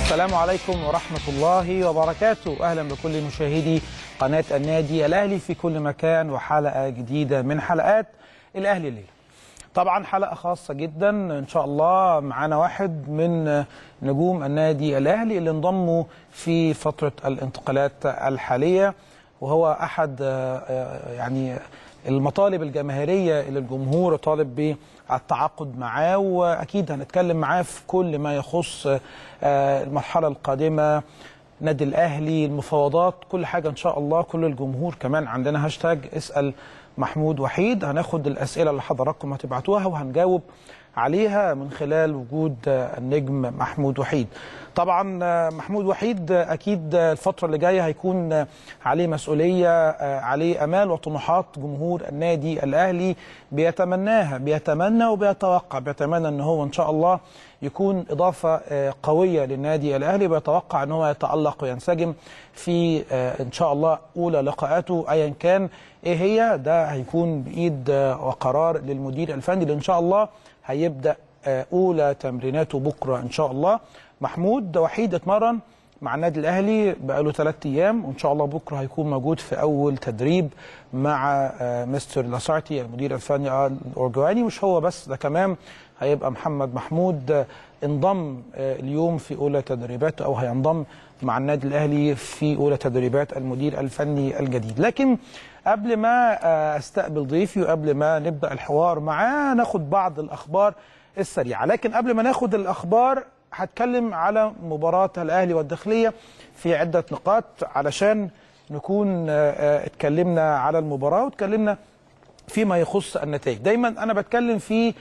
السلام عليكم ورحمة الله وبركاته أهلا بكل مشاهدي قناة النادي الأهلي في كل مكان وحلقة جديدة من حلقات الأهلي الليلة طبعا حلقة خاصة جدا إن شاء الله معانا واحد من نجوم النادي الأهلي اللي انضموا في فترة الانتقالات الحالية وهو أحد يعني المطالب الجماهيرية اللي الجمهور طالب بالتعاقد معاه وأكيد هنتكلم معاه في كل ما يخص المرحلة القادمة نادي الأهلي المفاوضات كل حاجة إن شاء الله كل الجمهور كمان عندنا هاشتاج اسأل محمود وحيد هناخد الأسئلة اللي حضراتكم هتبعتوها وهنجاوب عليها من خلال وجود النجم محمود وحيد طبعا محمود وحيد اكيد الفتره اللي جايه هيكون عليه مسؤوليه عليه امال وطموحات جمهور النادي الاهلي بيتمناها بيتمنى وبيتوقع بيتمنى ان هو ان شاء الله يكون اضافه قويه للنادي الاهلي بيتوقع ان هو يتالق وينسجم في ان شاء الله اولى لقاءاته ايا كان ايه هي ده هيكون بايد وقرار للمدير الفني اللي ان شاء الله هيبدا اولى تمريناته بكره ان شاء الله محمود وحيد اتمرن مع النادي الاهلي بقاله ثلاث ايام وان شاء الله بكره هيكون موجود في اول تدريب مع مستر لاسارتي المدير الفني الاورجواني مش هو بس ده كمان هيبقى محمد محمود انضم اليوم في اولى تدريباته او هينضم مع النادي الاهلي في اولى تدريبات المدير الفني الجديد لكن قبل ما استقبل ضيفي وقبل ما نبدا الحوار معاه ناخد بعض الاخبار السريعه لكن قبل ما ناخد الاخبار هتكلم على مباراه الاهلي والداخليه في عده نقاط علشان نكون اتكلمنا على المباراه واتكلمنا فيما يخص النتائج دايما انا بتكلم في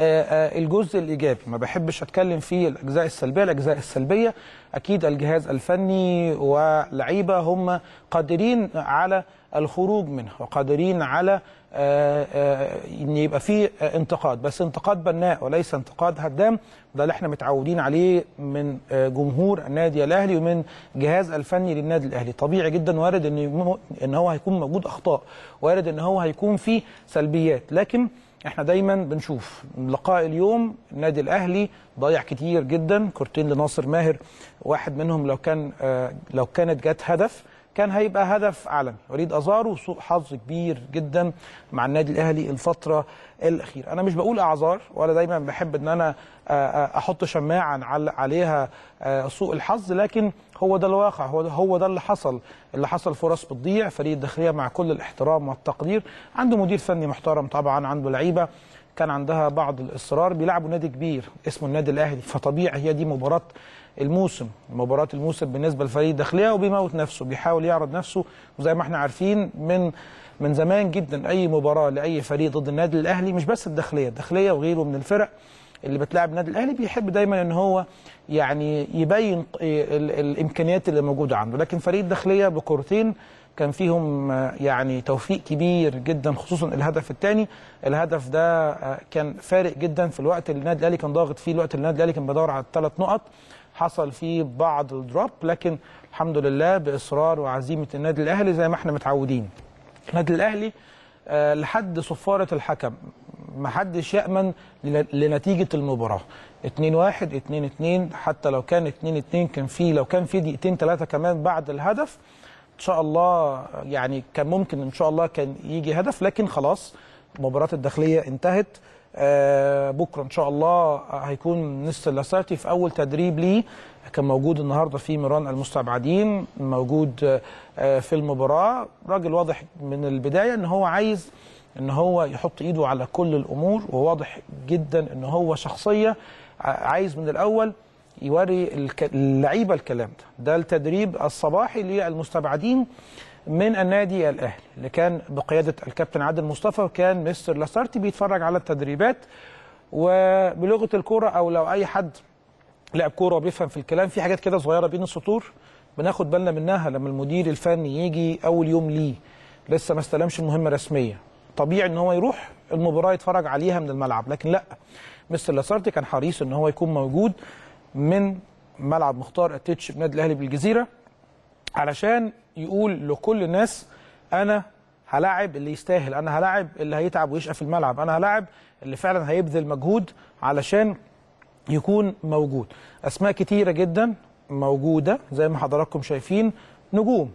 الجزء الايجابي ما بحبش اتكلم في الاجزاء السلبيه الاجزاء السلبيه اكيد الجهاز الفني ولعيبه هم قادرين على الخروج منها وقادرين على ان يبقى في انتقاد بس انتقاد بناء وليس انتقاد هدام ده اللي احنا متعودين عليه من جمهور النادي الاهلي ومن جهاز الفني للنادي الاهلي طبيعي جدا وارد ان ان هو هيكون موجود اخطاء وارد ان هو هيكون فيه سلبيات لكن احنا دايما بنشوف لقاء اليوم النادي الاهلي ضيع كتير جدا كورتين لناصر ماهر واحد منهم لو كان لو كانت جت هدف كان هيبقى هدف عالمي وليد ازارو سوء حظ كبير جدا مع النادي الاهلي الفتره الاخيره انا مش بقول اعذار ولا دايما بحب ان انا احط شماعه عليها سوء الحظ لكن هو ده الواقع هو ده هو ده اللي حصل اللي حصل فرص بتضيع فريق الداخليه مع كل الاحترام والتقدير عنده مدير فني محترم طبعا عنده لعيبه كان عندها بعض الاصرار بيلعبوا نادي كبير اسمه النادي الاهلي فطبيعي هي دي مباراه الموسم مباراه الموسم بالنسبه لفريق الداخليه وبيموت نفسه بيحاول يعرض نفسه وزي ما احنا عارفين من من زمان جدا اي مباراه لاي فريق ضد النادي الاهلي مش بس الداخليه الداخليه وغيره من الفرق اللي بتلاعب النادي الاهلي بيحب دايما ان هو يعني يبين الامكانيات اللي موجوده عنده لكن فريق الداخليه بكورتين كان فيهم يعني توفيق كبير جدا خصوصا الهدف الثاني الهدف ده كان فارق جدا في الوقت اللي النادي الاهلي كان ضاغط فيه الوقت اللي النادي الاهلي كان بيدور على الثلاث نقط حصل فيه بعض الدروب لكن الحمد لله باصرار وعزيمه النادي الاهلي زي ما احنا متعودين النادي الاهلي أه لحد صفاره الحكم ما حدش يامن لنتيجه المباراه 2 1 2 2 حتى لو كان 2 2 كان في لو كان في دقيقتين ثلاثه كمان بعد الهدف ان شاء الله يعني كان ممكن ان شاء الله كان يجي هدف لكن خلاص مباراه الداخليه انتهت آه بكره ان شاء الله هيكون مستر لاسارتي في اول تدريب ليه كان موجود النهارده في ميران المستبعدين موجود آه في المباراه راجل واضح من البدايه ان هو عايز ان هو يحط ايده على كل الامور وواضح جدا ان هو شخصيه عايز من الاول يوري اللعيبه الكلام ده ده التدريب الصباحي للمستبعدين من النادي الاهلي اللي كان بقياده الكابتن عادل مصطفى وكان مستر لاسارتي بيتفرج على التدريبات وبلغه الكوره او لو اي حد لعب كوره وبيفهم في الكلام في حاجات كده صغيره بين السطور بناخد بالنا منها لما المدير الفني يجي اول يوم ليه لسه ما استلمش المهمه رسميه طبيعي ان هو يروح المباراه يتفرج عليها من الملعب لكن لا مستر لاسارتي كان حريص ان هو يكون موجود من ملعب مختار التتش بنادي الاهلي بالجزيره علشان يقول لكل الناس انا هلاعب اللي يستاهل انا هلاعب اللي هيتعب ويشقى في الملعب انا هلاعب اللي فعلا هيبذل مجهود علشان يكون موجود اسماء كتيره جدا موجوده زي ما حضراتكم شايفين نجوم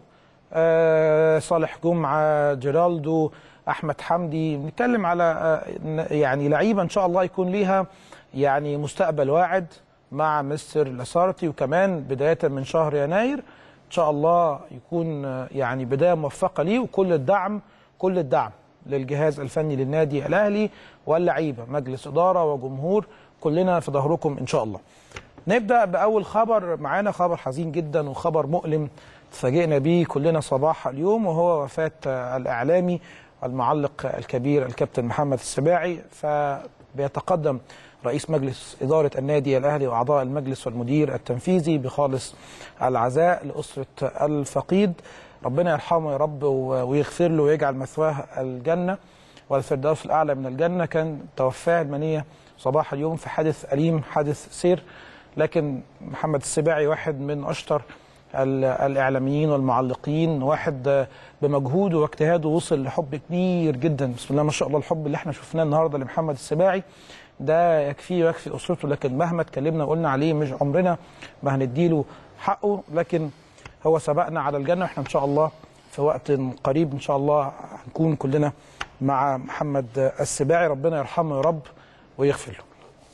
آه صالح جمعه جيرالدو احمد حمدي بنتكلم على آه يعني لعيبه ان شاء الله يكون ليها يعني مستقبل واعد مع مستر لاسارتي وكمان بدايه من شهر يناير ان شاء الله يكون آه يعني بدايه موفقه ليه وكل الدعم كل الدعم للجهاز الفني للنادي الاهلي واللعيبه مجلس اداره وجمهور كلنا في ظهركم ان شاء الله. نبدا باول خبر معانا خبر حزين جدا وخبر مؤلم تفاجئنا بيه كلنا صباح اليوم وهو وفاه الاعلامي المعلق الكبير الكابتن محمد السباعي فبيتقدم رئيس مجلس إدارة النادي الأهلي وأعضاء المجلس والمدير التنفيذي بخالص العزاء لأسرة الفقيد ربنا يرحمه يا رب ويغفر له ويجعل مثواه الجنة والفردوس الأعلى من الجنة كان توفاه المنية صباح اليوم في حادث أليم حادث سير لكن محمد السباعي واحد من أشطر الإعلاميين والمعلقين واحد بمجهوده واجتهاده وصل لحب كبير جدا بسم الله ما شاء الله الحب اللي احنا شفناه النهارده لمحمد السباعي ده يكفيه ويكفي أسرته لكن مهما اتكلمنا وقلنا عليه مش عمرنا ما هنديله حقه لكن هو سبقنا على الجنة واحنا إن شاء الله في وقت قريب إن شاء الله هنكون كلنا مع محمد السباعي ربنا يرحمه يا رب ويغفر له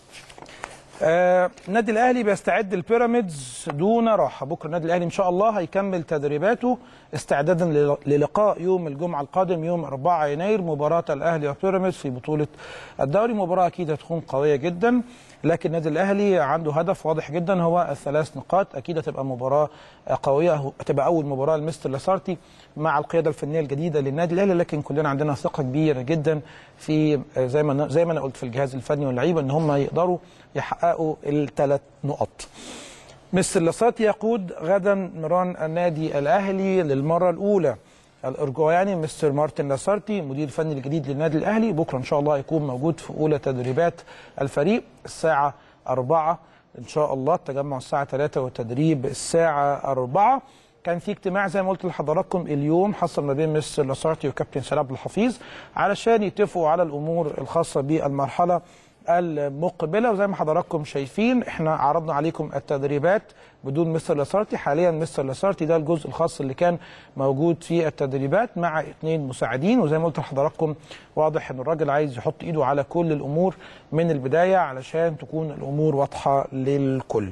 آه، النادي الاهلي بيستعد البيراميدز دون راحه بكره النادي الاهلي ان شاء الله هيكمل تدريباته استعدادا للقاء يوم الجمعه القادم يوم 4 يناير مباراه الاهلي وبيراميدز في بطوله الدوري مباراه اكيد هتكون قويه جدا لكن النادي الاهلي عنده هدف واضح جدا هو الثلاث نقاط اكيد هتبقى مباراه قويه هتبقى اول مباراه لمستر لاسارتي مع القياده الفنيه الجديده للنادي الاهلي لكن كلنا عندنا ثقه كبيره جدا في زي ما زي ما انا قلت في الجهاز الفني واللعيبه ان هم يقدروا يحققوا الثلاث نقط. مستر لاسارتي يقود غدا مران النادي الاهلي للمره الاولى الارجواياني مستر مارتن لاسارتي مدير فني الجديد للنادي الاهلي بكره ان شاء الله هيكون موجود في اولى تدريبات الفريق الساعه 4 ان شاء الله التجمع الساعه 3 والتدريب الساعه 4 كان في اجتماع زي ما قلت لحضراتكم اليوم حصل ما بين مستر لاسارتي وكابتن سلام الحفيظ علشان يتفقوا على الامور الخاصه بالمرحله المقبله وزي ما حضراتكم شايفين احنا عرضنا عليكم التدريبات بدون مستر لاسارتي حاليا مستر لاسارتي ده الجزء الخاص اللي كان موجود في التدريبات مع اثنين مساعدين وزي ما قلت لحضراتكم واضح ان الراجل عايز يحط ايده على كل الامور من البدايه علشان تكون الامور واضحه للكل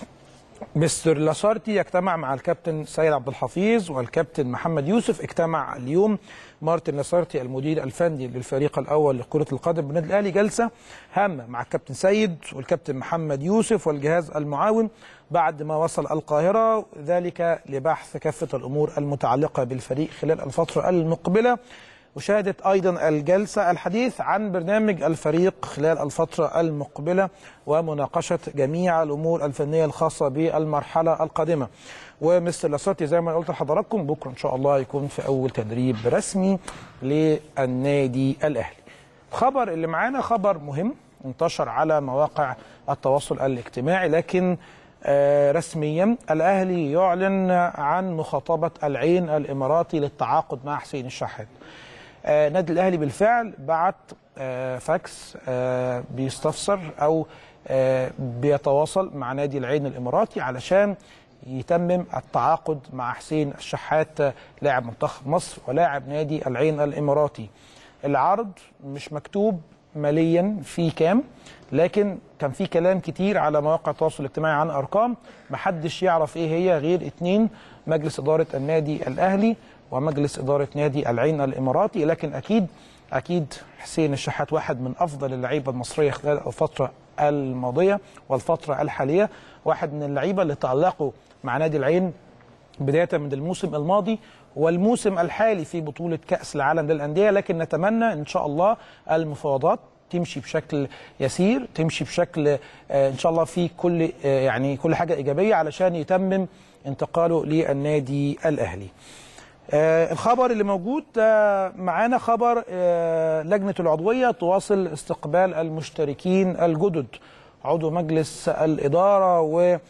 مستر لاسارتي يجتمع مع الكابتن سيد عبد الحفيظ والكابتن محمد يوسف اجتمع اليوم مارتن لاسارتي المدير الفني للفريق الاول لكره القدم بالنادي الاهلي جلسه هامه مع الكابتن سيد والكابتن محمد يوسف والجهاز المعاون بعد ما وصل القاهره ذلك لبحث كافه الامور المتعلقه بالفريق خلال الفتره المقبله وشهدت ايضا الجلسه الحديث عن برنامج الفريق خلال الفتره المقبله ومناقشه جميع الامور الفنيه الخاصه بالمرحله القادمه. ومستر لاسارتي زي ما قلت لحضراتكم بكره ان شاء الله يكون في اول تدريب رسمي للنادي الاهلي. الخبر اللي معانا خبر مهم انتشر على مواقع التواصل الاجتماعي لكن آه رسميا الاهلي يعلن عن مخاطبه العين الاماراتي للتعاقد مع حسين الشحات. آه نادي الاهلي بالفعل بعت آه فاكس آه بيستفسر او آه بيتواصل مع نادي العين الاماراتي علشان يتمم التعاقد مع حسين الشحات لاعب منتخب مصر ولاعب نادي العين الاماراتي. العرض مش مكتوب ماليا في كام لكن كان في كلام كتير على مواقع التواصل الاجتماعي عن ارقام محدش يعرف ايه هي غير اتنين مجلس اداره النادي الاهلي ومجلس اداره نادي العين الاماراتي لكن اكيد اكيد حسين الشحات واحد من افضل اللعيبه المصريه خلال الفتره الماضيه والفتره الحاليه واحد من اللعيبه اللي تالقوا مع نادي العين بدايه من الموسم الماضي والموسم الحالي في بطوله كاس العالم للانديه لكن نتمنى ان شاء الله المفاوضات تمشي بشكل يسير تمشي بشكل ان شاء الله في كل يعني كل حاجه ايجابيه علشان يتمم انتقاله للنادي الاهلي. آه الخبر اللي موجود آه معانا خبر آه لجنه العضويه تواصل استقبال المشتركين الجدد عضو مجلس الاداره و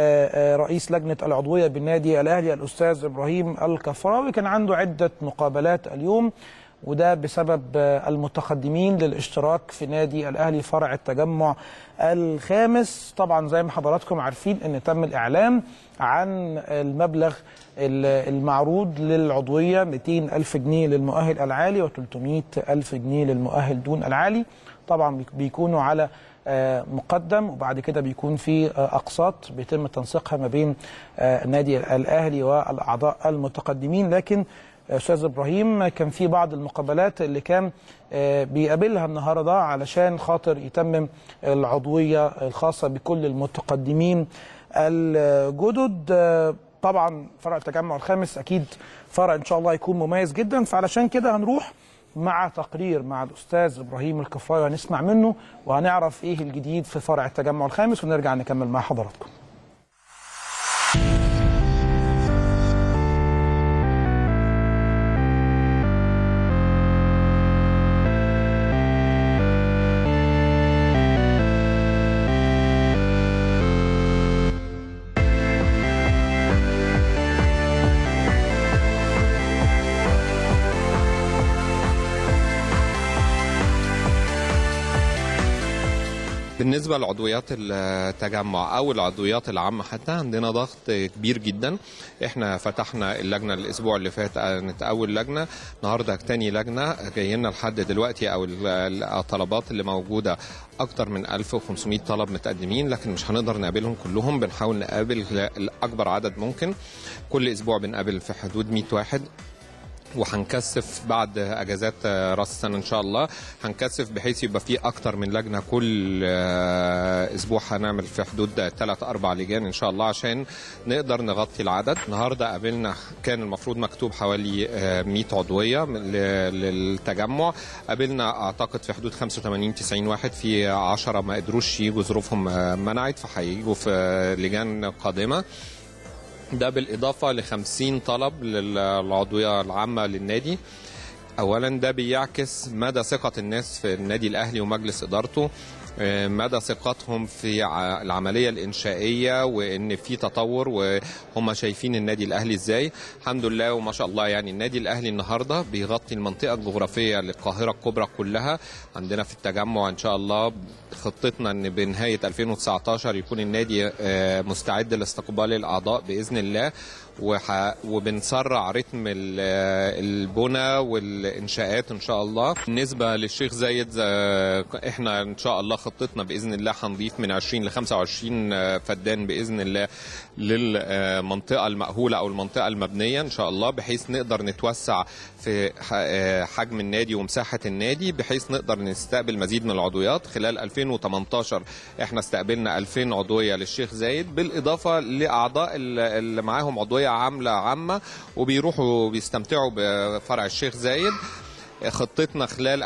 رئيس لجنه العضويه بالنادي الاهلي الاستاذ ابراهيم الكفراوي كان عنده عده مقابلات اليوم وده بسبب آه، المتقدمين للاشتراك في نادي الاهلي فرع التجمع الخامس طبعا زي ما حضراتكم عارفين ان تم الاعلان عن المبلغ ال- المعروض للعضويه 200 الف جنيه للمؤهل العالي و300 الف جنيه للمؤهل دون العالي طبعا بيك- بيكونوا على آه، مقدم وبعد كده بيكون في آه، اقساط بيتم تنسيقها ما بين آه، النادي الاهلي والاعضاء المتقدمين لكن آه، استاذ ابراهيم كان في بعض المقابلات اللي كان آه، بيقابلها النهارده علشان خاطر يتمم العضويه الخاصه بكل المتقدمين الجدد آه، طبعا فرع التجمع الخامس اكيد فرع ان شاء الله يكون مميز جدا فعلشان كده هنروح مع تقرير مع الاستاذ ابراهيم الكفايه وهنسمع منه وهنعرف ايه الجديد في فرع التجمع الخامس ونرجع نكمل مع حضراتكم بالنسبة لعضويات التجمع أو العضويات العامة حتى عندنا ضغط كبير جدا احنا فتحنا اللجنة الأسبوع اللي فات كانت أول لجنة النهاردة تاني لجنة جاي لنا لحد دلوقتي أو ال- الطلبات اللي موجودة أكتر من 1500 طلب متقدمين لكن مش هنقدر نقابلهم كلهم بنحاول نقابل الأكبر عدد ممكن كل أسبوع بنقابل في حدود 100 واحد وهنكثف بعد اجازات آه، راس السنه ان شاء الله هنكثف بحيث يبقى في اكتر من لجنه كل آه، اسبوع هنعمل في حدود ثلاث اربع لجان ان شاء الله عشان نقدر نغطي العدد النهارده قابلنا كان المفروض مكتوب حوالي آه، 100 عضويه من- ل- للتجمع قابلنا اعتقد في حدود 85 90 واحد في 10 ما قدروش يجوا ظروفهم آه، منعت فهيجوا في آه، لجان قادمه ده بالإضافة ل 50 طلب للعضوية العامة للنادي أولا ده بيعكس مدى ثقة الناس في النادي الأهلي ومجلس إدارته آه، مدى ثقتهم في ع- العملية الإنشائية وإن في تطور وهم شايفين النادي الأهلي إزاي الحمد لله وما شاء الله يعني النادي الأهلي النهاردة بيغطي المنطقة الجغرافية للقاهرة الكبرى كلها عندنا في التجمع إن شاء الله خطتنا إن بنهاية 2019 يكون النادي آه، مستعد لاستقبال الأعضاء بإذن الله وح... وبنسرع رتم ال- البنى والانشاءات ان شاء الله بالنسبه للشيخ زايد آه، احنا ان شاء الله خطتنا باذن الله هنضيف من 20 ل 25 آه، فدان باذن الله للمنطقه المأهوله او المنطقه المبنيه ان شاء الله بحيث نقدر نتوسع في ح- آه، حجم النادي ومساحه النادي بحيث نقدر نستقبل مزيد من العضويات خلال 2018 احنا استقبلنا 2000 عضويه للشيخ زايد بالاضافه لاعضاء ال- اللي معاهم عضويه عامله عامه وبيروحوا بيستمتعوا بفرع الشيخ زايد خطتنا خلال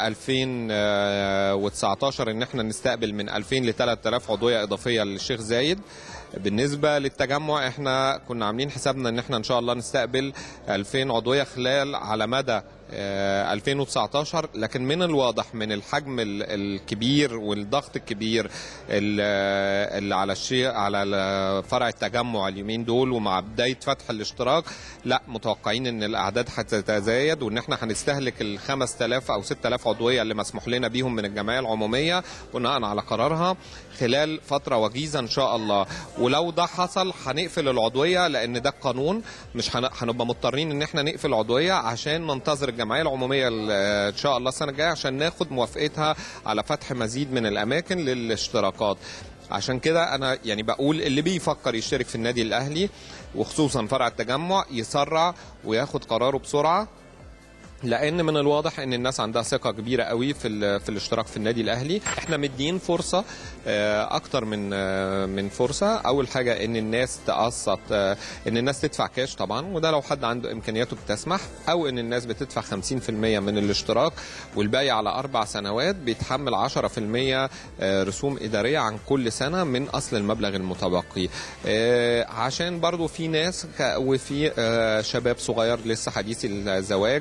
2019 ان احنا نستقبل من 2000 ل 3000 عضويه اضافيه للشيخ زايد بالنسبه للتجمع احنا كنا عاملين حسابنا ان احنا ان شاء الله نستقبل 2000 عضويه خلال على مدى آه، 2019 لكن من الواضح من الحجم ال- الكبير والضغط الكبير ال- اللي على الشيء على ال- فرع التجمع اليومين دول ومع بدايه فتح الاشتراك لا متوقعين ان الاعداد هتتزايد وان احنا هنستهلك ال 5000 او 6000 عضويه اللي مسموح لنا بيهم من الجمعيه العموميه بناء على قرارها خلال فتره وجيزه ان شاء الله ولو ده حصل هنقفل العضويه لان ده القانون مش هن- هنبقى مضطرين ان احنا نقفل عضويه عشان ننتظر الجمعيه العموميه ال- ان شاء الله السنه الجايه عشان ناخد موافقتها على فتح مزيد من الاماكن للاشتراكات عشان كده انا يعني بقول اللي بيفكر يشترك في النادي الاهلي وخصوصا فرع التجمع يسرع وياخد قراره بسرعه لان من الواضح ان الناس عندها ثقه كبيره قوي في ال- في الاشتراك في النادي الاهلي احنا مدين فرصه آه، اكتر من آه، من فرصه اول حاجه ان الناس تقسط آه، ان الناس تدفع كاش طبعا وده لو حد عنده امكانياته بتسمح او ان الناس بتدفع 50% من الاشتراك والباقي على اربع سنوات بيتحمل 10% آه، رسوم اداريه عن كل سنه من اصل المبلغ المتبقي آه، عشان برضو في ناس ك- وفي آه، شباب صغير لسه حديث الزواج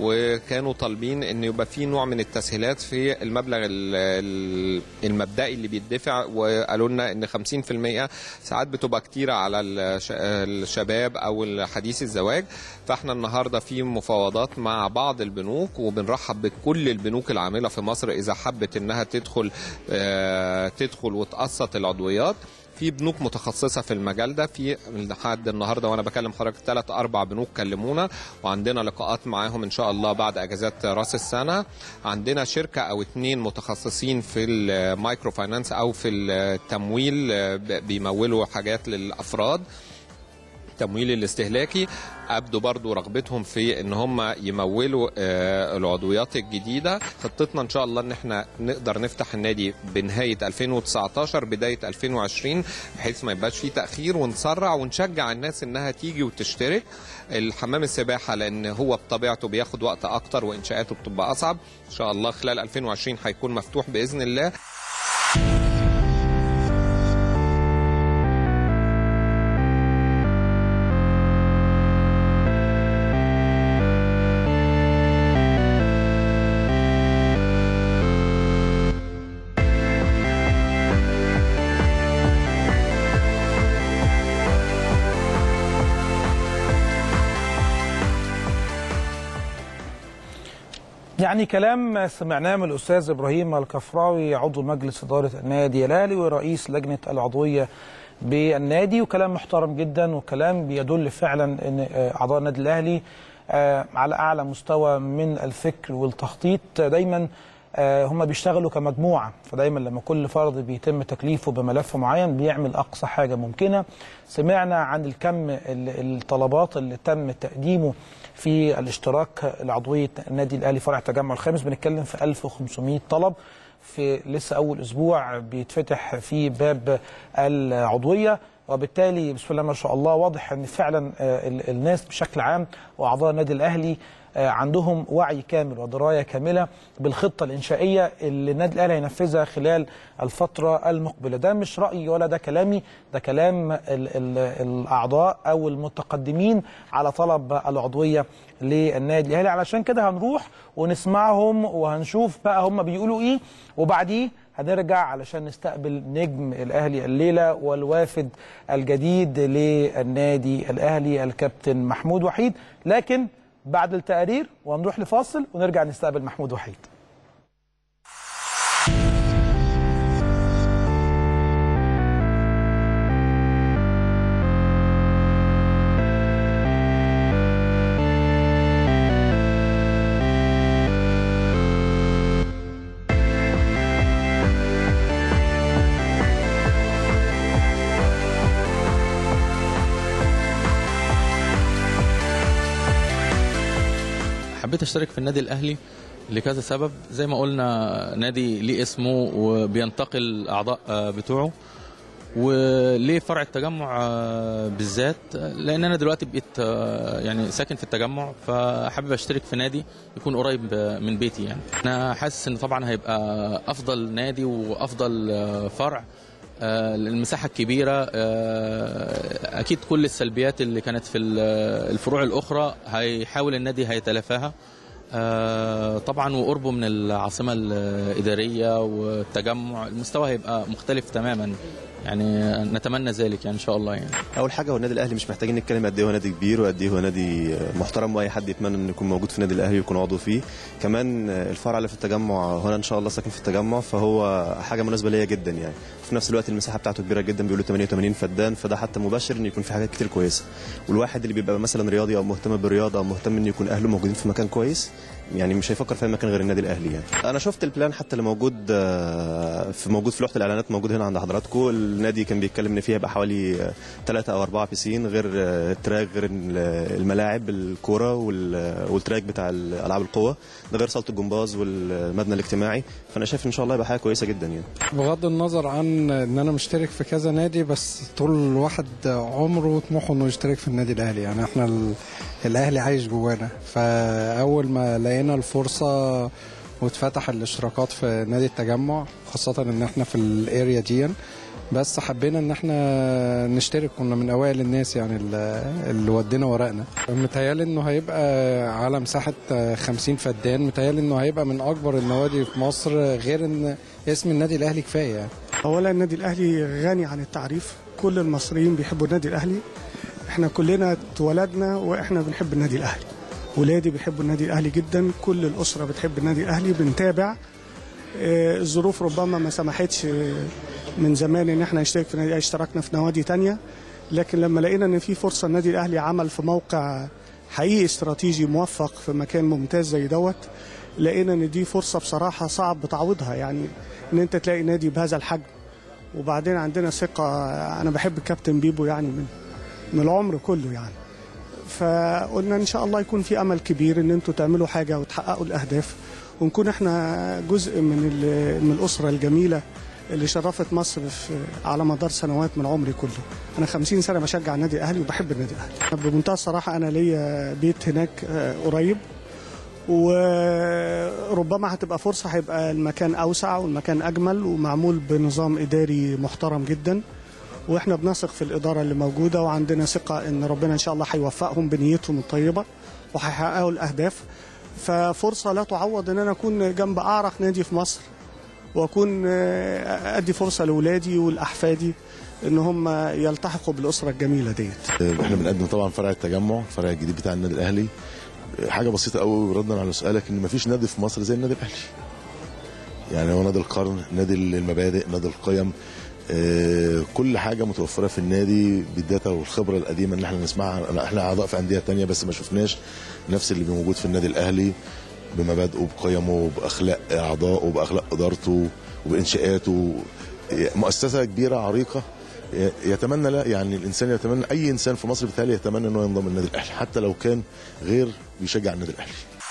وكانوا طالبين ان يبقى في نوع من التسهيلات في المبلغ ال- ال- المبدئي اللي بيدفع وقالوا لنا ان 50% ساعات بتبقى كتيره على الش- الشباب او حديث الزواج فاحنا النهارده في مفاوضات مع بعض البنوك وبنرحب بكل البنوك العامله في مصر اذا حبت انها تدخل آه، تدخل وتقسط العضويات في بنوك متخصصه في المجال ده في لحد النهارده وانا بكلم حضرتك ثلاث اربع بنوك كلمونا وعندنا لقاءات معاهم ان شاء الله بعد اجازات راس السنه عندنا شركه او اتنين متخصصين في المايكرو فاينانس او في التمويل آه، بيمولوا حاجات للافراد التمويل الاستهلاكي ابدوا برضو رغبتهم في ان هم يمولوا آه، العضويات الجديده خطتنا ان شاء الله ان احنا نقدر نفتح النادي بنهايه 2019 بدايه 2020 بحيث ما يبقاش فيه تاخير ونسرع ونشجع الناس انها تيجي وتشترك الحمام السباحه لان هو بطبيعته بياخد وقت اكتر وانشاءاته بتبقى اصعب ان شاء الله خلال 2020 هيكون مفتوح باذن الله يعني كلام سمعناه من الاستاذ ابراهيم الكفراوي عضو مجلس اداره النادي الاهلي ورئيس لجنه العضويه بالنادي وكلام محترم جدا وكلام بيدل فعلا ان آه، اعضاء النادي الاهلي آه، على اعلى مستوى من الفكر والتخطيط دايما آه، هم بيشتغلوا كمجموعه فدايما لما كل فرد بيتم تكليفه بملف معين بيعمل اقصى حاجه ممكنه سمعنا عن الكم ال- الطلبات اللي تم تقديمه في الاشتراك العضويه النادي الاهلي فرع التجمع الخامس بنتكلم في 1500 طلب في لسه اول اسبوع بيتفتح فيه باب العضويه وبالتالي بسم الله ما شاء الله واضح ان فعلا آه، ال- الناس بشكل عام واعضاء النادي الاهلي آه، عندهم وعي كامل ودرايه كامله بالخطه الانشائيه اللي النادي الاهلي هينفذها خلال الفتره المقبله ده مش رايي ولا ده كلامي ده كلام ال ال الاعضاء او المتقدمين على طلب العضويه للنادي الاهلي علشان كده هنروح ونسمعهم وهنشوف بقى هم بيقولوا ايه وبعديه هنرجع علشان نستقبل نجم الاهلي الليله والوافد الجديد للنادي الاهلي الكابتن محمود وحيد لكن بعد التقارير وهنروح لفاصل ونرجع نستقبل محمود وحيد حبيت اشترك في النادي الاهلي لكذا سبب زي ما قلنا نادي ليه اسمه وبينتقل الاعضاء آه، بتوعه وليه فرع التجمع آه، بالذات لان انا دلوقتي بقيت آه، يعني ساكن في التجمع فحابب اشترك في نادي يكون قريب آه، من بيتي يعني انا حاسس ان طبعا هيبقى افضل نادي وافضل آه، فرع آه، المساحة الكبيرة آه، أكيد كل السلبيات اللي كانت في ال- الفروع الأخرى هيحاول النادي هيتلافاها آه، طبعا وقربه من العاصمة الإدارية والتجمع المستوى هيبقى مختلف تماما يعني نتمنى ذلك يعني إن شاء الله يعني اول حاجه هو النادي الاهلي مش محتاجين نتكلم قد ايه هو نادي كبير وقد ايه هو نادي محترم واي حد يتمنى انه يكون موجود في النادي الاهلي ويكون عضو فيه كمان الفرع اللي في التجمع هنا ان شاء الله ساكن في التجمع فهو حاجه مناسبه ليا جدا يعني في نفس الوقت المساحه بتاعته كبيره جدا بيقولوا 88 فدان فده حتى مبشر ان يكون في حاجات كتير كويسه والواحد اللي بيبقى مثلا رياضي او مهتم بالرياضه او مهتم ان يكون اهله موجودين في مكان كويس يعني مش هيفكر في اي مكان غير النادي الاهلي يعني انا شفت البلان حتى اللي موجود آه، في موجود في لوحه الاعلانات موجود هنا عند حضراتكم النادي كان بيتكلم ان فيه هيبقى حوالي ثلاثة او اربعة بيسين غير آه، التراك غير ال- الملاعب الكوره وال- والتراك بتاع العاب القوه ده غير صاله الجمباز والمبنى الاجتماعي فانا شايف ان شاء الله يبقى حاجه كويسه جدا يعني بغض النظر عن ان انا مشترك في كذا نادي بس طول الواحد عمره وطموحه انه يشترك في النادي الاهلي يعني احنا ال- الاهلي عايش جوانا فاول ما لقينا الفرصه واتفتح الاشتراكات في نادي التجمع خاصه ان احنا في الاريا دي بس حبينا ان احنا نشترك كنا من اوائل الناس يعني اللي- اللي ودينا ورقنا متهيألي انه هيبقى على مساحه 50 فدان متهيألي انه هيبقى من اكبر النوادي في مصر غير ان اسم النادي الاهلي كفايه يعني اولا النادي الاهلي غني عن التعريف كل المصريين بيحبوا النادي الاهلي احنا كلنا اتولدنا واحنا بنحب النادي الاهلي ولادي بيحبوا النادي الاهلي جدا كل الاسره بتحب النادي الاهلي بنتابع آه، الظروف ربما ما سمحتش آه، من زمان ان احنا نشترك في نادي اشتركنا في نوادي تانية لكن لما لقينا ان في فرصه النادي الاهلي عمل في موقع حقيقي استراتيجي موفق في مكان ممتاز زي دوت لقينا ان دي فرصه بصراحه صعب تعويضها يعني ان انت تلاقي نادي بهذا الحجم وبعدين عندنا ثقه انا بحب الكابتن بيبو يعني من من العمر كله يعني فقلنا ان شاء الله يكون في امل كبير ان انتوا تعملوا حاجه وتحققوا الاهداف ونكون احنا جزء من ال- من الاسره الجميله اللي شرفت مصر في على مدار سنوات من عمري كله انا 50 سنه بشجع النادي الاهلي وبحب النادي الاهلي بمنتهى الصراحه انا ليا بيت هناك آه، قريب وربما هتبقى فرصه هيبقى المكان اوسع والمكان اجمل ومعمول بنظام اداري محترم جدا واحنا بنثق في الاداره اللي موجوده وعندنا ثقه ان ربنا ان شاء الله هيوفقهم بنيتهم الطيبه وهيحققوا الاهداف ففرصه لا تعوض ان انا اكون جنب اعرق نادي في مصر واكون آه، ادي فرصه لاولادي ولاحفادي ان هم يلتحقوا بالاسره الجميله ديت احنا بنقدم طبعا فرع التجمع الفرع الجديد بتاع النادي الاهلي حاجه بسيطه قوي ردا على سؤالك ان مفيش نادي في مصر زي النادي الاهلي يعني هو نادي القرن نادي المبادئ نادي القيم آه، كل حاجه متوفره في النادي بالداتا والخبره القديمه اللي احنا نسمعها احنا اعضاء في انديه تانية بس ما شفناش نفس اللي موجود في النادي الاهلي بمبادئه بقيمه باخلاق اعضائه باخلاق ادارته وبانشاءاته مؤسسه كبيره عريقه يتمنى لا يعني الانسان يتمنى اي انسان في مصر بالتالي يتمنى انه ينضم للنادي الاهلي حتى لو كان غير بيشجع النادي الاهلي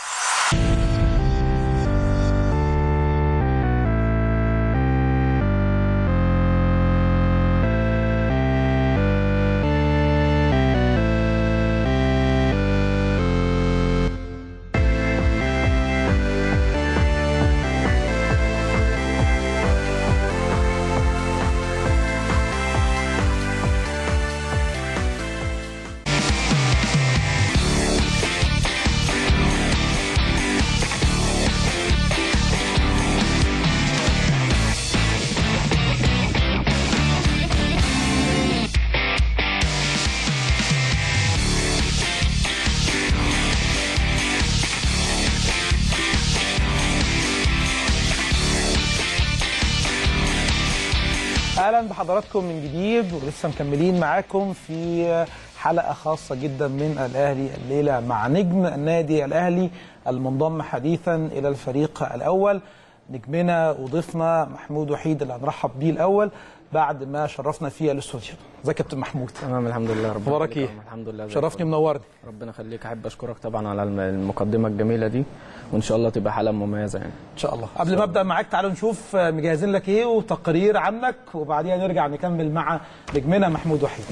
اهلا بحضراتكم من جديد ولسه مكملين معاكم في حلقه خاصه جدا من الاهلي الليله مع نجم النادي الاهلي المنضم حديثا الى الفريق الاول نجمنا وضيفنا محمود وحيد اللي هنرحب بيه الاول بعد ما شرفنا في الاستوديو ازيك يا كابتن محمود تمام الحمد لله ربنا أخبارك يخليك إيه؟ يا عم. الحمد لله زي شرفني الفل. منورني ربنا يخليك احب اشكرك طبعا على الم- المقدمه الجميله دي وان شاء الله تبقى حلقه مميزه يعني ان شاء الله قبل ما ابدا معاك تعالوا نشوف مجهزين لك ايه وتقرير عنك وبعديها نرجع نكمل مع نجمنا محمود وحيد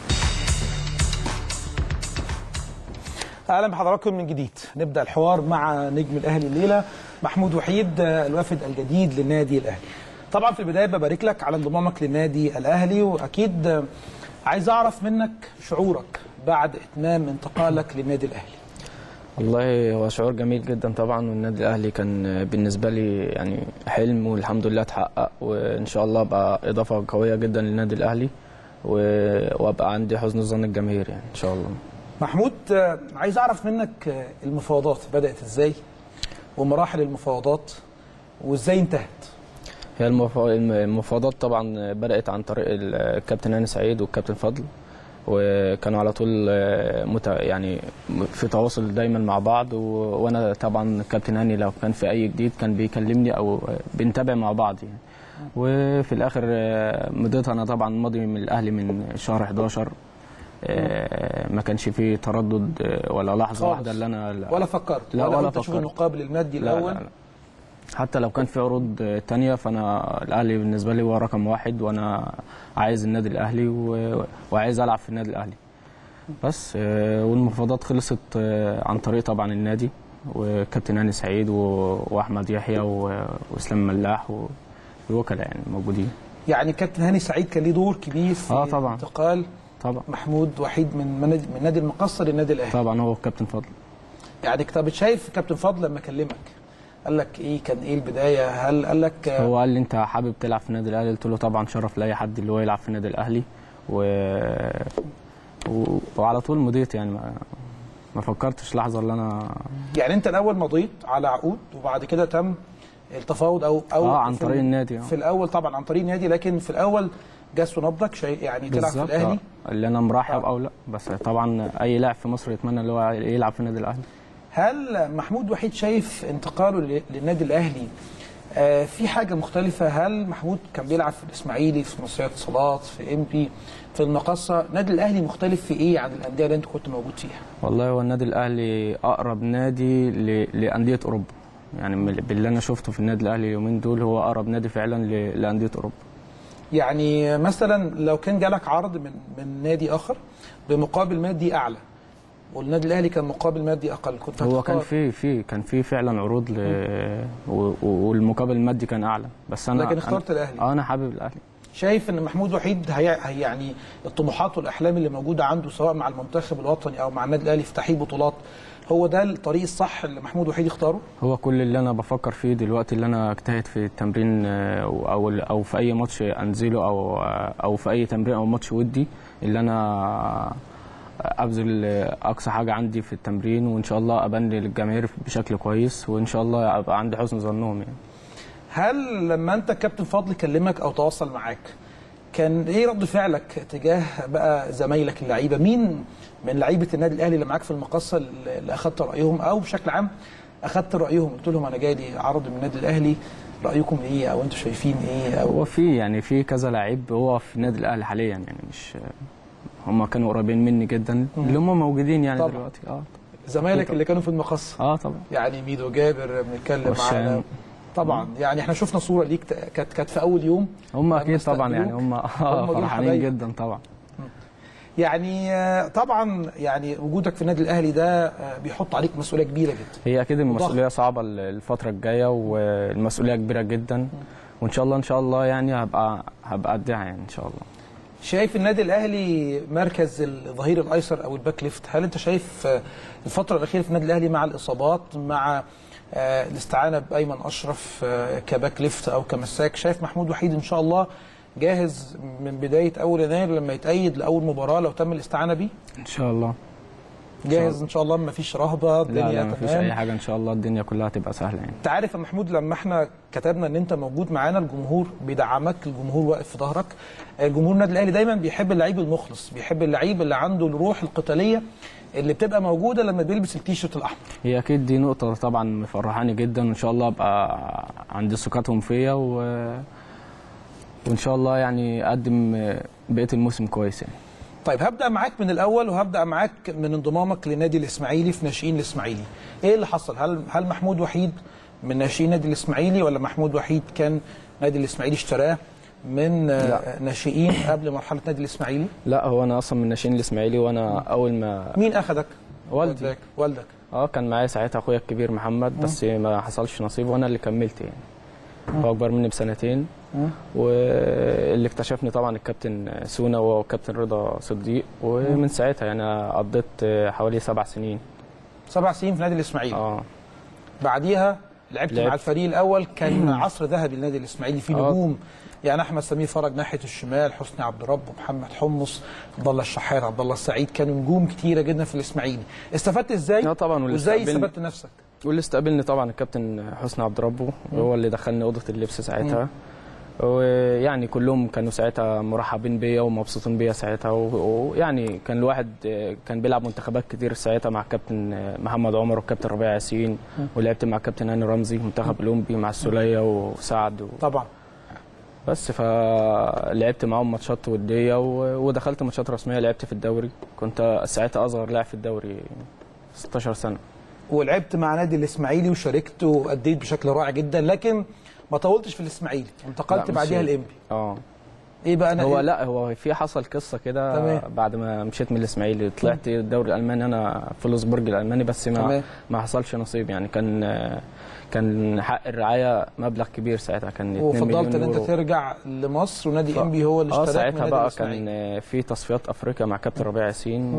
اهلا بحضراتكم من جديد نبدا الحوار مع نجم الاهلي الليله محمود وحيد آه، الوافد الجديد للنادي الاهلي طبعا في البدايه ببارك لك على انضمامك للنادي الاهلي واكيد آه، عايز اعرف منك شعورك بعد اتمام انتقالك للنادي الاهلي والله هو شعور جميل جدا طبعا والنادي الاهلي كان بالنسبه لي يعني حلم والحمد لله اتحقق وان شاء الله ابقى اضافه قويه جدا للنادي الاهلي و- وابقى عندي حسن ظن الجماهير يعني ان شاء الله محمود آه، عايز اعرف منك آه، المفاوضات بدات ازاي ومراحل المفاوضات وازاي انتهت هي المفا- المفاوضات طبعا بدات عن طريق الكابتن هاني سعيد والكابتن فضل وكانوا على طول آه، مت... يعني في تواصل دايما مع بعض و... وانا طبعا الكابتن هاني لو كان في اي جديد كان بيكلمني او بنتابع مع بعض يعني وفي الاخر آه، مضيت انا طبعا ماضي من الاهلي من شهر 11 آه، ما كانش فيه تردد آه، ولا لحظه خالص. واحده اللي انا لا ولا فكرت لا ولا ولا قلت تشوف فكرت. المقابل المادي لا الاول لا لا. حتى لو كان في عروض آه، تانية فانا الاهلي بالنسبه لي هو رقم واحد وانا عايز النادي الاهلي و... وعايز العب في النادي الاهلي بس آه، والمفاوضات خلصت آه، عن طريق طبعا النادي وكابتن هاني سعيد و... واحمد يحيى و... واسلام ملاح و... والوكلاء يعني موجودين يعني كابتن هاني سعيد كان ليه دور كبير في آه طبعاً. انتقال طبعا محمود وحيد من من من نادي المقصه للنادي الاهلي طبعا هو كابتن فضل يعني طب شايف كابتن فضل لما كلمك قال لك ايه كان ايه البدايه هل قال لك آه، هو قال لي انت حابب تلعب في النادي الاهلي قلت له طبعا شرف لاي حد اللي هو يلعب في النادي الاهلي و... و... وعلى طول مضيت يعني ما... ما فكرتش لحظه اللي انا يعني انت الاول مضيت على عقود وبعد كده تم التفاوض او او اه عن في طريق ال- النادي اه في الاول طبعا عن طريق النادي لكن في الاول جس نبضك شيء يعني تلعب في بالظبط الاهلي آه. اللي انا مرحب او لا بس طبعا اي لاعب في مصر يتمنى اللي هو يلعب في النادي الاهلي هل محمود وحيد شايف انتقاله ل- للنادي الاهلي آه، في حاجه مختلفه هل محمود كان بيلعب في الاسماعيلي في مصرية اتصالات في ام بي في المقصه النادي الاهلي مختلف في ايه عن الانديه اللي انت كنت موجود فيها والله هو النادي الاهلي اقرب نادي ل... لانديه اوروبا يعني من- باللي انا شفته في النادي الاهلي اليومين دول هو اقرب نادي فعلا ل... لانديه اوروبا يعني مثلا لو كان جالك عرض من من نادي اخر بمقابل مادي اعلى والنادي الاهلي كان مقابل مادي اقل كنت هو كان هتختار- في في كان في فعلا عروض ل... و... و- والمقابل المادي كان اعلى بس انا لكن اخترت أنا... الاهلي اه انا حابب الاهلي شايف ان محمود وحيد هي هي- يعني الطموحات والاحلام اللي موجوده عنده سواء مع المنتخب الوطني او مع النادي الاهلي في تحقيق بطولات هو ده الطريق الصح اللي محمود وحيد يختاره هو كل اللي انا بفكر فيه دلوقتي اللي انا اجتهد في التمرين آه، او او في اي ماتش انزله او او في اي تمرين او ماتش ودي اللي انا ابذل اقصى حاجه عندي في التمرين وان شاء الله ابان للجماهير بشكل كويس وان شاء الله ابقى عندي حسن ظنهم يعني هل لما انت كابتن فضل كلمك او تواصل معاك كان ايه رد فعلك تجاه بقى زمايلك اللعيبه مين من لعيبه النادي الاهلي اللي معاك في المقصه اللي اخذت رايهم او بشكل عام اخذت رايهم قلت لهم انا جاي لي عرض من النادي الاهلي رايكم ايه او انتوا شايفين ايه او هو في يعني في كذا لعيب هو في النادي الاهلي حاليا يعني مش هم كانوا قريبين مني جدا اللي هم موجودين يعني طبعا. دلوقتي اه زمايلك اللي كانوا في المقصه اه طبعا يعني ميدو جابر بنتكلم وشام. معانا طبعا يعني احنا شفنا صوره ليك ت- كانت كانت في اول يوم هم لما اكيد طبعا يعني استقبلوك، هم هم دول فرحانين حبايب. جدا طبعا يعني آه، طبعا يعني وجودك في النادي الاهلي ده آه، بيحط عليك مسؤوليه كبيره جدا هي اكيد المسؤوليه صعبه الفتره الجايه والمسؤوليه كبيره جدا وان شاء الله ان شاء الله يعني هبقى هبقى قدها يعني ان شاء الله شايف النادي الاهلي مركز الظهير الايسر او الباك ليفت هل انت شايف آه، الفتره الاخيره في النادي الاهلي مع الاصابات مع آه، الاستعانه بايمن اشرف آه، كباك ليفت او كمساك شايف محمود وحيد ان شاء الله جاهز من بدايه اول يناير لما يتأيد لاول مباراه لو تم الاستعانه بيه ان شاء الله جاهز ان شاء الله ما فيش رهبه الدنيا لا لا مفيش تمام اي حاجه ان شاء الله الدنيا كلها هتبقى سهله يعني انت عارف يا محمود لما احنا كتبنا ان انت موجود معانا الجمهور بيدعمك الجمهور واقف في ظهرك الجمهور النادي الاهلي دايما بيحب اللعيب المخلص بيحب اللعيب اللي عنده الروح القتاليه اللي بتبقى موجوده لما بيلبس التيشيرت الاحمر هي اكيد دي نقطه طبعا مفرحاني جدا وان شاء الله ابقى عند ثقتهم فيا و... وان شاء الله يعني اقدم بقيه الموسم كويس يعني طيب هبدا معاك من الاول وهبدا معاك من انضمامك لنادي الاسماعيلي في ناشئين الاسماعيلي ايه اللي حصل هل هل محمود وحيد من ناشئين نادي الاسماعيلي ولا محمود وحيد كان نادي الاسماعيلي اشتراه من آه، ناشئين قبل مرحله نادي الاسماعيلي لا هو انا اصلا من ناشئين الاسماعيلي وانا اول ما مين اخذك والدي والدك والدك اه كان معايا ساعتها اخويا الكبير محمد بس ما حصلش نصيب وانا اللي كملت يعني هو اكبر مني بسنتين واللي اكتشفني طبعا الكابتن سونا والكابتن رضا صديق ومن ساعتها يعني قضيت حوالي سبع سنين سبع سنين في نادي الاسماعيلي اه بعديها لعبت لعبت. مع الفريق الاول كان عصر ذهبي للنادي الاسماعيلي في آه. نجوم يعني احمد سمير فرج ناحيه الشمال حسني عبد الرب ومحمد حمص عبد الله الشحات عبد الله السعيد كانوا نجوم كتيره جدا في الاسماعيلي استفدت ازاي اه طبعا واللي وازاي استقبلني- ثبتت نفسك واللي استقبلني طبعا الكابتن حسني عبد ربه هو اللي دخلني اوضه اللبس ساعتها ويعني كلهم كانوا ساعتها مرحبين بيا ومبسوطين بيا ساعتها و- ويعني كان الواحد كان بيلعب منتخبات كتير ساعتها مع الكابتن محمد عمر والكابتن ربيع ياسين ولعبت مع الكابتن هاني رمزي منتخب اولمبي مع السوليه وسعد و... طبعا بس فلعبت معاهم ماتشات وديه و... ودخلت ماتشات رسميه لعبت في الدوري كنت ساعتها اصغر لاعب في الدوري 16 سنه ولعبت مع نادي الاسماعيلي وشاركت واديت بشكل رائع جدا لكن ما طولتش في الاسماعيلي لا، وانتقلت مش- بعديها الانبي اه ايه بقى انا هو إيه؟ لا هو في حصل قصه كده تمام. بعد ما مشيت من الاسماعيلي طلعت الدوري الالماني انا في لوسبورج الالماني بس ما تمام. ما حصلش نصيب يعني كان كان حق الرعايه مبلغ كبير ساعتها كان 2 وفضلت مليون ان انت يورو. ترجع لمصر ونادي ف- انبي هو اللي اه اشتراك من ساعتها نادي بقى الإسماعيلي. كان في تصفيات افريقيا مع كابتن ربيع ياسين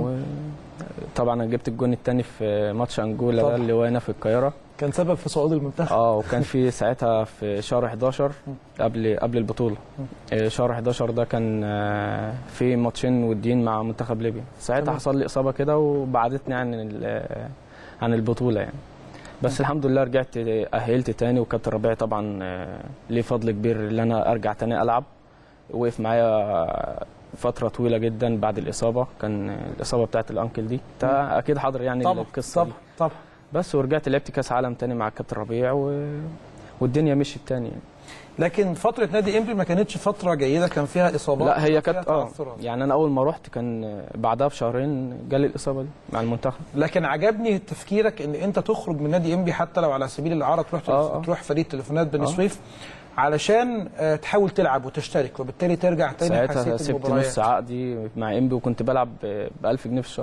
وطبعا انا جبت الجون الثاني في ماتش انجولا طبعا. ده اللي هو هنا في القاهره كان سبب في صعود المنتخب اه وكان في ساعتها في شهر 11 قبل قبل البطوله آه، شهر 11 ده كان آه، في ماتشين وديين مع منتخب ليبيا ساعتها تمام. حصل لي اصابه كده وبعدتني عن ال- عن البطوله يعني بس الحمد لله رجعت اهلت تاني وكابتن ربيع طبعا آه، ليه فضل كبير ان انا ارجع تاني العب وقف معايا فتره طويله جدا بعد الاصابه كان الاصابه بتاعت الانكل دي انت اكيد حاضر يعني طبعا القصه دي طبعا طبعا بس ورجعت لعبت كاس عالم تاني مع الكابتن ربيع و... والدنيا مشيت تاني يعني. لكن فتره نادي انبي ما كانتش فتره جيده كان فيها اصابات لا هي وفيها كانت اه تعثرات. يعني انا اول ما رحت كان بعدها بشهرين جالي الاصابه دي مع المنتخب لكن عجبني تفكيرك ان انت تخرج من نادي انبي حتى لو على سبيل الاعاره تروح آه، آه. تروح فريق تليفونات بني آه. سويف علشان آه، تحاول تلعب وتشترك وبالتالي ترجع تاني ساعتها حسيت سبت المباريات نص عقدي مع انبي وكنت بلعب ب 1000 جنيه في الشهر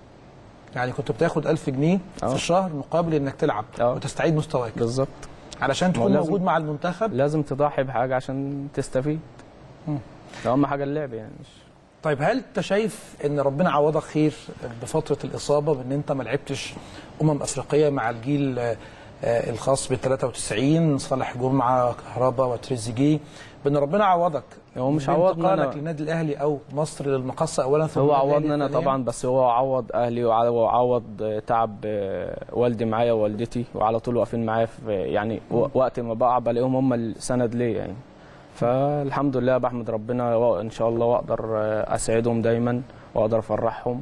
يعني كنت بتاخد 1000 جنيه في آه. الشهر مقابل انك تلعب آه. وتستعيد مستواك بالظبط علشان تكون لازم- موجود مع المنتخب لازم تضحي بحاجه عشان تستفيد مم. اهم حاجه اللعب يعني مش طيب هل انت شايف ان ربنا عوضك خير بفتره الاصابه بان انت ما لعبتش امم افريقيه مع الجيل آه، آه، الخاص بال 93 صالح جمعه كهربا وتريزيجيه بان ربنا عوضك هو مش عوضني بانتقالك أنا- للنادي الاهلي او مصر للمقصه اولا ثم هو الأهلي عوضني انا ثانياً. طبعا بس هو عوض اهلي وع- وعوض آه، تعب آه، والدي معايا ووالدتي وعلى طول واقفين معايا في يعني و- وقت ما بقع بلاقيهم هم السند ليا يعني فالحمد لله بحمد ربنا و- ان شاء الله واقدر آه، اسعدهم دايما واقدر افرحهم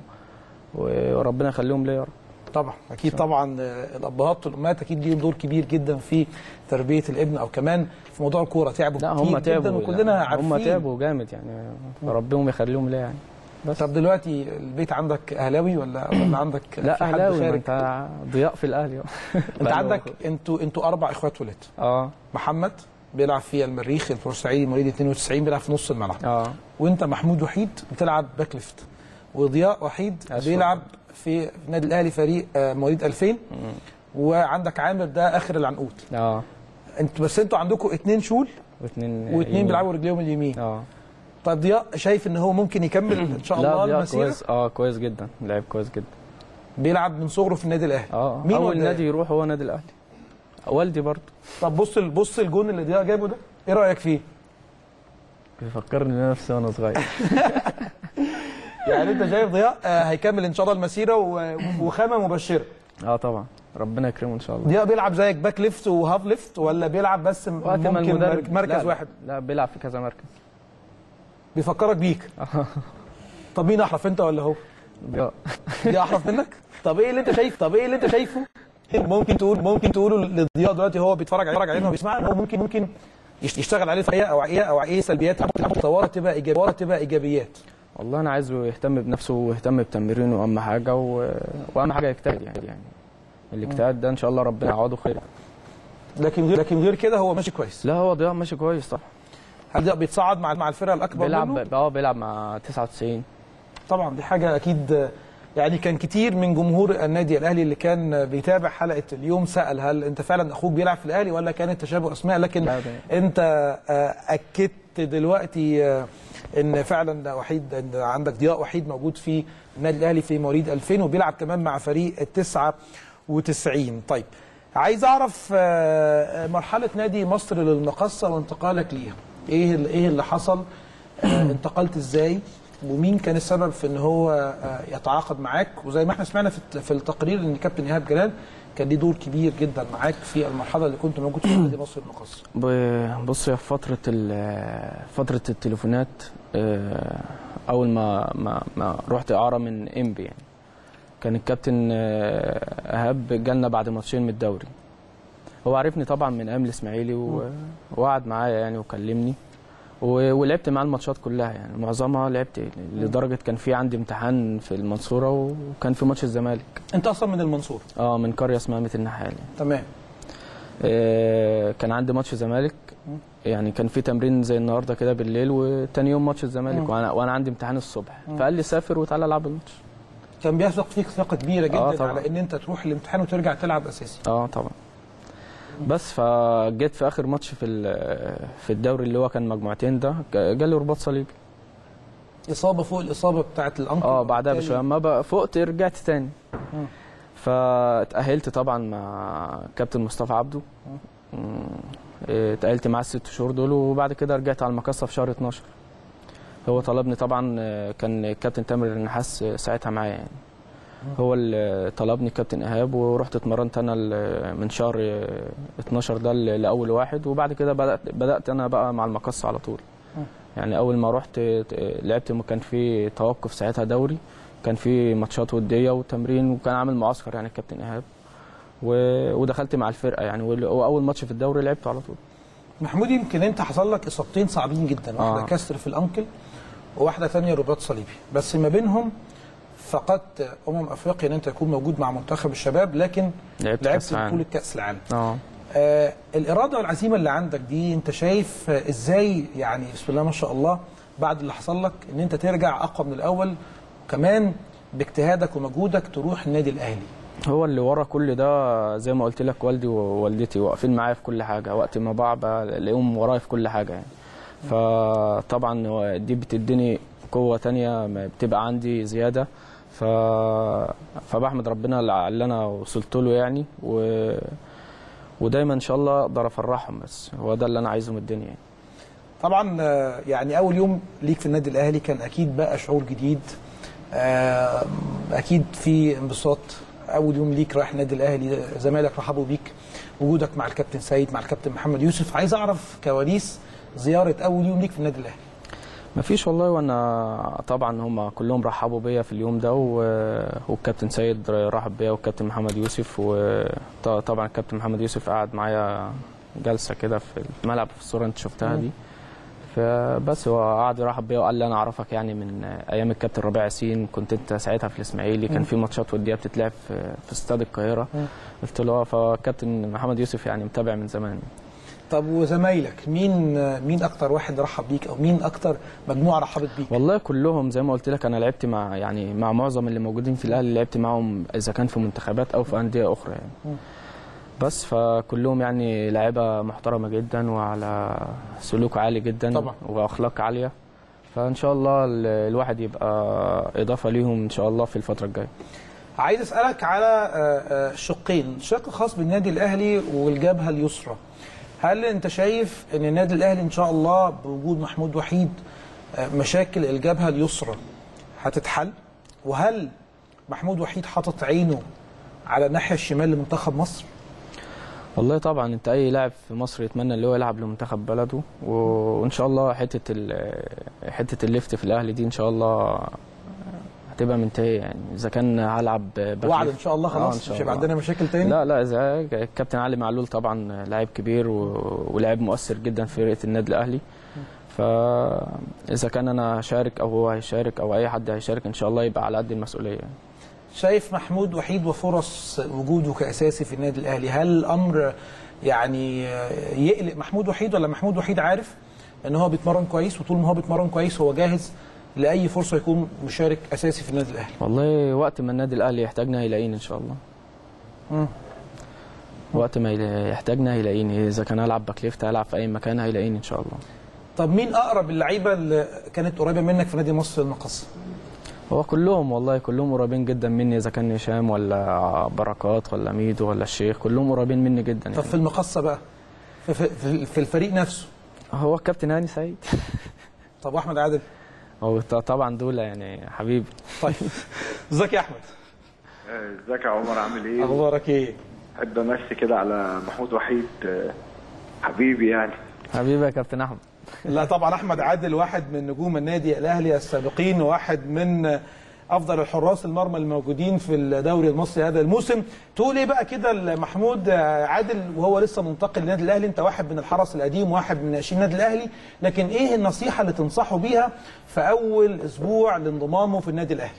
وربنا يخليهم ليا يا رب طبعا اكيد طبعا آه، الابهات والامهات اكيد ليهم دور كبير جدا في تربيه الابن او كمان في موضوع الكوره تعبوا لا كتير هم جدا تعبوا وكلنا لا، عارفين هم تعبوا جامد يعني ربهم يخليهم ليا يعني بس طب دلوقتي البيت عندك اهلاوي ولا ولا عندك لا في حد اهلاوي ما خارج؟ انت ضياء في الاهلي انت عندك انتوا انتوا اربع اخوات ولاد اه محمد بيلعب في المريخ البورسعيدي مواليد 92 بيلعب في نص الملعب اه وانت محمود وحيد بتلعب باك ليفت وضياء وحيد أسود. بيلعب في النادي الاهلي فريق آه، مواليد 2000 وعندك عامر ده اخر العنقود اه انتوا بس انتوا عندكم اتنين شول واثنين واثنين بيلعبوا رجليهم اليمين اه طب ضياء شايف ان هو ممكن يكمل ان شاء لا الله ضياء المسيره كويس اه كويس جدا لعب كويس جدا بيلعب من صغره في النادي الاهلي اه مين اول وداه؟ نادي يروح هو نادي الاهلي والدي برضه طب بص بص الجون اللي ضياء جابه ده ايه رايك فيه بيفكرني بنفسي وانا صغير يعني انت شايف ضياء آه، هيكمل ان شاء الله المسيره و- وخامه مبشره اه طبعا ربنا يكرمه ان شاء الله ضياء بيلعب زيك باك ليفت وهاف ليفت ولا بيلعب بس م- وقت ما ممكن المدرب مرك- مركز لا لا، واحد لا بيلعب في كذا مركز بيفكرك بيك طب مين احرف انت ولا هو ضياء دي احرف منك طب ايه اللي انت شايف طب ايه اللي انت شايفه ممكن تقول ممكن تقوله لضياء دلوقتي هو بيتفرج علينا علينا وبيسمعنا هو ممكن ممكن يش- يشتغل عليه في ايه او ايه او ايه سلبيات طوارئ تبقى ايجابيات تبقى ايجابيات والله انا عايزه يهتم بنفسه ويهتم بتمرينه اهم حاجه و... واهم حاجه يجتهد يعني يعني الاجتهاد ده ان شاء الله ربنا يعوضه خير لكن غير لكن غير كده هو ماشي كويس لا هو ضياء ماشي كويس طبعا هل ضياء بيتصعد مع مع الفرقه الاكبر بيلعب منه اه بيلعب مع 99 طبعا دي حاجه اكيد يعني كان كتير من جمهور النادي الاهلي اللي كان بيتابع حلقه اليوم سال هل انت فعلا اخوك بيلعب في الاهلي ولا كانت تشابه اسماء لكن لا ده- انت آه، اكدت دلوقتي آه، ان فعلا وحيد ان عندك ضياء وحيد موجود في النادي الاهلي في مواليد 2000 وبيلعب كمان مع فريق ال 99 طيب عايز اعرف آه، مرحله نادي مصر للمقصه وانتقالك ليها ايه اللي- ايه اللي حصل آه، انتقلت ازاي ومين كان السبب في ان هو آه، يتعاقد معاك وزي ما احنا سمعنا في الت- في التقرير ان كابتن ايهاب جلال كان ليه دور كبير جدا معاك في المرحله اللي كنت موجود فيها في نادي مصر المقصه ب- بص يا فترة ال- فترة التليفونات آه، أول ما ما ما رحت إعارة من إنبي يعني كان الكابتن آه، إيهاب جالنا بعد ماتشين من الدوري هو عرفني طبعا من أيام الإسماعيلي و- وقعد معايا يعني وكلمني و- ولعبت معاه الماتشات كلها يعني معظمها لعبت لدرجة كان في عندي امتحان في المنصورة وكان في ماتش الزمالك انت اصلا من المنصوره اه من قرية اسمها ميت النحال تمام آه، كان عندي ماتش زمالك يعني كان في تمرين زي النهارده كده بالليل وتاني يوم ماتش الزمالك مم. وانا وانا عندي امتحان الصبح مم. فقال لي سافر وتعالى العب الماتش كان بيثق فيك ثقه كبيره جدا آه، طبعا. على ان انت تروح الامتحان وترجع تلعب اساسي اه طبعا بس فجيت في اخر ماتش في ال- في الدوري اللي هو كان مجموعتين ده ج- جالي رباط صليبي اصابه فوق الاصابه بتاعت الانكل اه بعدها وبالتالي- بشويه اما بقى فقت رجعت تاني مم. فاتأهلت طبعا مع كابتن مصطفى عبده مم. إيه، اتأهلت معاه الست شهور دول وبعد كده رجعت على المقصة في شهر 12 هو طلبني طبعا آه، كان الكابتن تامر النحاس آه، ساعتها معايا يعني هو اللي طلبني كابتن ايهاب ورحت اتمرنت انا ال- من شهر آه، 12 ده ل- لاول واحد وبعد كده بدات بدات انا بقى مع المقصه على طول مم. يعني اول ما رحت آه، لعبت كان في توقف ساعتها دوري كان في ماتشات وديه وتمرين وكان عامل معسكر يعني الكابتن ايهاب و- ودخلت مع الفرقه يعني وال- واول ماتش في الدوري لعبته على طول محمود يمكن انت حصل لك اصابتين صعبين جدا واحده آه. كسر في الانكل وواحده ثانيه رباط صليبي بس ما بينهم فقدت امم افريقيا ان انت تكون موجود مع منتخب الشباب لكن لعبت لعبت كأس العالم. بطوله كاس العالم اه آه الاراده والعزيمه اللي عندك دي انت شايف آه ازاي يعني بسم الله ما شاء الله بعد اللي حصل لك ان انت ترجع اقوى من الاول وكمان باجتهادك ومجهودك تروح النادي الاهلي هو اللي ورا كل ده زي ما قلت لك والدي ووالدتي واقفين معايا في كل حاجه وقت ما بقع بلاقيهم ورايا في كل حاجه يعني فطبعا هو دي بتديني قوه تانية ما بتبقى عندي زياده ف... فبحمد ربنا على اللي انا وصلت له يعني و... ودايما ان شاء الله اقدر افرحهم بس هو ده اللي انا عايزه من الدنيا يعني. طبعا آه، يعني اول يوم ليك في النادي الاهلي كان اكيد بقى شعور جديد آه، اكيد في انبساط اول يوم ليك رايح النادي الاهلي زمايلك رحبوا بيك وجودك مع الكابتن سيد مع الكابتن محمد يوسف عايز اعرف كواليس زياره اول يوم ليك في النادي الاهلي مفيش والله وانا طبعا هم كلهم رحبوا بيا في اليوم ده و- والكابتن سيد رحب بيا والكابتن محمد يوسف وطبعا الكابتن محمد يوسف قعد معايا جلسه كده في الملعب في الصوره انت شفتها دي فبس هو قعد يرحب بيا وقال لي انا اعرفك يعني من ايام الكابتن ربيع ياسين كنت انت ساعتها في الاسماعيلي كان في ماتشات وديه بتتلعب في في استاد القاهره قلت له اه فالكابتن محمد يوسف يعني متابع من زمان طب وزمايلك مين مين اكتر واحد رحب بيك او مين اكتر مجموعه رحبت بيك والله كلهم زي ما قلت لك انا لعبت مع يعني مع معظم اللي موجودين في الاهلي لعبت معاهم اذا كان في منتخبات او في انديه اخرى يعني مم. بس فكلهم يعني لعيبه محترمه جدا وعلى سلوك عالي جدا طبعا. واخلاق عاليه فان شاء الله ال- الواحد يبقى اضافه ليهم ان شاء الله في الفتره الجايه عايز اسالك على آه، آه، شقين شق خاص بالنادي الاهلي والجبهه اليسرى هل انت شايف ان النادي الاهلي ان شاء الله بوجود محمود وحيد آه، مشاكل الجبهه اليسرى هتتحل وهل محمود وحيد حاطط عينه على الناحيه الشمال لمنتخب مصر والله طبعا انت اي لاعب في مصر يتمنى اللي هو يلعب لمنتخب بلده وان شاء الله حته ال- حته الليفت في الاهلي دي ان شاء الله هتبقى منتهيه يعني اذا كان هلعب باك وعد ليفت. ان شاء الله آه، خلاص إن شاء مش هيبقى الله. عندنا مشاكل تاني لا لا اذا الكابتن علي معلول طبعا لاعب كبير و... ولاعب مؤثر جدا في فرقه النادي الاهلي فاذا كان انا هشارك او هو هيشارك او اي حد هيشارك ان شاء الله يبقى على قد المسؤوليه شايف محمود وحيد وفرص وجوده كاساسي في النادي الاهلي هل الامر يعني يقلق محمود وحيد ولا محمود وحيد عارف ان هو بيتمرن كويس وطول ما هو بيتمرن كويس هو جاهز لاي فرصه يكون مشارك اساسي في النادي الاهلي والله وقت ما النادي الاهلي يحتاجنا هيلاقيني ان شاء الله مم. وقت ما يلا- يحتاجنا هيلاقيني اذا كان هلعب باك ليفت هلعب في اي مكان هيلاقيني ان شاء الله طب مين اقرب اللعيبه اللي كانت قريبه منك في نادي مصر المقصه هو كلهم والله كلهم قريبين جدا مني اذا كان هشام ولا بركات ولا ميدو ولا الشيخ كلهم قريبين مني جدا طب يعني. في المقصه بقى في, في, في, في الفريق نفسه هو الكابتن هاني سعيد طب واحمد عادل هو ط- طبعا دول يعني حبيبي طيب ازيك يا احمد ازيك يا عمر عامل ايه؟ اخبارك ايه احب امسي كده على محمود وحيد آه، حبيبي يعني حبيبي يا كابتن احمد لا طبعا احمد عادل واحد من نجوم النادي الاهلي السابقين وواحد من افضل الحراس المرمى الموجودين في الدوري المصري هذا الموسم تقول ايه بقى كده لمحمود عادل وهو لسه منتقل للنادي الاهلي انت واحد من الحرس القديم واحد من ناشئين النادي الاهلي لكن ايه النصيحه اللي تنصحه بيها في اول اسبوع لانضمامه في النادي الاهلي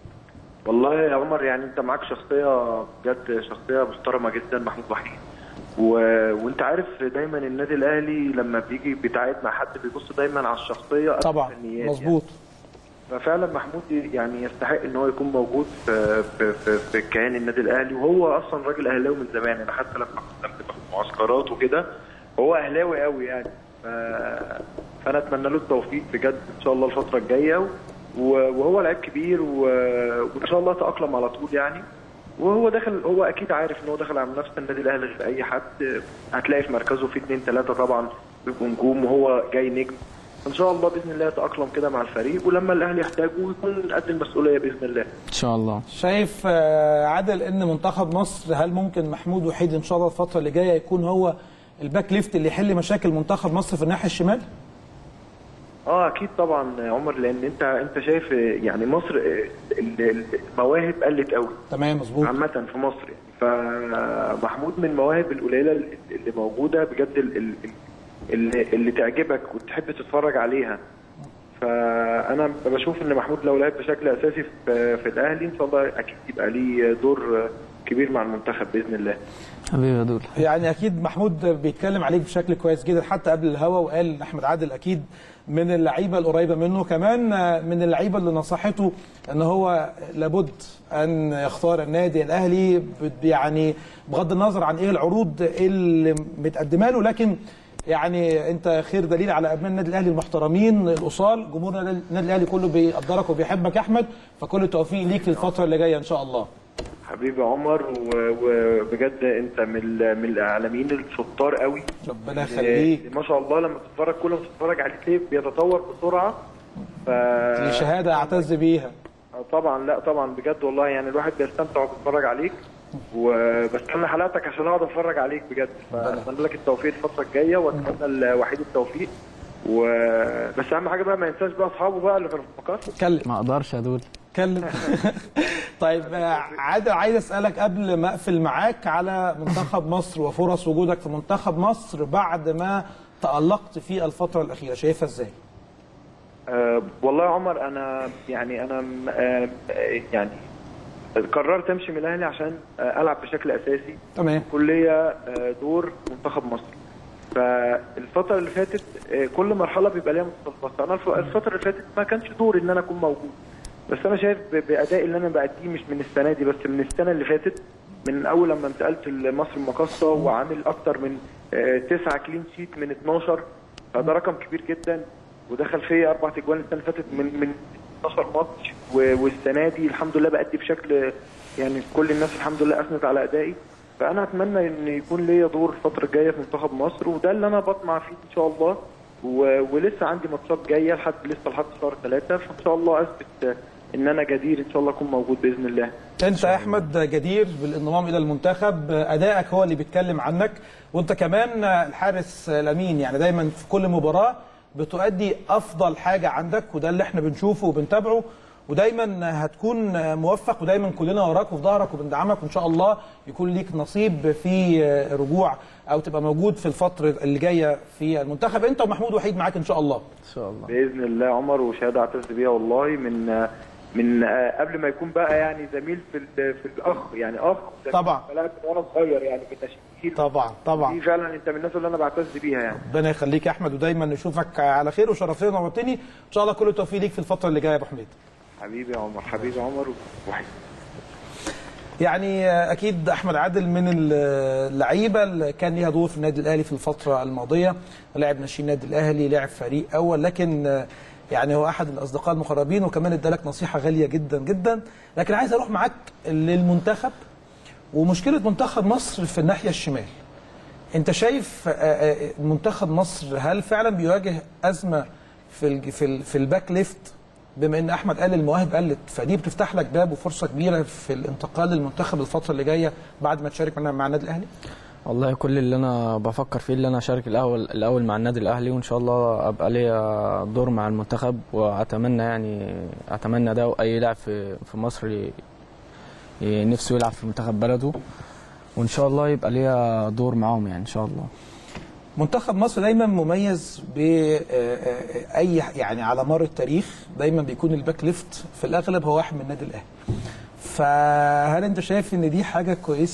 والله يا عمر يعني انت معاك شخصيه بجد شخصيه محترمه جدا محمود وحيد و... وانت عارف دايما النادي الاهلي لما بيجي بيتعاقد مع حد بيبص دايما على الشخصيه قبل طبعا الفنيات مظبوط ففعلا محمود يعني يستحق ان هو يكون موجود في في في, في كيان النادي الاهلي وهو اصلا راجل اهلاوي من زمان انا حتى لما كنت لما كنت في معسكرات وكده هو اهلاوي قوي يعني ف... فانا اتمنى له التوفيق بجد ان شاء الله الفتره الجايه و... وهو لعيب كبير و... وان شاء الله تاقلم على طول يعني وهو داخل هو اكيد عارف ان هو داخل على منافسه النادي الاهلي غير اي حد هتلاقي في مركزه في اثنين ثلاثه طبعا بيبقوا نجوم وهو جاي نجم ان شاء الله باذن الله يتاقلم كده مع الفريق ولما الاهلي يحتاجه يكون قد المسؤوليه باذن الله ان شاء الله شايف آه، عادل ان منتخب مصر هل ممكن محمود وحيد ان شاء الله الفتره اللي جايه يكون هو الباك ليفت اللي يحل مشاكل منتخب مصر في الناحيه الشمال؟ اه اكيد طبعا يا عمر لان انت انت شايف يعني مصر ال- المواهب قلت قوي تمام مظبوط عامه في مصر يعني فمحمود من المواهب القليله اللي موجوده بجد ال- ال- اللي, اللي تعجبك وتحب تتفرج عليها فانا بشوف ان محمود لو لعب بشكل اساسي في, في الاهلي ان شاء الله اكيد يبقى ليه دور كبير مع المنتخب باذن الله حبيبي يا دول يعني اكيد محمود بيتكلم عليك بشكل كويس جدا حتى قبل الهوا وقال إن احمد عادل اكيد من اللعيبه القريبه منه كمان من اللعيبه اللي نصحته ان هو لابد ان يختار النادي الاهلي ب- يعني بغض النظر عن ايه العروض اللي متقدمه له لكن يعني انت خير دليل على ابناء النادي الاهلي المحترمين الاصال جمهور النادي الاهلي كله بيقدرك وبيحبك يا احمد فكل التوفيق ليك للفتره اللي جايه ان شاء الله حبيبي عمر و- وبجد انت من ال- من الاعلاميين الشطار قوي ربنا يخليك ما شاء الله لما تتفرج كل ما تتفرج عليه تلاقيه بيتطور بسرعه ف دي شهاده اعتز بيها طبعا لا طبعا بجد والله يعني الواحد بيستمتع وهو بيتفرج عليك وبستنى حلقتك عشان اقعد اتفرج عليك بجد فاتمنى لك التوفيق الفتره الجايه واتمنى الوحيد التوفيق و... بس اهم حاجه بقى ما ينساش بقى اصحابه بقى اللي في المقاصد اتكلم ما اقدرش يا دول اتكلم طيب آه، عادل عايز اسالك قبل ما اقفل معاك على منتخب مصر وفرص وجودك في منتخب مصر بعد ما تالقت في الفتره الاخيره شايفها ازاي؟ أه والله يا عمر انا يعني انا م- أه يعني قررت امشي من الاهلي عشان آه، العب بشكل اساسي تمام كليه آه، دور منتخب مصر فالفتره اللي فاتت آه، كل مرحله بيبقى ليها متطلبات انا الف- الفتره اللي فاتت ما كانش دور ان انا اكون موجود بس انا شايف ب- بادائي اللي انا باديه مش من السنه دي بس من السنه اللي فاتت من اول لما انتقلت لمصر المقاصه وعامل اكتر من آه، تسعة كلين شيت من 12 فده رقم كبير جدا ودخل فيا اربع اجوان السنه اللي فاتت من من 12 ماتش و- والسنه دي الحمد لله بادي بشكل يعني كل الناس الحمد لله اثنت على ادائي فانا اتمنى ان يكون ليا دور الفتره الجايه في منتخب مصر وده اللي انا بطمع فيه ان شاء الله و... ولسه عندي ماتشات جايه لحد لسه لحد شهر ثلاثه فان شاء الله اثبت ان انا جدير ان شاء الله اكون موجود باذن الله انت يا احمد جدير بالانضمام الى المنتخب ادائك هو اللي بيتكلم عنك وانت كمان الحارس الامين يعني دايما في كل مباراه بتؤدي افضل حاجه عندك وده اللي احنا بنشوفه وبنتابعه ودايما هتكون موفق ودايما كلنا وراك وفي ظهرك وبندعمك وان شاء الله يكون ليك نصيب في رجوع او تبقى موجود في الفتره اللي جايه في المنتخب انت ومحمود وحيد معاك ان شاء الله ان شاء الله باذن الله يا عمر وشهاده اعتز بيها والله من من قبل ما يكون بقى يعني زميل في ال- في الاخ يعني اخ طبعا. بلاعب من وانا صغير يعني من ناشئين طبعا طبعا دي فعلا انت من الناس اللي انا بعتز بيها يعني ربنا يخليك يا احمد ودايما نشوفك على خير وشرفتني ونورتني ان شاء الله كل التوفيق ليك في الفتره اللي جايه يا ابو حميد حبيبي يا عمر حبيبي يا عمر وحيد يعني اكيد احمد عادل من اللعيبه اللي كان ليها دور في النادي الاهلي في الفتره الماضيه لاعب ناشئين النادي الاهلي لاعب فريق اول لكن يعني هو احد الاصدقاء المقربين وكمان ادالك نصيحه غاليه جدا جدا لكن عايز اروح معاك للمنتخب ومشكله منتخب مصر في الناحيه الشمال انت شايف آه، آه، منتخب مصر هل فعلا بيواجه ازمه في الج- في ال- في الباك ليفت بما ان احمد قال المواهب قلت فدي بتفتح لك باب وفرصه كبيره في الانتقال للمنتخب الفتره اللي جايه بعد ما تشارك مع مع النادي الاهلي والله كل اللي انا بفكر فيه اللي انا اشارك الاول الاول مع النادي الاهلي وان شاء الله ابقى ليا دور مع المنتخب واتمنى يعني اتمنى ده واي لاعب في في مصر ي- ي- نفسه يلعب في منتخب بلده وان شاء الله يبقى ليا دور معاهم يعني ان شاء الله منتخب مصر دايما مميز ب آه، آه، اي يعني على مر التاريخ دايما بيكون الباك ليفت في الاغلب هو واحد من النادي الاهلي فهل انت شايف ان دي حاجه كويسه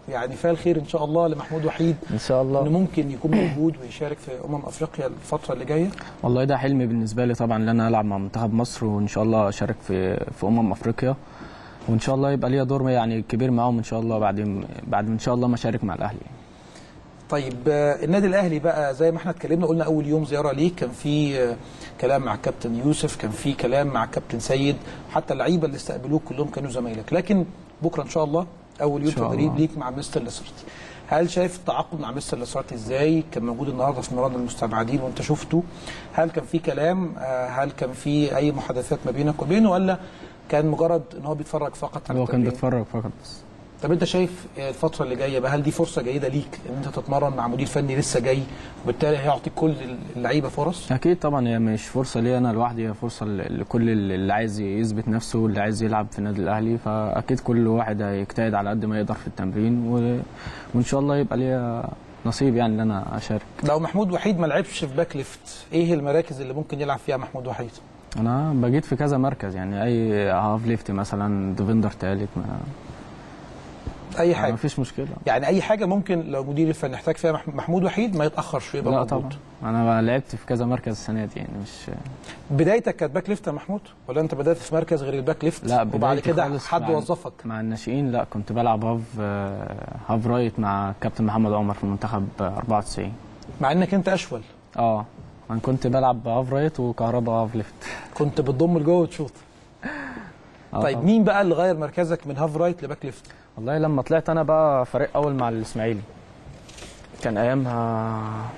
يعني فيها الخير ان شاء الله لمحمود وحيد ان شاء انه الله ممكن يكون موجود ويشارك في امم افريقيا الفتره اللي جايه والله ده حلمي بالنسبه لي طبعا ان انا العب مع منتخب مصر وان شاء الله اشارك في في امم افريقيا وان شاء الله يبقى ليا دور يعني كبير معاهم ان شاء الله بعد بعد ان شاء الله ما اشارك مع الاهلي طيب آه، النادي الاهلي بقى زي ما احنا اتكلمنا قلنا اول يوم زياره ليك كان في آه، كلام مع الكابتن يوسف كان في كلام مع الكابتن سيد حتى اللعيبه اللي استقبلوك كلهم كانوا زمايلك لكن بكره ان شاء الله اول يوم إن شاء تدريب الله. ليك مع مستر لاسرتي هل شايف التعاقد مع مستر لاسرتي ازاي كان موجود النهارده في مران المستبعدين وانت شفته هل كان في كلام آه، هل كان في اي محادثات ما بينك وبينه ولا كان مجرد ان هو بيتفرج فقط على هو كان التمرين؟ بيتفرج فقط بس طب انت شايف الفتره اللي جايه بقى هل دي فرصه جيده ليك ان انت تتمرن مع مدير فني لسه جاي وبالتالي هيعطي كل اللعيبه فرص اكيد طبعا هي مش فرصه لي انا لوحدي هي فرصه ل- لكل اللي عايز يثبت نفسه واللي عايز يلعب في النادي الاهلي فاكيد كل واحد هيجتهد على قد ما يقدر في التمرين و... وان شاء الله يبقى ليا نصيب يعني ان انا اشارك لو محمود وحيد ما لعبش في باك ليفت ايه المراكز اللي ممكن يلعب فيها محمود وحيد انا بجيت في كذا مركز يعني اي هاف ليفت مثلا ديفندر ثالث ما اي ما حاجه فيش مشكله يعني اي حاجه ممكن لو مدير الفني احتاج فيها مح- محمود وحيد ما يتاخرش يبقى لا موجود طبعا انا لعبت في كذا مركز السنه دي يعني مش بدايتك كانت باك ليفت يا محمود ولا انت بدات في مركز غير الباك ليفت لا وبعد بدايتي كده خالص حد مع- وظفك مع الناشئين لا كنت بلعب هاف آه، هاف رايت مع كابتن محمد عمر في المنتخب 94 مع انك انت اشول اه انا كنت بلعب هاف رايت وكهربا هاف ليفت كنت بتضم لجوه وتشوط آه طيب طبعاً. مين بقى اللي غير مركزك من هاف رايت لباك ليفت والله لما طلعت انا بقى فريق اول مع الاسماعيلي كان ايامها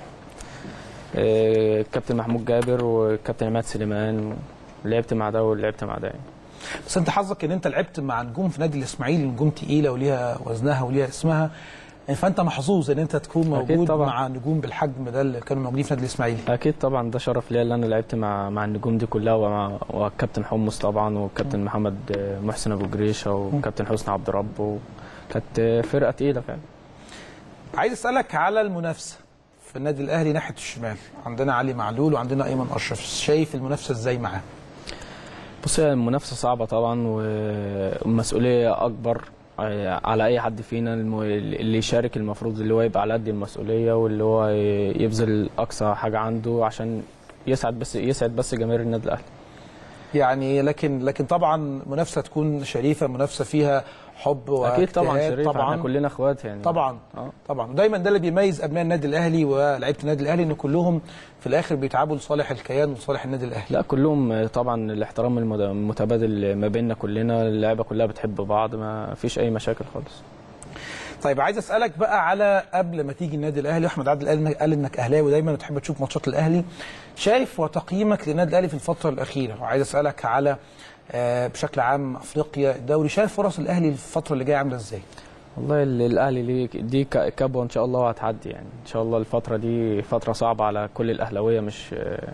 آه، الكابتن محمود جابر والكابتن عماد سليمان لعبت مع ده ولعبت مع ده يعني. بس انت حظك ان انت لعبت مع نجوم في نادي الاسماعيلي نجوم تقيله وليها وزنها وليها اسمها يعني فانت محظوظ ان انت تكون أكيد موجود طبعاً. مع نجوم بالحجم ده اللي كانوا موجودين في نادي الاسماعيلي اكيد طبعا ده شرف ليا اللي انا لعبت مع مع النجوم دي كلها ومع والكابتن حمص طبعا والكابتن محمد آه، محسن ابو جريشه والكابتن حسني عبد رب كانت فرقه تقيله فعلا عايز اسالك على المنافسه في النادي الاهلي ناحيه الشمال عندنا علي معلول وعندنا ايمن اشرف شايف المنافسه ازاي معاه بص هي المنافسة صعبة طبعا والمسؤولية أكبر على أي حد فينا الم- اللي يشارك المفروض اللي هو يبقى على قد المسؤولية واللي هو يبذل أقصى حاجة عنده عشان يسعد بس يسعد بس جماهير النادي الأهلي يعني لكن لكن طبعا منافسه تكون شريفه منافسه فيها حب أكيد طبعا واجتهاد شريف طبعا احنا كلنا اخوات يعني طبعا اه طبعا ودايما ده اللي بيميز ابناء النادي الاهلي ولاعيبه النادي الاهلي ان كلهم في الاخر بيتعبوا لصالح الكيان وصالح النادي الاهلي لا كلهم طبعا الاحترام المد- المتبادل ما بيننا كلنا اللعيبة كلها بتحب بعض ما فيش أي مشاكل خالص طيب عايز اسالك بقى على قبل ما تيجي النادي الاهلي احمد عادل قال قال انك اهلاوي دايما بتحب تشوف ماتشات الاهلي شايف وتقييمك للنادي الاهلي في الفتره الاخيره وعايز اسالك على آه، بشكل عام افريقيا الدوري شايف فرص الاهلي الفتره اللي جايه عامله ازاي والله ال- الاهلي ليه دي ك- كبوه ان شاء الله وهتعدي يعني ان شاء الله الفتره دي فتره صعبه على كل الاهلاويه مش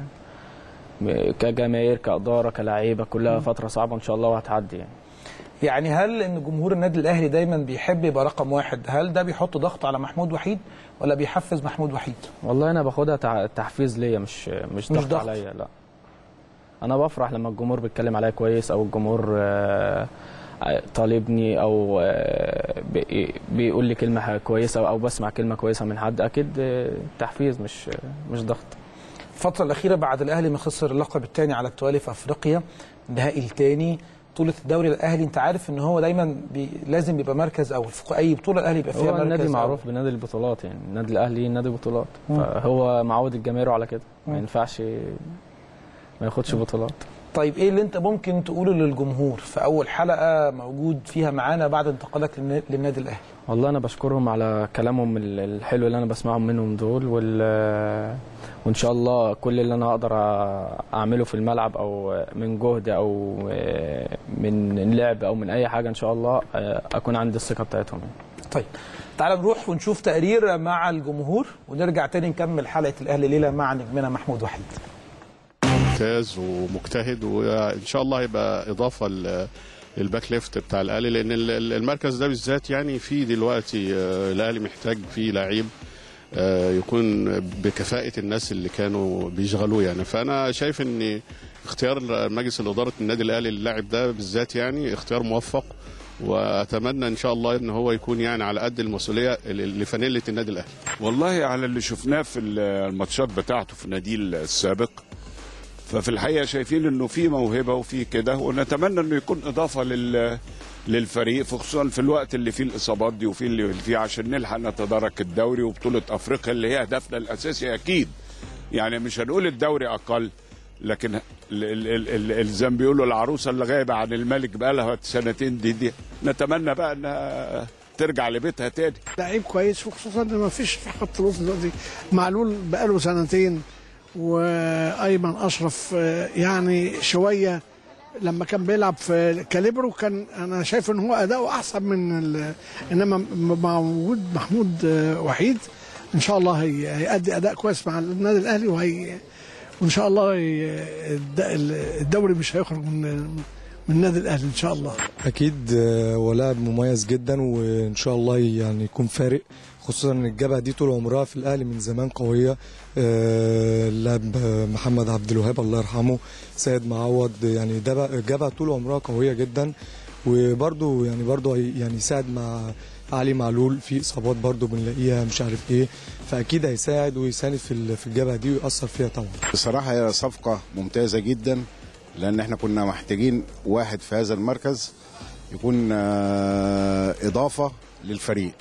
م- كجماهير كاداره كلاعيبه كلها فتره صعبه ان شاء الله وهتعدي يعني يعني هل ان جمهور النادي الاهلي دايما بيحب يبقى رقم واحد هل ده بيحط ضغط على محمود وحيد ولا بيحفز محمود وحيد والله انا باخدها تع- تحفيز ليا مش مش ضغط ضغط. عليا لا انا بفرح لما الجمهور بيتكلم عليا كويس او الجمهور آه، طالبني او آه، بي- بيقول لي كلمه كويسه او بسمع كلمه كويسه من حد اكيد آه، تحفيز مش مش ضغط الفتره الاخيره بعد الاهلي ما خسر اللقب الثاني على التوالي في افريقيا النهائي الثاني بطوله الدوري الاهلي انت عارف ان هو دايما بي لازم يبقى مركز اول في اي بطوله الاهلي يبقى فيها هو مركز النادي أول. معروف بنادي البطولات يعني النادي الاهلي نادي بطولات مم. فهو معود الجماهير على كده مم. ما ينفعش ما ياخدش بطولات طيب ايه اللي انت ممكن تقوله للجمهور في اول حلقه موجود فيها معانا بعد انتقالك للنا- للنادي الاهلي والله انا بشكرهم على كلامهم ال- الحلو اللي انا بسمعهم منهم دول وال وان شاء الله كل اللي انا اقدر أ- اعمله في الملعب او من جهد او من لعب او من اي حاجه ان شاء الله اكون عندي الثقه بتاعتهم يعني. طيب تعال نروح ونشوف تقرير مع الجمهور ونرجع تاني نكمل حلقه الاهلي ليله مع نجمنا محمود وحيد ممتاز ومجتهد وان شاء الله هيبقى اضافه ل- للباك ليفت بتاع الاهلي لان ال- ال- المركز ده بالذات يعني في دلوقتي آه، الاهلي محتاج فيه لعيب آه، يكون بكفاءه الناس اللي كانوا بيشغلوه يعني فانا شايف ان اختيار مجلس الاداره النادي الاهلي للاعب ده بالذات يعني اختيار موفق واتمنى ان شاء الله ان هو يكون يعني على قد المسؤوليه لفانيله النادي الاهلي والله على اللي شفناه في الماتشات بتاعته في النادي السابق ففي الحقيقه شايفين انه في موهبه وفي كده ونتمنى انه يكون اضافه لل للفريق خصوصا في الوقت اللي فيه الاصابات دي وفيه اللي فيه عشان نلحق نتدارك الدوري وبطوله افريقيا اللي هي هدفنا الاساسي اكيد يعني مش هنقول الدوري اقل لكن ال- ال- ال- ال- زي ما بيقولوا العروسه اللي غايبه عن الملك بقى لها سنتين دي, دي نتمنى بقى انها ترجع لبيتها تاني لعيب كويس وخصوصا ان ما فيش في خط الوسط دلوقتي معلول بقاله سنتين وايمن اشرف آه، يعني شويه لما كان بيلعب في كاليبرو كان انا شايف ان هو اداؤه احسن من ال- انما مع وجود محمود آه، وحيد ان شاء الله هي- هيأدي اداء كويس مع النادي الاهلي وهي وان شاء الله هي- الد- الدوري مش هيخرج من من النادي الاهلي ان شاء الله اكيد آه، هو لاعب مميز جدا وان شاء الله يعني يكون فارق خصوصا ان الجبهه دي طول عمرها في الاهلي من زمان قويه آه، اللاعب آه، محمد عبد الوهاب الله يرحمه سيد معوض يعني ده بقى- الجبهه طول عمرها قويه جدا وبرده يعني برده يعني يساعد مع علي معلول في اصابات برده بنلاقيها مش عارف ايه فاكيد هيساعد ويساند في ال- في الجبهه دي ويأثر فيها طبعا بصراحة هي صفقة ممتازة جدا لأن احنا كنا محتاجين واحد في هذا المركز يكون آه، إضافة للفريق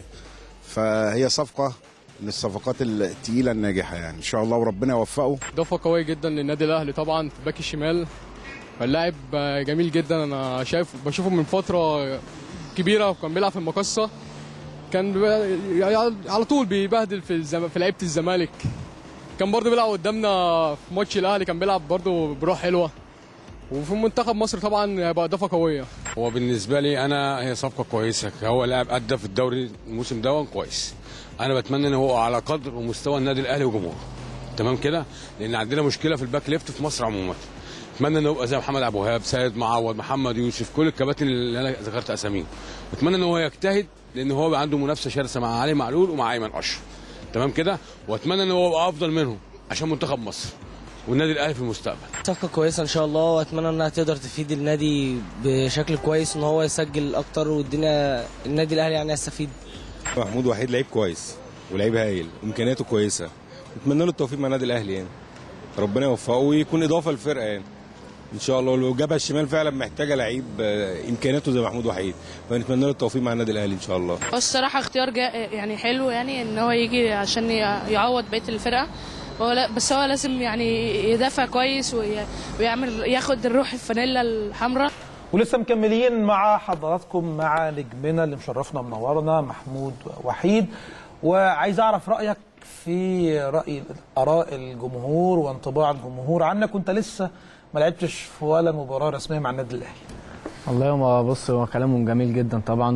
فهي صفقة من الصفقات التقيلة الناجحة يعني إن شاء الله وربنا يوفقه اضافه قويه جدا للنادي الاهلي طبعا في باك الشمال اللاعب جميل جدا انا شايف بشوفه من فتره كبيره وكان بيلعب في المقصه كان بي- على طول بيبهدل في الزم... في لعيبه الزمالك كان برضه بيلعب قدامنا في ماتش الاهلي كان بيلعب برضه بروح حلوه وفي منتخب مصر طبعا هيبقى اضافه قويه هو بالنسبه لي انا هي صفقه كويسه هو لاعب ادى في الدوري الموسم ده كويس انا بتمنى ان هو على قدر ومستوى النادي الاهلي وجمهوره تمام كده لان عندنا مشكله في الباك ليفت في مصر عموما اتمنى انه يبقى زي محمد ابو وهاب سيد معوض محمد يوسف كل الكباتن اللي انا ذكرت اساميهم اتمنى ان هو يجتهد لان هو بقى عنده منافسه شرسه مع علي معلول ومع ايمن اشرف تمام كده واتمنى ان هو يبقى افضل منهم عشان منتخب مصر والنادي الاهلي في المستقبل صفقة كويسة إن شاء الله وأتمنى إنها تقدر تفيد النادي بشكل كويس إن هو يسجل أكتر والدنيا النادي الأهلي يعني يستفيد محمود وحيد لعيب كويس ولعيب هايل امكانياته كويسه نتمنى له التوفيق مع النادي الاهلي يعني ربنا يوفقه ويكون اضافه للفرقه يعني ان شاء الله والجبهه الشمال فعلا محتاجه لعيب آه، امكانياته زي محمود وحيد فنتمنى له التوفيق مع النادي الاهلي ان شاء الله هو الصراحة اختيار جا يعني حلو يعني ان هو يجي عشان ي- يعوض بقية الفرقة هو لا بس هو لازم يعني يدافع كويس وي- ويعمل ياخد الروح الفانيلا الحمراء ولسه مكملين مع حضراتكم مع نجمنا اللي مشرفنا ومنورنا محمود وحيد وعايز اعرف رايك في راي اراء الجمهور وانطباع الجمهور عنك وانت لسه ما لعبتش في ولا مباراه رسميه مع النادي الاهلي والله هو بص هو كلامهم جميل جدا طبعا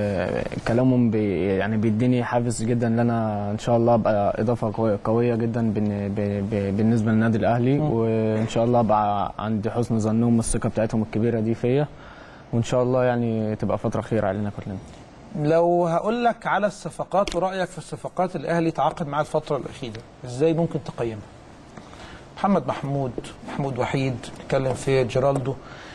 وكلامهم بي يعني بيديني حافز جدا ان انا ان شاء الله ابقى اضافه قوية- قويه جدا بن- ب- ب- بالنسبه للنادي الاهلي وان شاء الله ابقى عند حسن ظنهم والثقه بتاعتهم الكبيره دي فيا وان شاء الله يعني تبقى فتره خير علينا كلنا لو هقول لك على الصفقات ورايك في الصفقات الاهلي تعاقد معاها الفتره الاخيره ازاي ممكن تقيمها محمد محمود محمود وحيد بنتكلم في جيرالدو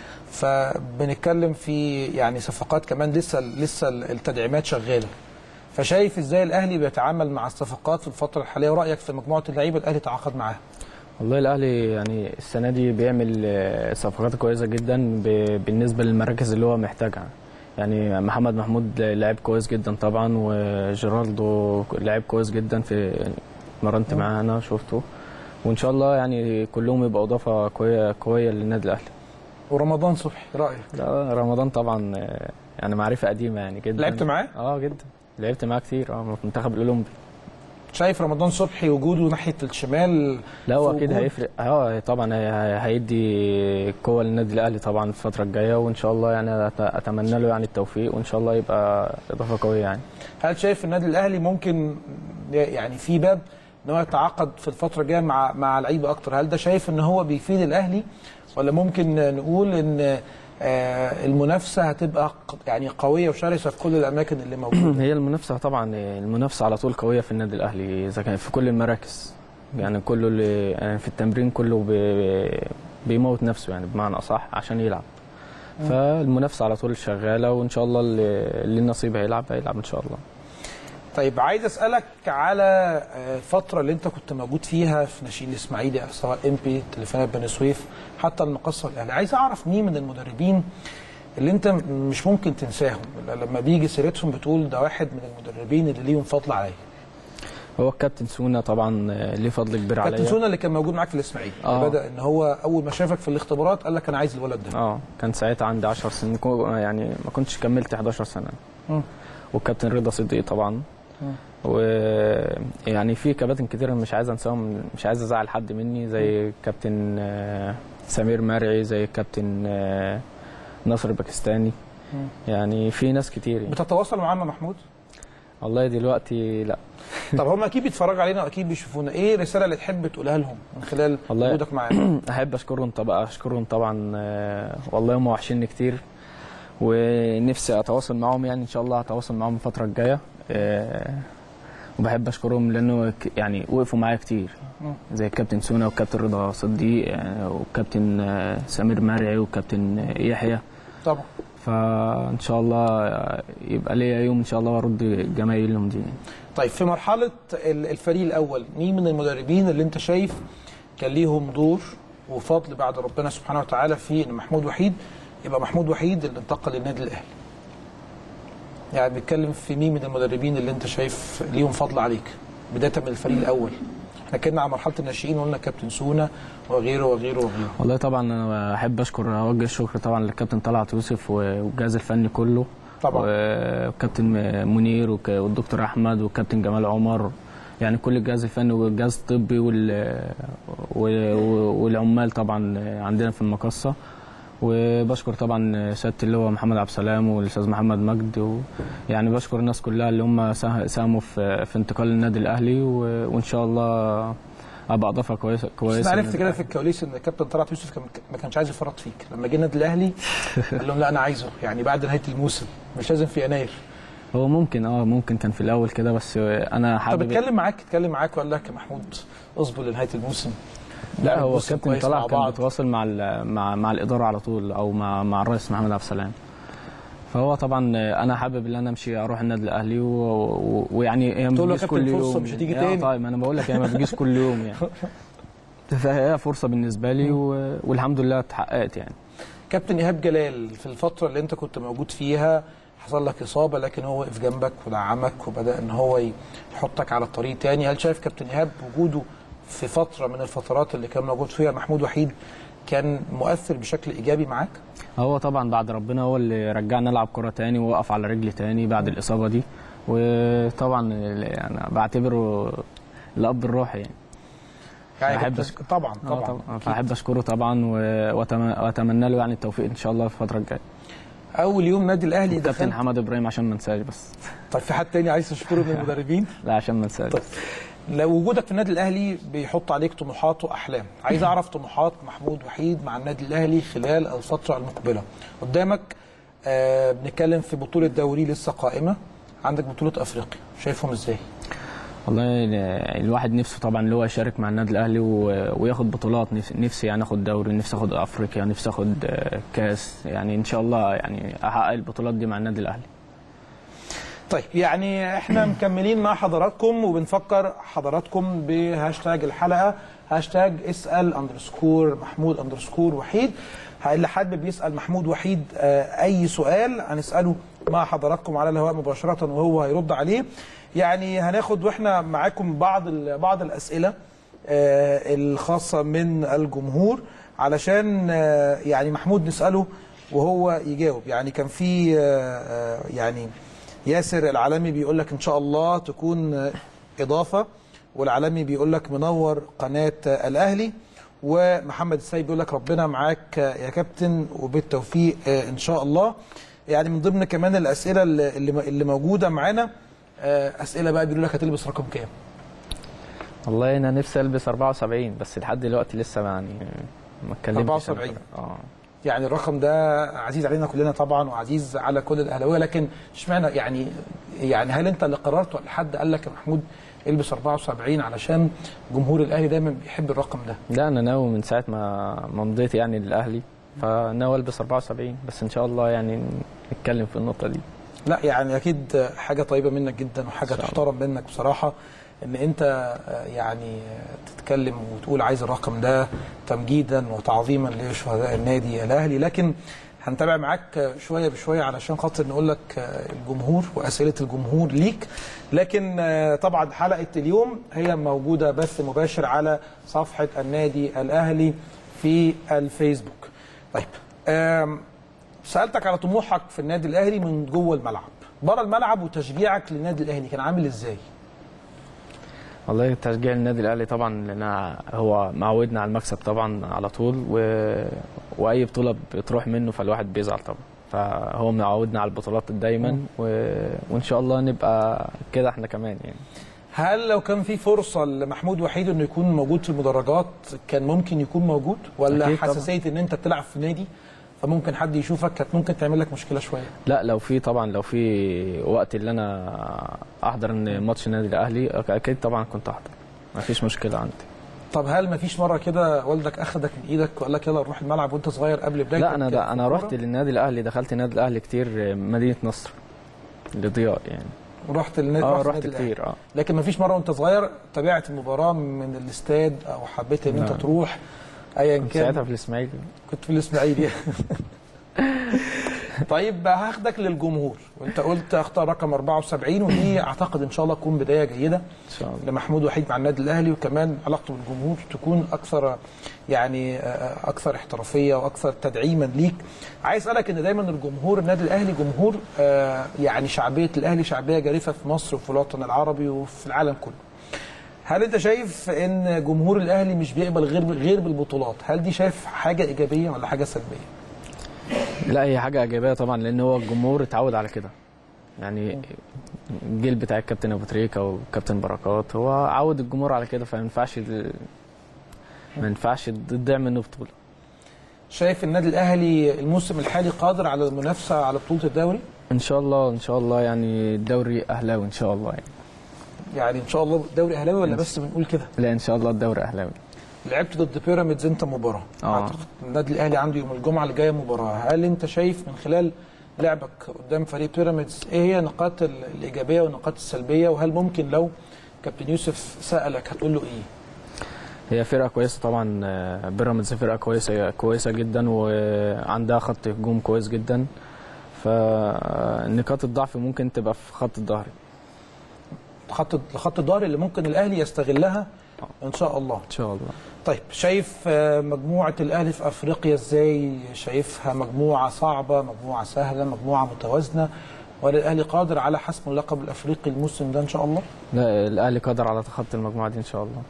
فبنتكلم في يعني صفقات كمان لسه لسه التدعيمات شغاله فشايف ازاي الاهلي بيتعامل مع الصفقات في الفتره الحاليه ورايك في مجموعه اللعيبه الاهلي تعاقد معاها والله الاهلي يعني السنه دي بيعمل آه، صفقات كويسه جدا ب- بالنسبه للمراكز اللي هو محتاجها يعني محمد محمود لاعب كويس جدا طبعا وجيرالدو لاعب كويس جدا في مرنت معاه انا شفته وان شاء الله يعني كلهم يبقوا اضافه قويه قويه للنادي الاهلي ورمضان صبحي رايك لا رمضان طبعا آه، يعني معرفه قديمه يعني جدا لعبت معاه؟ اه جدا لعبت معاه كتير اه في المنتخب الاولمبي شايف رمضان صبحي وجوده ناحيه الشمال لا هو في اكيد وجود؟ هيفرق اه طبعا هي- هي- هيدي قوه للنادي الاهلي طبعا الفتره الجايه وان شاء الله يعني أت- اتمنى له يعني التوفيق وان شاء الله يبقى اضافه قويه يعني هل شايف النادي الاهلي ممكن يعني في باب ان هو يتعاقد في الفتره الجايه مع مع لعيبه اكتر هل ده شايف ان هو بيفيد الاهلي ولا ممكن نقول ان آه، المنافسه هتبقى ق- يعني قويه وشرسه في كل الاماكن اللي موجوده هي المنافسه طبعا المنافسه على طول قويه في النادي الاهلي اذا كان في كل المراكز يعني كله اللي يعني في التمرين كله بي بيموت نفسه يعني بمعنى اصح عشان يلعب فالمنافسه على طول شغاله وان شاء الله اللي اللي النصيب هيلعب هيلعب ان شاء الله طيب عايز اسالك على آه، الفتره اللي انت كنت موجود فيها في ناشئين الاسماعيلي سواء ام بي تليفونات بني سويف حتى المقصه الاهلي عايز اعرف مين من المدربين اللي انت م- مش ممكن تنساهم لما بيجي سيرتهم بتقول ده واحد من المدربين اللي ليهم فضل عليا هو الكابتن سونا طبعا آه، ليه فضل كبير عليا كابتن سونا اللي كان موجود معاك في الاسماعيلي آه. بدا ان هو اول ما شافك في الاختبارات قال لك انا عايز الولد ده اه كان ساعتها عندي 10 سنين كو- يعني ما كنتش كملت 11 سنه مم. والكابتن رضا صديقي طبعا ويعني في كباتن كتير مش عايز انساهم مش عايز ازعل حد مني زي كابتن آه، سمير مرعي زي كابتن آه، ناصر الباكستاني مم. يعني في ناس كتير يعني. بتتواصل مع عم محمود والله دلوقتي لا طب هم اكيد بيتفرجوا علينا واكيد بيشوفونا ايه الرساله اللي تحب تقولها لهم من خلال والله وجودك معانا احب اشكرهم طبعا اشكرهم طبعا آه، والله هم وحشيني كتير ونفسي اتواصل معاهم يعني ان شاء الله هتواصل معاهم الفتره الجايه آه، وبحب اشكرهم لانه ك- يعني وقفوا معايا كتير مم. زي الكابتن سونا والكابتن رضا صديق آه، والكابتن آه، سمير مرعي والكابتن آه، يحيى طبعا فان شاء الله آه، يبقى ليا يوم ان شاء الله وارد جمايلهم دي طيب في مرحله ال- الفريق الاول مين من المدربين اللي انت شايف كان ليهم دور وفضل بعد ربنا سبحانه وتعالى في ان محمود وحيد يبقى محمود وحيد اللي انتقل للنادي الاهلي يعني بنتكلم في مين من المدربين اللي انت شايف ليهم فضل عليك بدايه من الفريق الاول احنا كنا على مرحله الناشئين وقلنا كابتن سونا وغيره وغيره وغيره والله طبعا انا احب اشكر اوجه الشكر طبعا للكابتن طلعت يوسف والجهاز الفني كله طبعا. والكابتن منير وك- والدكتور احمد والكابتن جمال عمر يعني كل الجهاز الفني والجهاز الطبي وال... وال- والعمال طبعا عندنا في المقصه وبشكر طبعا سياده اللواء محمد عبد السلام والاستاذ محمد مجد و... يعني بشكر الناس كلها اللي هم ساه- ساهموا في في انتقال النادي الاهلي و... وان شاء الله ابقى اضافه كويسه بس كويسه انا عرفت للنادي كده في الكواليس ان الكابتن طلعت يوسف كان ما كانش عايز يفرط فيك لما جه النادي الاهلي قال لهم لا انا عايزه يعني بعد نهايه الموسم مش لازم في يناير هو ممكن اه ممكن كان في الاول كده بس انا طب حابب اتكلم معاك اتكلم معاك وقال لك يا محمود اصبر لنهايه الموسم لا نعمل هو موسم الكابتن كويس طلع مع كان بعض. بيتواصل مع ال- مع مع الاداره على طول او مع مع الرئيس محمد عبد السلام فهو طبعا انا حابب ان انا امشي اروح النادي الاهلي و- و- ويعني هي ما تقول له يا بتجيش كابتن كل فرصة يوم مش هتيجي يعني. آه تاني. طيب ما انا بقول لك هي ما بتجيش كل يوم يعني فهي فرصه بالنسبه لي و- والحمد لله اتحققت يعني كابتن ايهاب جلال في الفتره اللي انت كنت موجود فيها حصل لك اصابه لكن هو وقف جنبك ودعمك وبدا ان هو ي- يحطك على الطريق تاني هل شايف كابتن ايهاب وجوده في فتره من الفترات اللي كان موجود فيها محمود وحيد كان مؤثر بشكل ايجابي معاك؟ هو طبعا بعد ربنا هو اللي رجعنا نلعب كرة تاني ووقف على رجلي تاني بعد الإصابة دي وطبعا يعني بعتبره الأب الروحي يعني يعني أحب كابتن- أشك- طبعا آه طبعا طبعا فأحب أشكره طبعا و- وأتم- وأتمنى له يعني التوفيق إن شاء الله في الفترة الجاية اول يوم نادي الاهلي كابتن دخلت حمد إبراهيم عشان ما انساش بس طيب في حد تاني عايز تشكره من المدربين؟ لا عشان ما انساش بس لو وجودك في النادي الاهلي بيحط عليك طموحات واحلام عايز اعرف طموحات محمود وحيد مع النادي الاهلي خلال الفتره المقبله قدامك آه بنتكلم في بطوله دوري لسه قائمه عندك بطوله افريقيا شايفهم ازاي والله ال- الواحد نفسه طبعا اللي هو يشارك مع النادي الاهلي و- وياخد بطولات نفسي, نفسي يعني اخد دوري نفسي اخد افريقيا نفسي اخد آه، كاس يعني ان شاء الله يعني احقق البطولات دي مع النادي الاهلي طيب يعني احنا مكملين مع حضراتكم وبنفكر حضراتكم بهاشتاج الحلقه هاشتاج اسال اندرسكور محمود اندرسكور وحيد اللي حابب يسال محمود وحيد آه، اي سؤال هنساله مع حضراتكم على الهواء مباشره وهو هيرد عليه يعني هناخد واحنا معاكم بعض ال- بعض الاسئله آه، الخاصه من الجمهور علشان آه، يعني محمود نساله وهو يجاوب يعني كان في آه، آه، يعني ياسر العالمي بيقول لك ان شاء الله تكون آه، اضافه والعالمي بيقول لك منور قناه آه، الاهلي ومحمد السيد بيقول لك ربنا معاك آه، يا كابتن وبالتوفيق آه، ان شاء الله يعني من ضمن كمان الاسئله اللي اللي اللي موجوده معانا آه، اسئله بقى بيقولوا لك هتلبس رقم كام والله انا نفسي البس 74 بس لحد دلوقتي لسه يعني ما اتكلمتش 74 اه يعني الرقم ده عزيز علينا كلنا طبعا وعزيز على كل الاهلاويه لكن اشمعنى يعني يعني هل انت اللي قررت ولا حد قال لك يا محمود البس 74 علشان جمهور الاهلي دايما بيحب الرقم ده لا انا ناوي من ساعه ما ما مضيت يعني للاهلي فناوي البس 74 بس ان شاء الله يعني نتكلم في النقطه دي لا يعني اكيد حاجه طيبه منك جدا وحاجه تحترم منك بصراحه ان انت آه، يعني آه، تتكلم وتقول عايز الرقم ده تمجيدا وتعظيما لشهداء النادي الاهلي لكن هنتابع معاك آه، شويه بشويه علشان خاطر نقول لك آه، الجمهور واسئله الجمهور ليك لكن آه، طبعا حلقه اليوم هي موجوده بث مباشر على صفحه النادي الاهلي في الفيسبوك طيب آم، سالتك على طموحك في النادي الاهلي من جوه الملعب بره الملعب وتشجيعك للنادي الاهلي كان عامل ازاي والله تشجيع النادي الاهلي طبعا لان هو معودنا على المكسب طبعا على طول و... واي بطوله بتروح منه فالواحد بيزعل طبعا فهو معودنا على البطولات دايما و... وان شاء الله نبقى كده احنا كمان يعني هل لو كان في فرصه لمحمود وحيد انه يكون موجود في المدرجات كان ممكن يكون موجود ولا أكيد طبعاً. حساسيه ان انت بتلعب في نادي فممكن حد يشوفك كانت ممكن تعمل لك مشكله شويه لا لو في طبعا لو في وقت اللي انا احضر ان ماتش النادي الاهلي اكيد طبعا كنت احضر ما فيش مشكله عندي طب هل ما فيش مره كده والدك اخدك من ايدك وقال لك يلا نروح الملعب وانت صغير قبل بدايه لا انا ده انا رحت للنادي الاهلي دخلت النادي الاهلي كتير مدينه نصر لضياء يعني رحت للنادي اه رحت رحت النادي الأهلي. كتير اه لكن ما فيش مره وانت صغير تابعت المباراه من الاستاد او حبيت ان انت لا. تروح ايا كنت كان ساعتها في الاسماعيلي كنت في الاسماعيلي طيب هاخدك للجمهور وانت قلت اختار رقم 74 ودي اعتقد ان شاء الله تكون بدايه جيده ان شاء الله لمحمود وحيد مع النادي الاهلي وكمان علاقته بالجمهور تكون اكثر يعني آه، اكثر احترافيه واكثر تدعيما ليك عايز اسالك ان دايما الجمهور النادي الاهلي جمهور آه، يعني شعبيه الاهلي شعبيه جارفه في مصر وفي الوطن العربي وفي العالم كله هل انت شايف ان جمهور الاهلي مش بيقبل غير غير بالبطولات هل دي شايف حاجه ايجابيه ولا حاجه سلبيه لا هي حاجه ايجابيه طبعا لان هو الجمهور اتعود على كده يعني الجيل بتاع الكابتن ابو تريكه والكابتن بركات هو عود الجمهور على كده فما ينفعش ما ينفعش تضيع منه بطوله شايف النادي الاهلي الموسم الحالي قادر على المنافسه على بطوله الدوري ان شاء الله ان شاء الله يعني الدوري اهلاوي ان شاء الله يعني يعني ان شاء الله الدوري اهلاوي ولا بس بنقول كده لا ان شاء الله الدوري اهلاوي لعبت ضد بيراميدز انت مباراه اه اعتقد النادي الاهلي عنده يوم الجمعه اللي جايه مباراه هل انت شايف من خلال لعبك قدام فريق بيراميدز ايه هي النقاط ال- الايجابيه والنقاط السلبيه وهل ممكن لو كابتن يوسف سالك هتقول له ايه هي فرقه كويسه طبعا آه، بيراميدز فرقه كويسه كويسه جدا وعندها خط هجوم كويس جدا فنقاط الضعف ممكن تبقى في خط الظهر خط خط الظهر اللي ممكن الاهلي يستغلها ان شاء الله ان شاء الله طيب شايف آه، مجموعه الاهلي في افريقيا ازاي شايفها مجموعه صعبه مجموعه سهله مجموعه متوازنه ولا الاهلي قادر على حسم اللقب الافريقي الموسم ده ان شاء الله لا الاهلي قادر على تخطي المجموعه دي ان شاء الله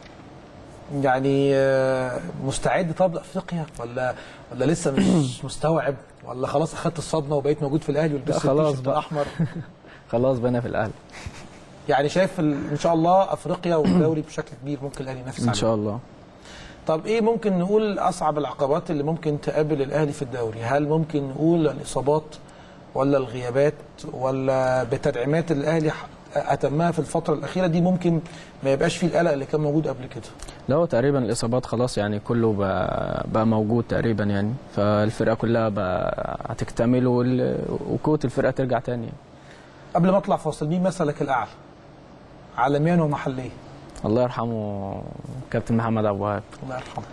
يعني آه، مستعد طب لافريقيا ولا ولا لسه مش مستوعب ولا خلاص اخدت الصدمه وبقيت موجود في الاهلي لا ولبست خلاص التيشيرت بقى الاحمر خلاص بقينا في الاهلي يعني شايف ال- ان شاء الله افريقيا والدوري بشكل كبير ممكن الاهلي ينافس ان عليه شاء الله طب ايه ممكن نقول اصعب العقبات اللي ممكن تقابل الاهلي في الدوري هل ممكن نقول الاصابات ولا الغيابات ولا بتدعيمات الاهلي ح- اتمها في الفتره الاخيره دي ممكن ما يبقاش فيه القلق اللي كان موجود قبل كده لا هو تقريبا الاصابات خلاص يعني كله بقى, بقى موجود تقريبا يعني فالفرقه كلها بقى هتكتمل وال- وقوه الفرقه ترجع تاني قبل ما اطلع فاصل مين مثلك الاعلى عالميا ومحليا الله يرحمه كابتن محمد ابو وهاب الله يرحمه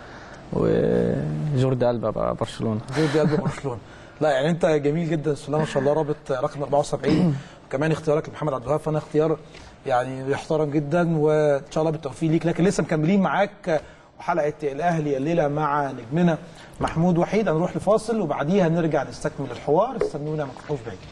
وجوردي ألبا بقى برشلونه جوردي قلب برشلونه لا يعني انت جميل جدا بسم الله ما شاء الله رابط رقم 74 وكمان اختيارك لمحمد عبد الوهاب فانا اختيار يعني يحترم جدا وان شاء الله بالتوفيق ليك لكن لسه مكملين معاك وحلقه الاهلي الليله مع نجمنا محمود وحيد هنروح لفاصل وبعديها نرجع نستكمل الحوار استنونا ما تروحوش بعيد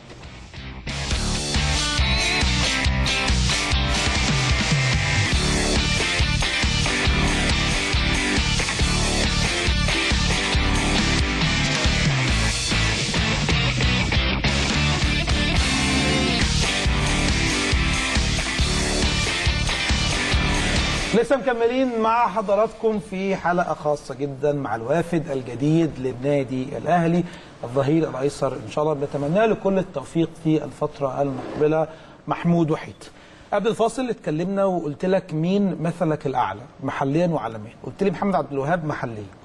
لسه مكملين مع حضراتكم في حلقه خاصه جدا مع الوافد الجديد للنادي الاهلي الظهير الايسر ان شاء الله بنتمنى له كل التوفيق في الفتره المقبله محمود وحيد قبل الفاصل اتكلمنا وقلت لك مين مثلك الاعلى محليا وعالميا قلت لي محمد عبد الوهاب محليا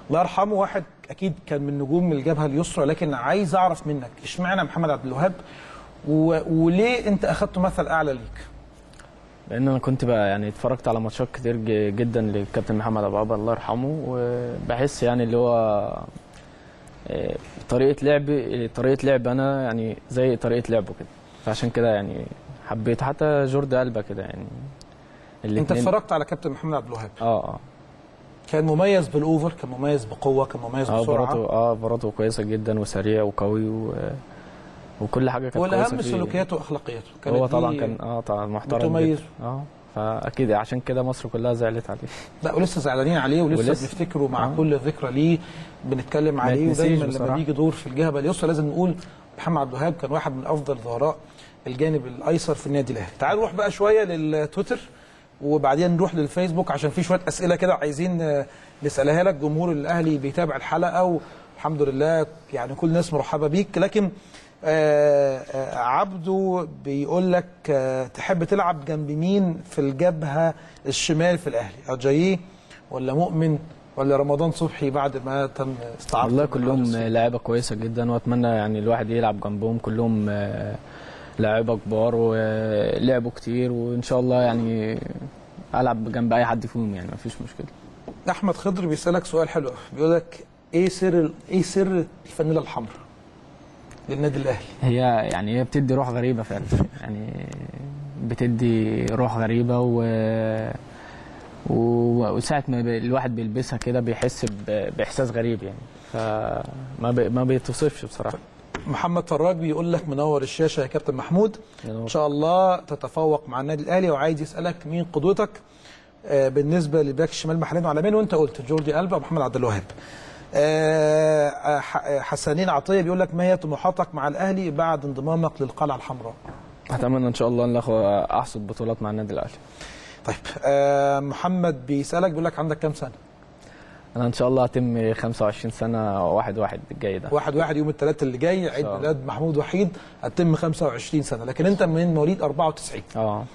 الله يرحمه واحد اكيد كان من نجوم الجبهه اليسرى لكن عايز اعرف منك اشمعنى محمد عبد الوهاب و... وليه انت اخدته مثل اعلى ليك لان انا كنت بقى يعني اتفرجت على ماتشات كتير ج- جدا للكابتن محمد ابو عبد الله يرحمه وبحس يعني اللي هو آه، طريقه لعب طريقه لعب انا يعني زي طريقه لعبه كده فعشان كده يعني حبيت حتى جورد البا كده يعني انت الاتنين- اتفرجت على كابتن محمد عبد الوهاب اه اه كان مميز بالاوفر كان مميز بقوه كان مميز اه بسرعه براته اه براته كويسه جدا وسريع وقوي و... وكل حاجه كانت كويسه والاهم فيه. سلوكياته واخلاقياته كانت هو طبعا دي كان اه طبعا محترم بتميز. جدا. اه فاكيد عشان كده مصر كلها زعلت عليه لا ولسه زعلانين عليه ولسه, ولسه. بنفتكره مع آه. كل ذكرى ليه بنتكلم ما عليه يتنسيش ودايما لما بصراحة. بيجي دور في الجبهه اليسرى لازم نقول محمد عبد الوهاب كان واحد من افضل ظهراء الجانب الايسر في النادي الاهلي تعال نروح بقى شويه للتويتر وبعدين نروح للفيسبوك عشان في شويه اسئله كده عايزين آه، نسالها لك جمهور الاهلي بيتابع الحلقه والحمد لله يعني كل الناس مرحبه بيك لكن آه، آه، عبده بيقول لك آه، تحب تلعب جنب مين في الجبهه الشمال في الاهلي اجاييه ولا مؤمن ولا رمضان صبحي بعد ما تم استعارته والله كلهم لعيبه كويسه جدا واتمنى يعني الواحد يلعب جنبهم كلهم آه، لعيبه كبار ولعبوا كتير وان شاء الله يعني العب جنب اي حد فيهم يعني مفيش مشكله احمد خضر بيسالك سؤال حلو قوي بيقول لك ايه سر ايه سر الفانيله الحمراء للنادي الاهلي هي يعني هي بتدي روح غريبه فعلا يعني بتدي روح غريبه و و- وساعة ما ب- الواحد بيلبسها كده بيحس ب- بإحساس غريب يعني فما ب... ما بيتوصفش بصراحة محمد فراج بيقول لك منور الشاشه يا كابتن محمود ان شاء الله تتفوق مع النادي الاهلي وعايز يسالك مين قدوتك آه، بالنسبه لباك الشمال محلين وعالمين وانت قلت جوردي البا ومحمد عبد الوهاب آه، آه، ح- آه، حسنين عطيه بيقول لك ما هي طموحاتك مع الاهلي بعد انضمامك للقلعه الحمراء أتمنى إن شاء الله ناخد أحصد بطولات مع النادي الأهلي طيب آه، محمد بيسالك بيقول لك عندك كام سنه أنا إن شاء الله هتم 25 سنة واحد واحد الجاي ده واحد واحد يوم الثلاث اللي جاي عيد الله. ميلاد محمود وحيد هتتم 25 سنه لكن انت من مواليد 94 اه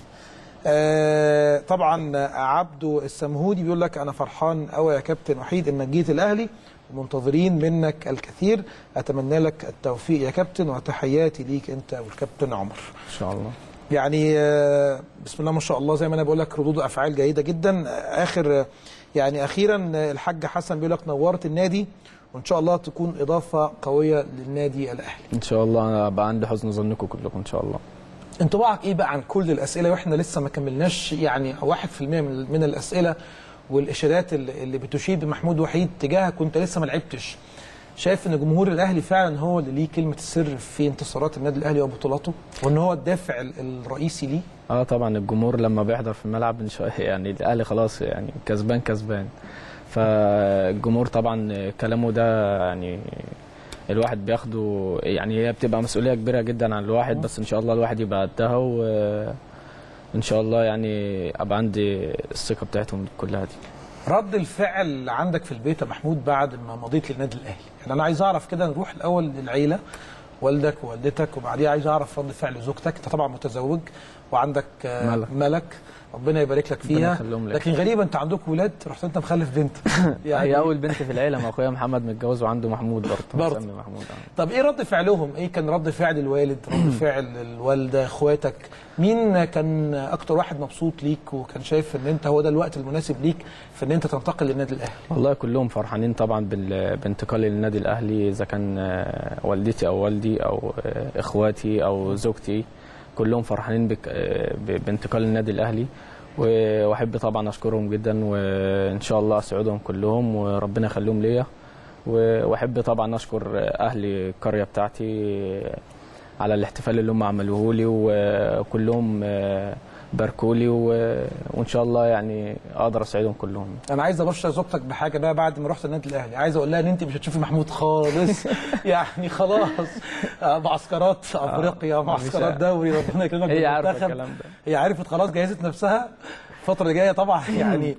آه طبعا عبده السمهودي بيقول لك انا فرحان قوي يا كابتن وحيد انك جيت الاهلي ومنتظرين منك الكثير اتمنى لك التوفيق يا كابتن وتحياتي ليك انت والكابتن عمر إن شاء الله يعني آه، بسم الله ما شاء الله زي ما انا بقول لك ردود افعال جيده جدا آه، اخر آه، يعني اخيرا آه، الحاج حسن بيقول لك نورت النادي وان شاء الله تكون اضافه قويه للنادي الاهلي إن شاء الله أنا بقى عندي حسن ظنكم كلكم إن شاء الله انطباعك ايه بقى عن كل الاسئله واحنا لسه ما كملناش يعني 1% من من الاسئله والاشارات اللي اللي بتشير بمحمود وحيد تجاهك وانت لسه ما لعبتش شايف ان جمهور الاهلي فعلا هو اللي ليه كلمه السر في انتصارات النادي الاهلي وبطولاته وان هو الدافع ال- الرئيسي ليه اه طبعا الجمهور لما بيحضر في الملعب إن شاء يعني الاهلي خلاص يعني كسبان كسبان فالجمهور طبعا كلامه ده يعني الواحد بياخده يعني هي بتبقى مسؤوليه كبيره جدا عن الواحد بس ان شاء الله الواحد يبقى قدها وان شاء الله يعني ابقى عندي الثقه بتاعتهم كلها دي رد الفعل عندك في البيت يا محمود بعد ما مضيت للنادي الاهلي يعني انا عايز اعرف كده نروح الاول للعيله والدك ووالدتك وبعديها عايز اعرف رد فعل زوجتك انت طبعا متزوج وعندك آه، ملك. ملك ربنا يبارك لك ربنا فيها يخليهم لك. لكن غريبه انت عندك ولاد رحت انت مخلف بنت هي اول بنت في العيله ما اخويا محمد متجوز وعنده محمود برضه برضه. مسمي محمود آه. طب ايه رد فعلهم؟ ايه كان رد فعل الوالد؟ رد فعل الوالده، اخواتك؟ مين كان اكتر واحد مبسوط ليك وكان شايف ان انت هو ده الوقت المناسب ليك في ان انت تنتقل للنادي الاهلي؟ والله كلهم فرحانين طبعا بال- بانتقالي للنادي الاهلي اذا كان آه، والدتي او والدي او آه، اخواتي او زوجتي كلهم فرحانين بك- آه، ب- بانتقال للنادي الاهلي و- واحب طبعا اشكرهم جدا وان شاء الله اسعدهم كلهم وربنا يخليهم ليا و- واحب طبعا اشكر اهل القريه بتاعتي على الاحتفال اللي هم عملوه لي وكلهم آه، باركوا لي و- وان شاء الله يعني اقدر اسعدهم كلهم انا عايز ابشر زوجتك بحاجه بقى بعد ما رحت النادي الاهلي، عايز اقول لها ان انت مش هتشوفي محمود خالص يعني خلاص آه، معسكرات افريقيا معسكرات مش- دوري ربنا يكرمك هي عارفة بالمنتخب. الكلام ده. هي عرفت خلاص جهزت نفسها الفتره اللي جايه طبعا يعني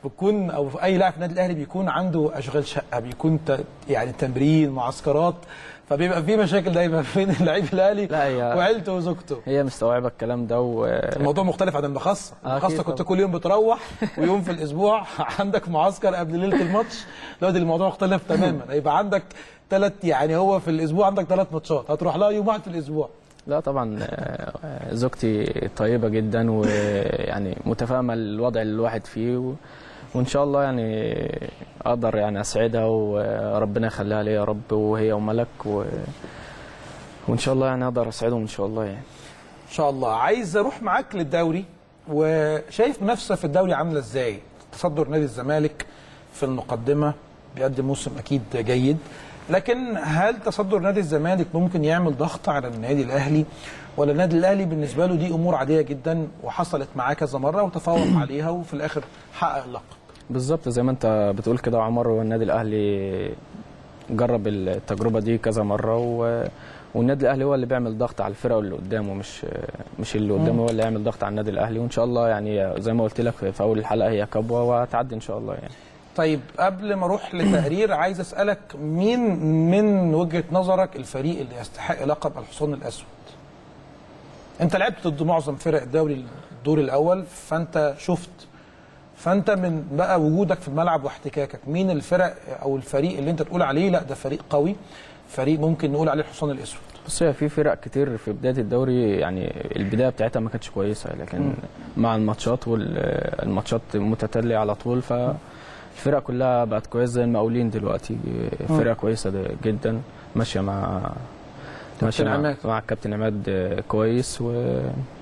بتكون او في اي لاعب في النادي الاهلي بيكون عنده اشغال شقه بيكون ت... يعني تمرين معسكرات فبيبقى في مشاكل دايما بين اللعيب الاهلي لا هي وعيلته وزوجته هي مستوعبه الكلام ده و... الموضوع مختلف عن المخصه أكيد المخصه كنت طبعا. كل يوم بتروح ويوم في الاسبوع عندك معسكر قبل ليله الماتش دلوقتي الموضوع مختلف تماما هيبقى عندك ثلاث يعني هو في الاسبوع عندك ثلاث ماتشات هتروح لها يوم واحد في الاسبوع لا طبعا آه، آه، زوجتي طيبة جدا ويعني متفاهمة الوضع اللي الواحد فيه و... وإن شاء الله يعني أقدر يعني أسعدها وربنا يخليها لي يا رب وهي وملك و... وإن شاء الله يعني أقدر أسعدهم إن شاء الله يعني ان شاء الله عايز اروح معاك للدوري وشايف منافسه في الدوري عامله ازاي تصدر نادي الزمالك في المقدمه بيقدم موسم اكيد جيد لكن هل تصدر نادي الزمالك ممكن يعمل ضغط على النادي الاهلي ولا النادي الاهلي بالنسبه له دي امور عاديه جدا وحصلت معاه كذا مره وتفوق عليها وفي الاخر حقق اللقب بالظبط زي ما أنت بتقول كده يا عمر والنادي الأهلي جرب التجربة دي كذا مرة و... والنادي الأهلي هو اللي بيعمل ضغط على الفرق اللي قدامه مش مش اللي قدامه مم. هو اللي يعمل ضغط على النادي الأهلي وإن شاء الله يعني زي ما قلت لك في أول الحلقة هي كبوة وهتعدي إن شاء الله يعني طيب قبل ما اروح لتقرير عايز اسالك مين من وجهه نظرك الفريق اللي يستحق لقب الحصان الاسود انت لعبت ضد معظم فرق الدوري الدور الاول فانت شفت فانت من بقى وجودك في الملعب واحتكاكك مين الفرق او الفريق اللي انت تقول عليه لا ده فريق قوي فريق ممكن نقول عليه الحصان الاسود بص هي في فرق كتير في بدايه الدوري يعني البدايه بتاعتها ما كانتش كويسه لكن مم. مع الماتشات والماتشات متتاليه على طول فالفرق كلها بقت كويسه زي المقاولين دلوقتي فرقه كويسه ده جدا ماشيه مع ماشيه مع, عماد. مع الكابتن عماد كويس و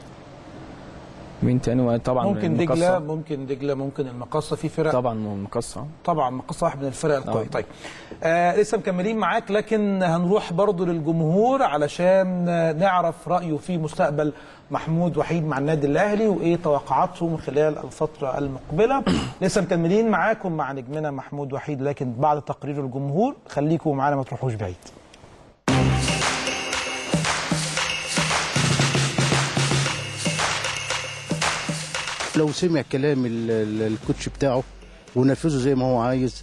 مين تاني طبعا ممكن المقصة. دجله ممكن دجله ممكن المقصه في فرق طبعا المقصه طبعا مقصه واحد من الفرق القويه طبعا. طيب آه لسه مكملين معاك لكن هنروح برضو للجمهور علشان آه، نعرف رايه في مستقبل محمود وحيد مع النادي الاهلي وايه توقعاتهم خلال الفتره المقبله لسه مكملين معاكم مع نجمنا محمود وحيد لكن بعد تقرير الجمهور خليكم معانا ما تروحوش بعيد لو سمع كلام ال- ال- الكوتش بتاعه ونفذه زي ما هو عايز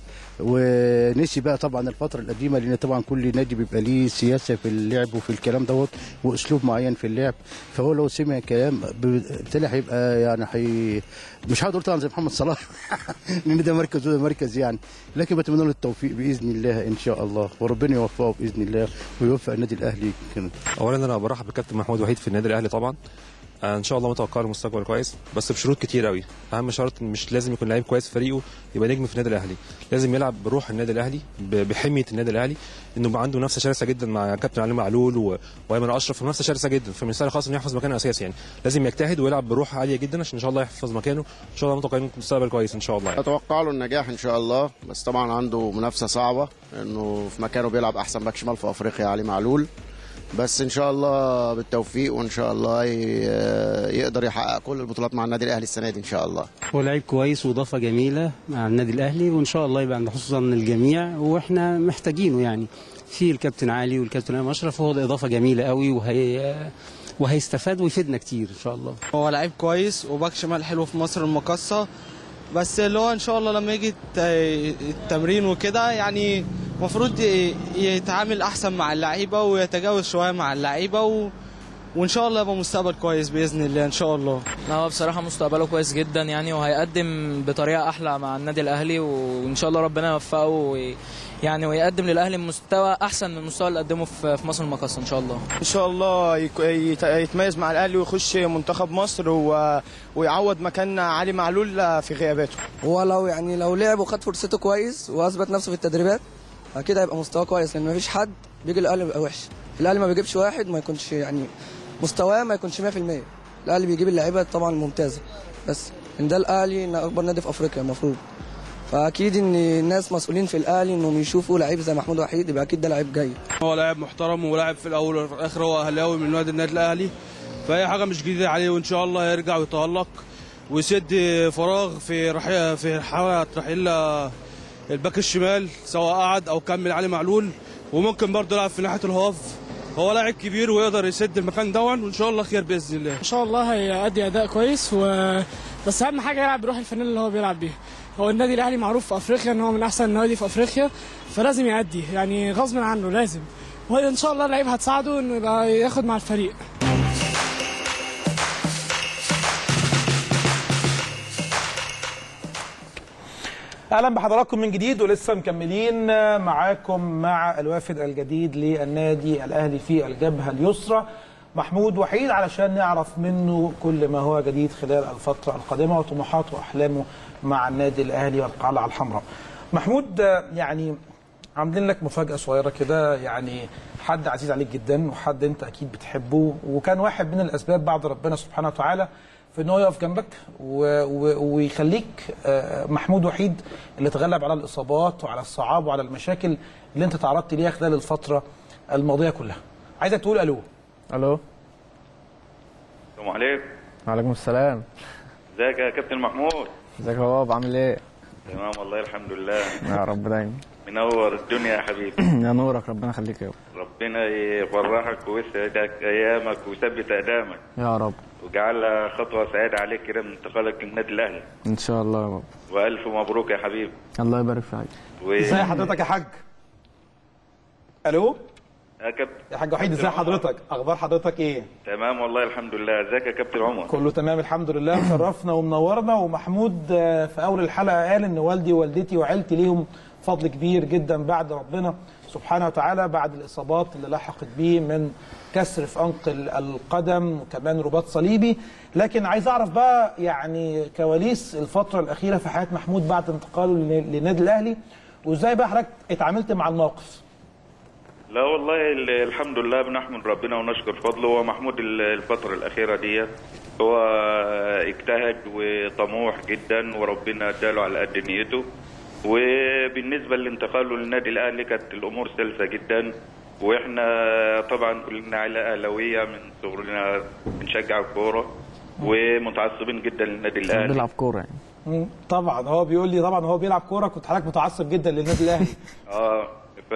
ونسي بقى طبعا الفتره القديمه لان طبعا كل نادي بيبقى ليه سياسه في اللعب وفي الكلام دوت واسلوب معين في اللعب فهو لو سمع كلام ب- بالتالي هيبقى يعني حي... مش هقدر طبعا زي محمد صلاح لان ده مركز وده مركز يعني لكن بتمنى له التوفيق باذن الله ان شاء الله وربنا يوفقه باذن الله ويوفق النادي الاهلي كده اولا انا برحب بالكابتن محمود وحيد في النادي الاهلي طبعا آه، ان شاء الله متوقع له مستقبل كويس بس بشروط كتير قوي اهم شرط مش لازم يكون لعيب كويس في فريقه يبقى نجم في النادي الاهلي لازم يلعب بروح النادي الاهلي ب- بحميه النادي الاهلي انه يبقى عنده منافسه شرسه جدا مع كابتن علي معلول و- وايمن اشرف منافسه شرسه جدا فمن السهل خالص انه يحفظ مكانه اساسي يعني لازم يجتهد ويلعب بروح عاليه جدا عشان ان شاء الله يحفظ مكانه ان شاء الله متوقعين مستقبل كويس ان شاء الله يعني. اتوقع له النجاح ان شاء الله بس طبعا عنده منافسه صعبه انه في مكانه بيلعب احسن باك شمال في افريقيا علي معلول بس ان شاء الله بالتوفيق وان شاء الله ي- يقدر يحقق كل البطولات مع النادي الاهلي السنه دي ان شاء الله هو لعيب كويس واضافه جميله مع النادي الاهلي وان شاء الله يبقى عند حسن ظن الجميع واحنا محتاجينه يعني في الكابتن علي والكابتن امام اشرف هو ده اضافه جميله قوي وهي وهيستفاد ويفيدنا كتير ان شاء الله هو لعيب كويس وباك شمال حلو في مصر المقاصة بس اللي هو ان شاء الله لما يجي الت- التمرين وكده يعني المفروض ي- يتعامل احسن مع اللعيبه ويتجاوز شويه مع اللعيبه و... وان شاء الله يبقى مستقبل كويس باذن الله ان شاء الله لا هو بصراحة مستقبله كويس جدا يعني وهيقدم بطريقة أحلى مع النادي الأهلي وإن شاء الله ربنا يوفقه وي يعني ويقدم للأهلي مستوى أحسن من المستوى اللي قدمه في في مصر المقاصة إن شاء الله ان شاء الله يك- يت- يتميز مع الاهلي ويخش منتخب مصر و... ويعوض مكان علي معلول في غياباته هو لو يعني لو لعب وخد فرصته كويس واثبت نفسه في التدريبات اكيد هيبقى مستواه كويس لان مفيش حد بيجي الاهلي بيبقى وحش الاهلي ما بيجيبش واحد ما يكونش يعني مستواه ما يكونش 100% الاهلي بيجيب اللعيبه طبعا ممتازه بس ان ده الاهلي ان اكبر نادي في افريقيا المفروض فاكيد ان الناس مسؤولين في الاهلي انهم يشوفوا لعيب زي محمود وحيد يبقى اكيد ده لعيب جيد هو لاعب محترم ولاعب في الاول وفي الاخر هو اهلاوي من نادي النادي الاهلي فهي حاجه مش جديده عليه وان شاء الله يرجع ويتالق ويسد فراغ في رحيل في حلقه رحيل الباك الشمال سواء قعد او كمل علي معلول وممكن برضه يلعب في ناحيه الهاف هو لاعب كبير ويقدر يسد المكان دون وان شاء الله خير باذن الله ان شاء الله هيأدي اداء كويس و... بس اهم حاجه يلعب بروح الفنان اللي هو بيلعب بيها هو النادي الاهلي معروف في افريقيا ان هو من احسن النوادي في افريقيا فلازم يأدي يعني غصب عنه لازم وان شاء الله اللعيبه هتساعده انه يبقى ياخد مع الفريق اهلا بحضراتكم من جديد ولسه مكملين معاكم مع الوافد الجديد للنادي الاهلي في الجبهه اليسرى محمود وحيد علشان نعرف منه كل ما هو جديد خلال الفتره القادمه وطموحاته واحلامه مع النادي الاهلي والقلعه الحمراء. محمود يعني عاملين لك مفاجاه صغيره كده يعني حد عزيز عليك جدا وحد انت اكيد بتحبه وكان واحد من الاسباب بعد ربنا سبحانه وتعالى في ان هو يقف جنبك و... و... ويخليك آه، محمود وحيد اللي تغلب على الاصابات وعلى الصعاب وعلى المشاكل اللي انت تعرضت ليها خلال الفتره الماضيه كلها. عايزك تقول الو. الو السلام عليكم وعليكم السلام ازيك يا كابتن محمود ازيك يا بابا عامل ايه تمام والله الحمد لله يا رب دايما منور الدنيا يا حبيبي يا نورك ربنا يخليك يا رب ربنا يفرحك ويسعدك ايامك ويثبت اقدامك يا رب وجعلها خطوه سعيده عليك كده من انتقالك للنادي الاهلي ان شاء الله يا بابا والف مبروك يا حبيبي الله يبارك فيك و... ازي حضرتك يا حاج؟ الو يا كابتن يا حاج وحيد ازي حضرتك؟ اخبار حضرتك ايه؟ تمام والله الحمد لله ازيك يا كابتن عمر كله تمام الحمد لله مشرفنا ومنورنا ومحمود آه، في اول الحلقه قال ان والدي ووالدتي وعيلتي ليهم فضل كبير جدا بعد ربنا سبحانه وتعالى بعد الاصابات اللي لحقت بيه من كسر في انقل القدم وكمان رباط صليبي لكن عايز اعرف بقى يعني كواليس الفتره الاخيره في حياه محمود بعد انتقاله لن- للنادي الاهلي وازاي بقى حضرتك اتعاملت مع الموقف لا والله ال- الحمد لله بنحمد ربنا ونشكر فضله هو محمود ال- الفترة الأخيرة دي هو اجتهد وطموح جدا وربنا اداله على قد نيته وبالنسبة لانتقاله للنادي الأهلي كانت الأمور سلسة جدا واحنا طبعا كلنا عائلة أهلاوية من صغرنا بنشجع الكورة ومتعصبين جدا للنادي الأهلي بيلعب كوره يعني مم، طبعا هو بيقول لي طبعا هو بيلعب كوره كنت حضرتك متعصب جدا للنادي الاهلي اه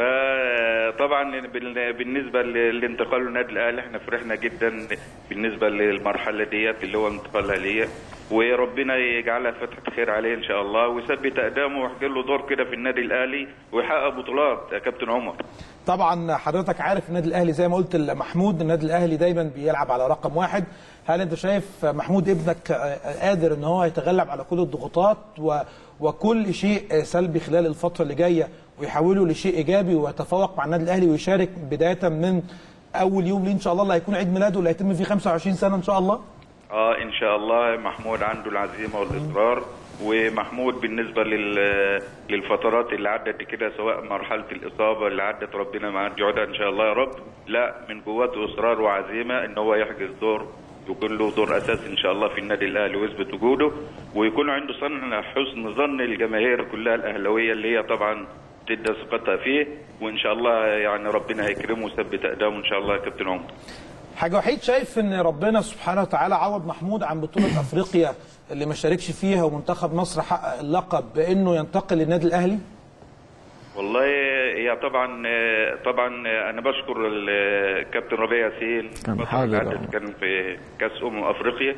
فطبعا بال- بالنسبه ل- لانتقاله للنادي الاهلي احنا فرحنا جدا بالنسبه للمرحله ديت اللي هو انتقالها ليه وربنا يجعلها فتحه خير عليه ان شاء الله ويثبت اقدامه ويحضر له دور كده في النادي الاهلي ويحقق بطولات يا كابتن عمر طبعا حضرتك عارف النادي الاهلي زي ما قلت لمحمود النادي الاهلي دايما بيلعب على رقم واحد هل انت شايف محمود ابنك قادر ان هو يتغلب على كل الضغوطات و وكل شيء سلبي خلال الفتره اللي جايه ويحوله لشيء ايجابي ويتفوق مع النادي الاهلي ويشارك بدايه من اول يوم ليه ان شاء الله اللي هيكون عيد ميلاده اللي هيتم فيه 25 سنه ان شاء الله اه ان شاء الله محمود عنده العزيمه والاصرار ومحمود بالنسبه لل للفترات اللي عدت كده سواء مرحله الاصابه اللي عدت ربنا ما عاد يقعدها ان شاء الله يا رب لا من جواته اصرار وعزيمه ان هو يحجز دور يكون له دور اساسي ان شاء الله في النادي الاهلي ويثبت وجوده ويكون عنده صن حسن ظن الجماهير كلها الاهلاويه اللي هي طبعا تدى ثقتها فيه وان شاء الله يعني ربنا هيكرمه ويثبت اقدامه ان شاء الله يا كابتن عمر حاجه وحيد شايف ان ربنا سبحانه وتعالى عوض محمود عن بطوله افريقيا اللي ما شاركش فيها ومنتخب مصر حقق اللقب بانه ينتقل للنادي الاهلي والله هي طبعا طبعا انا بشكر الكابتن ربيع ياسين كان الفترة حاضر اللي عدت كان في كاس امم افريقيا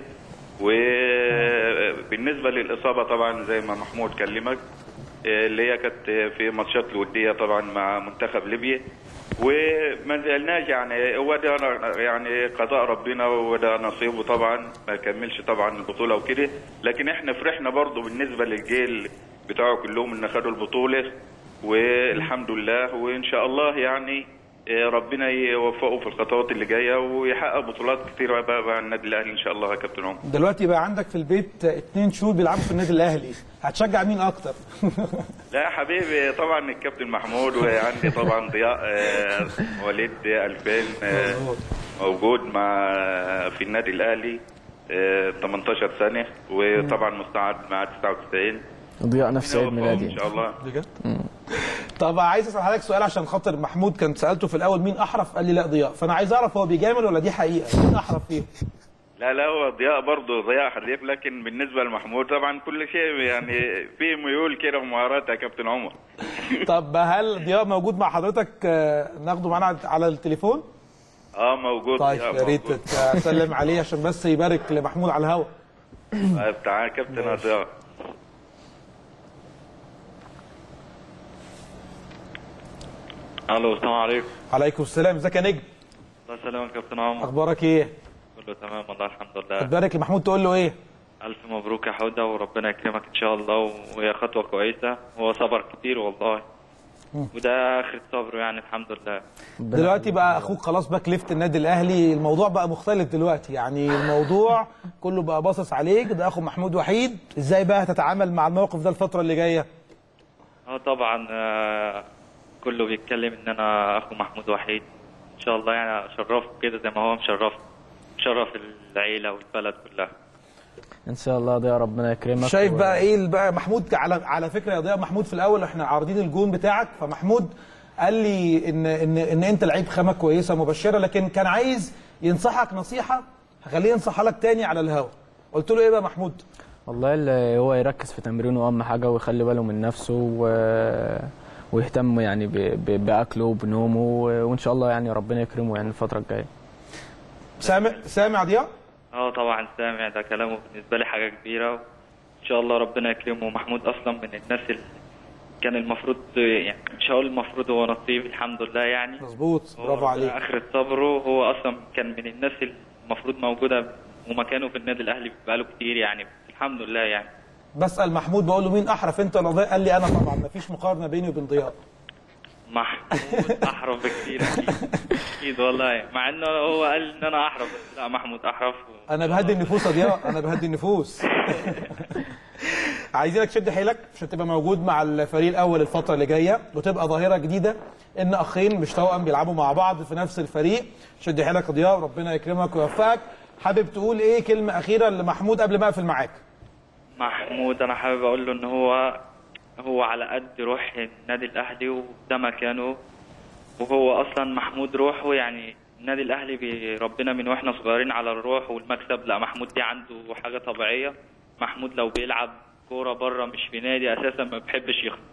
وبالنسبه للاصابه طبعا زي ما محمود كلمك اللي هي كانت في ماتشات الوديه طبعا مع منتخب ليبيا وما زلناش يعني هو ده يعني قضاء ربنا وده نصيبه طبعا ما كملش طبعا البطوله وكده لكن احنا فرحنا برضه بالنسبه للجيل بتاعه كلهم ان خدوا البطوله والحمد لله وان شاء الله يعني آه، ربنا يوفقه في الخطوات اللي جايه ويحقق بطولات كتير بقى مع النادي الاهلي ان شاء الله يا كابتن عمر دلوقتي بقى عندك في البيت اتنين شهور بيلعبوا في النادي الاهلي هتشجع مين اكتر لا يا حبيبي طبعا الكابتن محمود وعندي طبعا ضياء آه، وليد 2000 آه، موجود مع في النادي الاهلي آه، 18 سنه وطبعا مستعد مع 99 ضياء نفس عيد ميلادي ان شاء الله بجد طب عايز اسال حضرتك سؤال عشان خاطر محمود كان سالته في الاول مين احرف قال لي لا ضياء فانا عايز اعرف هو بيجامل ولا دي حقيقه مين احرف فيهم لا لا هو ضياء برضه ضياء حريف لكن بالنسبه لمحمود طبعا كل شيء يعني في ميول كده ومهارات يا كابتن عمر طب هل ضياء موجود مع حضرتك آه، ناخده معانا على التليفون اه موجود طيب ضياء يا ريت موجود. تسلم عليه عشان بس يبارك لمحمود على الهوا طيب تعال كابتن يا ضياء الو السلام عليكم عليكم السلام ازيك يا نجم الله يسلمك يا كابتن عمر اخبارك ايه كله تمام والله الحمد لله خد بالك لمحمود تقول له ايه الف مبروك يا حوده وربنا يكرمك ان شاء الله وهي خطوه كويسه هو صبر كتير والله مم. وده اخر صبره يعني الحمد لله دلوقتي بقى اخوك خلاص باك ليفت النادي الاهلي الموضوع بقى مختلف دلوقتي يعني الموضوع كله بقى باصص عليك ده اخو محمود وحيد ازاي بقى هتتعامل مع الموقف ده الفتره اللي جايه اه طبعا آه، كله بيتكلم ان انا اخو محمود وحيد ان شاء الله يعني اشرفه كده زي ما هو مشرف مشرف العيله والبلد كلها ان شاء الله ده ربنا يكرمك شايف و- بقى ايه بقى محمود على على فكره يا ضياء محمود في الاول احنا عارضين الجون بتاعك فمحمود قال لي ان ان ان انت لعيب خامه كويسه مبشره لكن كان عايز ينصحك نصيحه هخليه ينصحها لك تاني على الهوا قلت له ايه بقى محمود والله اللي هو يركز في تمرينه اهم حاجه ويخلي باله من نفسه و... ويهتم يعني ب... ب... باكله وبنومه و... وان شاء الله يعني ربنا يكرمه يعني الفتره الجايه سامع سامع ضياء اه طبعا سامع ده كلامه بالنسبه لي حاجه كبيره ان شاء الله ربنا يكرمه محمود اصلا من الناس اللي كان المفروض يعني مش هقول المفروض هو نصيب الحمد لله يعني مظبوط هو برافو عليك اخر صبره هو اصلا كان من الناس اللي المفروض موجوده ومكانه في النادي الاهلي بقاله كتير يعني الحمد لله يعني بسال محمود بقول له مين احرف انت ولا ضياء قال لي انا طبعا مفيش مقارنه بيني وبين ضياء محمود احرف بكتير اكيد اكيد والله مع انه هو قال ان انا احرف بس لا محمود احرف انا بهدي النفوس يا ضياء انا بهدي النفوس عايزينك تشد حيلك عشان تبقى موجود مع الفريق الاول الفتره اللي جايه وتبقى ظاهره جديده ان اخين مش توأم بيلعبوا مع بعض في نفس الفريق شد حيلك يا ضياء وربنا يكرمك ويوفقك حابب تقول ايه كلمه اخيره لمحمود قبل ما اقفل معاك محمود انا حابب اقول له ان هو هو على قد روح النادي الاهلي وده مكانه وهو اصلا محمود روحه يعني النادي الاهلي بيربنا من واحنا صغيرين على الروح والمكسب لا محمود دي عنده حاجه طبيعيه محمود لو بيلعب كوره بره مش في نادي اساسا ما بيحبش يخسر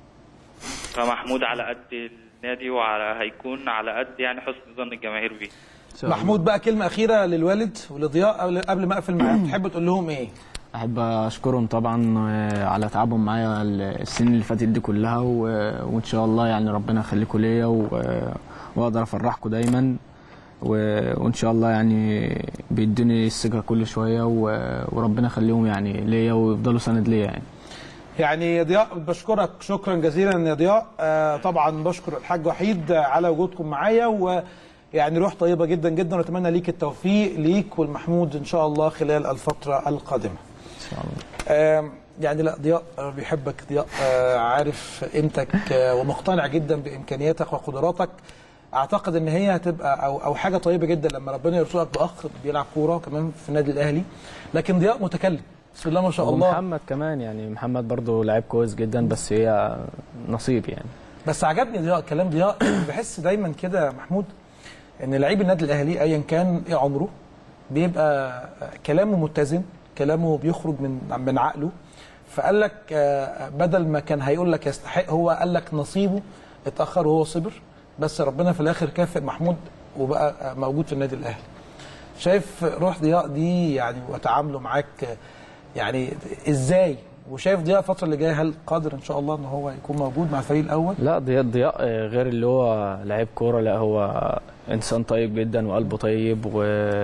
فمحمود على قد النادي وعلى هيكون على قد يعني حسن ظن الجماهير بيه محمود بقى كلمه اخيره للوالد ولضياء قبل- قبل ما اقفل معاك تحب تقول لهم ايه احب اشكرهم طبعا آه، على تعبهم معايا السنين اللي فاتت دي كلها و... وان شاء الله يعني ربنا يخليكم ليا و... واقدر افرحكم دايما و... وان شاء الله يعني بيدوني الثقه كل شويه و... وربنا يخليهم يعني ليا ويفضلوا سند ليا يعني يعني يا ضياء بشكرك شكرا جزيلا يا ضياء آه طبعا بشكر الحاج وحيد على وجودكم معايا ويعني روح طيبه جدا جدا ونتمنى ليك التوفيق ليك والمحمود ان شاء الله خلال الفتره القادمه ان شاء الله آه يعني لا ضياء آه، بيحبك ضياء آه عارف قيمتك آه ومقتنع جدا بامكانياتك وقدراتك اعتقد ان هي هتبقى او او حاجه طيبه جدا لما ربنا يرزقك باخ بيلعب كوره كمان في النادي الاهلي لكن ضياء متكلم بسم الله ما شاء الله ومحمد كمان يعني محمد برضو لعيب كويس جدا بس هي نصيب يعني بس عجبني ضياء كلام ضياء بحس دايما كده يا محمود ان لعيب النادي الاهلي ايا كان ايه عمره بيبقى كلامه متزن كلامه بيخرج من من عقله فقال لك آه، بدل ما كان هيقول لك يستحق هو قال لك نصيبه اتاخر وهو صبر بس ربنا في الاخر كافئ محمود وبقى آه، موجود في النادي الاهلي شايف روح ضياء دي يعني وتعامله معاك آه، يعني ازاي وشايف ضياء الفتره اللي جايه هل قادر ان شاء الله ان هو يكون موجود مع الفريق الاول لا ضياء ضياء آه، غير اللي هو لعيب كوره لا هو انسان طيب جدا وقلبه طيب و...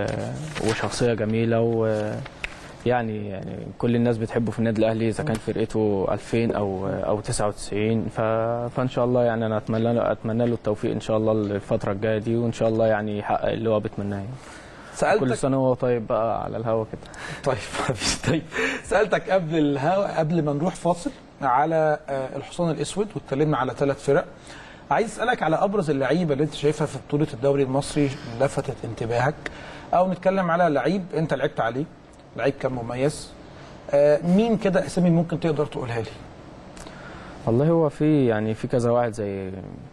وشخصيه جميله و يعني يعني كل الناس بتحبه في النادي الاهلي اذا كان فرقته 2000 او او 99 ف... فان شاء الله يعني انا اتمنى له اتمنى له التوفيق ان شاء الله الفتره الجايه دي وان شاء الله يعني يحقق اللي هو بيتمناه يعني. سألتك- كل سنه وهو طيب بقى على الهوا كده طيب حبيبي طيب سالتك قبل الهوا قبل ما نروح فاصل على آه، الحصان الاسود واتكلمنا على ثلاث فرق عايز اسالك على ابرز اللعيبه اللي انت شايفها في بطوله الدوري المصري لفتت انتباهك او نتكلم على لعيب انت لعبت عليه لعيب كان مميز آه، مين كده اسامي ممكن تقدر تقولها لي والله هو في يعني في كذا واحد زي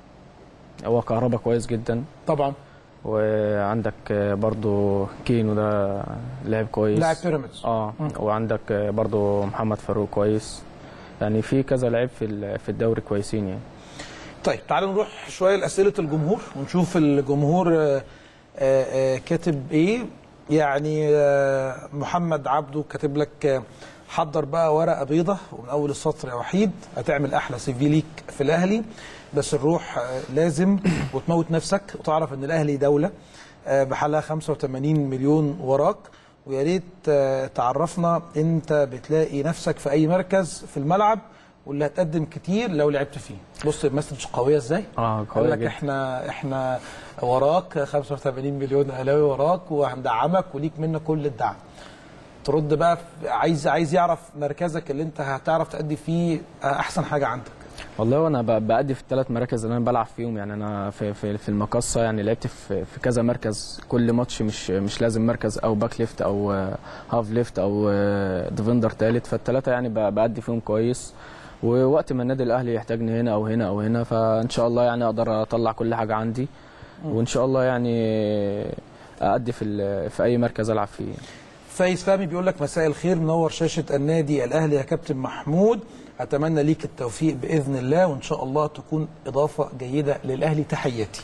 هو كهربا كويس جدا طبعا وعندك برضو كينو ده لاعب كويس لاعب بيراميدز. اه مم. وعندك برضو محمد فاروق كويس يعني في كذا لعيب في ال- في الدوري كويسين يعني طيب تعالوا نروح شويه لاسئله الجمهور ونشوف الجمهور آه، آه، آه، كاتب ايه يعني آه، محمد عبده كاتب لك آه، حضر بقى ورقه بيضه ومن اول السطر يا وحيد هتعمل احلى سي في ليك في الاهلي بس الروح آه، لازم وتموت نفسك وتعرف ان الاهلي دوله آه، بحالها 85 مليون وراك ويا ريت آه، تعرفنا انت بتلاقي نفسك في اي مركز في الملعب واللي هتقدم كتير لو لعبت فيه بص المسج قويه ازاي اه قال قوي لك جدا احنا احنا وراك 85 مليون اهلاوي وراك وهندعمك وليك منا كل الدعم ترد بقى في- عايز عايز يعرف مركزك اللي انت هتعرف تأدي فيه احسن حاجه عندك والله وانا ب- بأدي في الثلاث مراكز اللي انا بلعب فيهم يعني انا في في, في المقصه يعني لعبت في, في كذا مركز كل ماتش مش مش لازم مركز او باك ليفت او آه، هاف ليفت او آه، ديفندر ثالث فالثلاثه يعني ب- بأدي فيهم كويس ووقت ما النادي الاهلي يحتاجني هنا او هنا او هنا فان شاء الله يعني اقدر اطلع كل حاجه عندي وان شاء الله يعني أأدي في ال- في اي مركز العب فيه فايز فهمي بيقول لك مساء الخير منور شاشه النادي الاهلي يا كابتن محمود اتمنى ليك التوفيق باذن الله وان شاء الله تكون اضافه جيده للاهلي تحياتي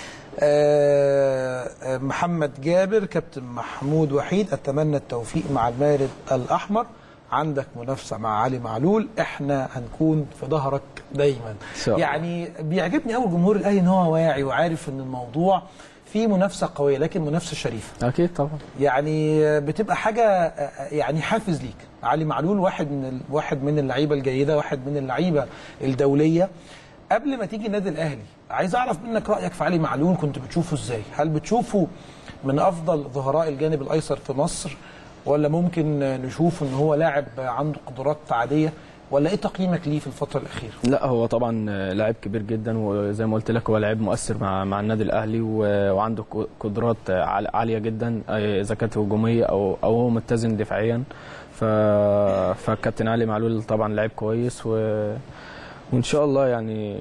آه، آه، محمد جابر كابتن محمود وحيد اتمنى التوفيق مع المارد الاحمر عندك منافسه مع علي معلول احنا هنكون في ظهرك دايما شاء الله. يعني بيعجبني قوي جمهور الاهلي ان هو واعي وعارف ان الموضوع فيه منافسه قويه لكن منافسه شريفه اكيد طبعا يعني بتبقى حاجه يعني حافز ليك علي معلول واحد من ال- واحد من اللعيبه الجيده واحد من اللعيبه الدوليه قبل ما تيجي النادي الاهلي عايز اعرف منك رايك في علي معلول كنت بتشوفه ازاي هل بتشوفه من افضل ظهراء الجانب الايسر في مصر ولا ممكن نشوف ان هو لاعب عنده قدرات عاديه ولا ايه تقييمك ليه في الفتره الاخيره لا هو طبعا لاعب كبير جدا وزي ما قلت لك هو لاعب مؤثر مع مع النادي الاهلي و- وعنده ك- قدرات عال- عاليه جدا اذا كانت هجوميه او او هو متزن دفاعيا ف فالكابتن علي معلول طبعا لاعب كويس و... وان شاء الله يعني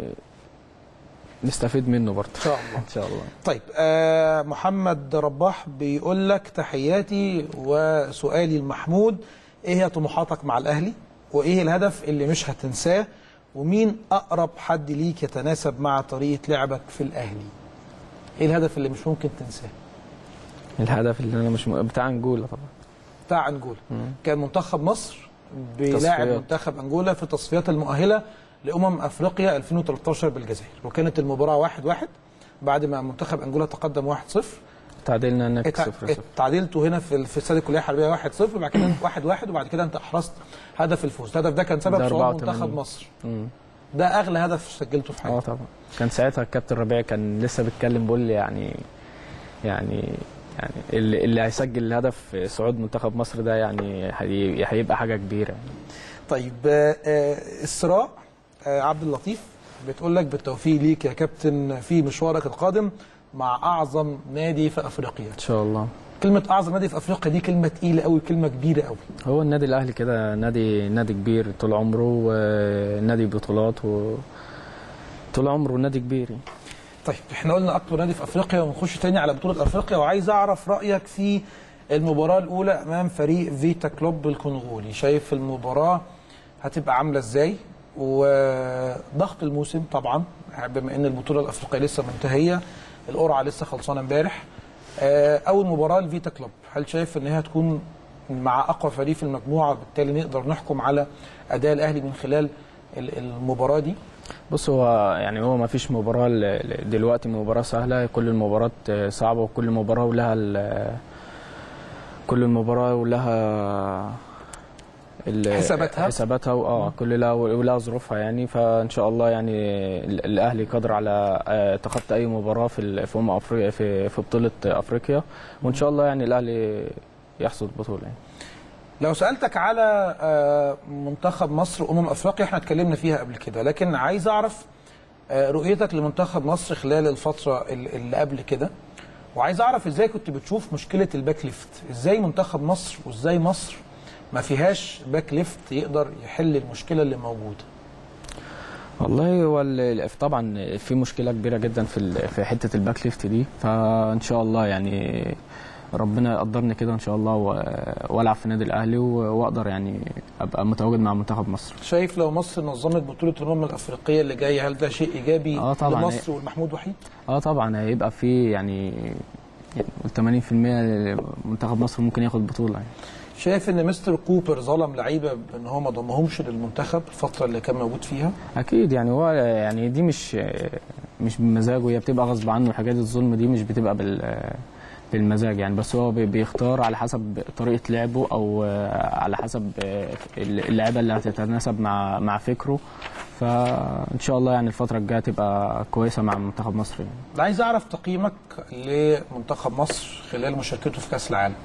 نستفيد منه برضه ان شاء الله ان شاء الله طيب آه محمد رباح بيقول لك تحياتي وسؤالي المحمود ايه هي طموحاتك مع الاهلي وايه الهدف اللي مش هتنساه ومين اقرب حد ليك يتناسب مع طريقه لعبك في الاهلي ايه الهدف اللي مش ممكن تنساه الهدف اللي انا مش م... بتاع انجولا طبعا بتاع انجولا كان منتخب مصر بيلاعب تصفيات. منتخب انجولا في التصفيات المؤهله لامم افريقيا 2013 بالجزائر وكانت المباراه 1-1 واحد واحد بعد ما منتخب انجولا تقدم 1-0 تعادلنا هناك اتع- 0 0 اتعادلتوا هنا في في استاد الكليه الحربيه 1-0 وبعد كده 1-1 وبعد كده انت احرزت هدف الفوز الهدف ده كان سبب ده صعود 84. منتخب مصر مم. ده اغلى هدف سجلته في اه حياتك طبعا كان ساعتها الكابتن ربيع كان لسه بيتكلم بيقول لي يعني يعني يعني اللي, اللي هيسجل الهدف صعود منتخب مصر ده يعني هي- هيبقى حاجه كبيره يعني. طيب آه، آه، الصراع آه، عبد اللطيف بتقول لك بالتوفيق ليك يا كابتن في مشوارك القادم مع اعظم نادي في افريقيا ان شاء الله كلمه اعظم نادي في افريقيا دي كلمه تقيله قوي كلمه كبيره قوي هو النادي الاهلي كده نادي نادي كبير طول عمره ونادي بطولات و طول عمره نادي كبير يعني. طيب احنا قلنا اكتر نادي في افريقيا ونخش تاني على بطوله افريقيا وعايز اعرف رايك في المباراه الاولى امام فريق فيتا كلوب الكونغولي شايف المباراه هتبقى عامله ازاي وضغط الموسم طبعا بما ان البطوله الافريقيه لسه منتهيه القرعه لسه خلصانه امبارح آه، اول مباراه لفيتا كلوب هل شايف ان هي هتكون مع اقوى فريق في المجموعه وبالتالي نقدر نحكم على اداء الاهلي من خلال ال- المباراه دي بص هو يعني هو ما فيش مباراة ل- ل- دلوقتي مباراة سهلة كل المباريات صعبة وكل مباراة ولها ال- كل المباراة ولها ال- حساباتها. حساباتها واه كل لها ولها ظروفها يعني فان شاء الله يعني ال- الاهلي قادر على آه، تخطي اي مباراة في ال- في أمم افريقيا في في بطولة افريقيا وان شاء الله يعني الاهلي يحصد البطولة يعني. لو سألتك على آه، منتخب مصر وأمم أفريقيا احنا اتكلمنا فيها قبل كده لكن عايز أعرف آه، رؤيتك لمنتخب مصر خلال الفترة ال- اللي قبل كده وعايز أعرف إزاي كنت بتشوف مشكلة الباك ليفت إزاي منتخب مصر وإزاي مصر ما فيهاش باك ليفت يقدر يحل المشكلة اللي موجودة والله هو ال- طبعا في مشكله كبيره جدا في ال- في حته الباك ليفت دي فان شاء الله يعني ربنا يقدرني كده ان شاء الله و- والعب في النادي الاهلي و- واقدر يعني ابقى متواجد مع منتخب مصر شايف لو مصر نظمت بطولة الأمم الأفريقية اللي جاية هل ده شيء إيجابي آه طبعاً. لمصر والمحمود وحيد؟ اه طبعا هيبقى في يعني يعني 80% منتخب مصر ممكن ياخد بطوله يعني شايف ان مستر كوبر ظلم لعيبه بان هو ما ضمهمش للمنتخب الفتره اللي كان موجود فيها اكيد يعني هو يعني دي مش مش بمزاجه هي بتبقى غصب عنه حاجات الظلم دي مش بتبقى بال بالمزاج يعني بس هو بي- بيختار على حسب طريقه لعبه او على حسب اللعبه اللي هتتناسب مع مع فكره فان شاء الله يعني الفتره الجايه تبقى كويسه مع منتخب مصر يعني. انا عايز اعرف تقييمك لمنتخب مصر خلال مشاركته في كاس العالم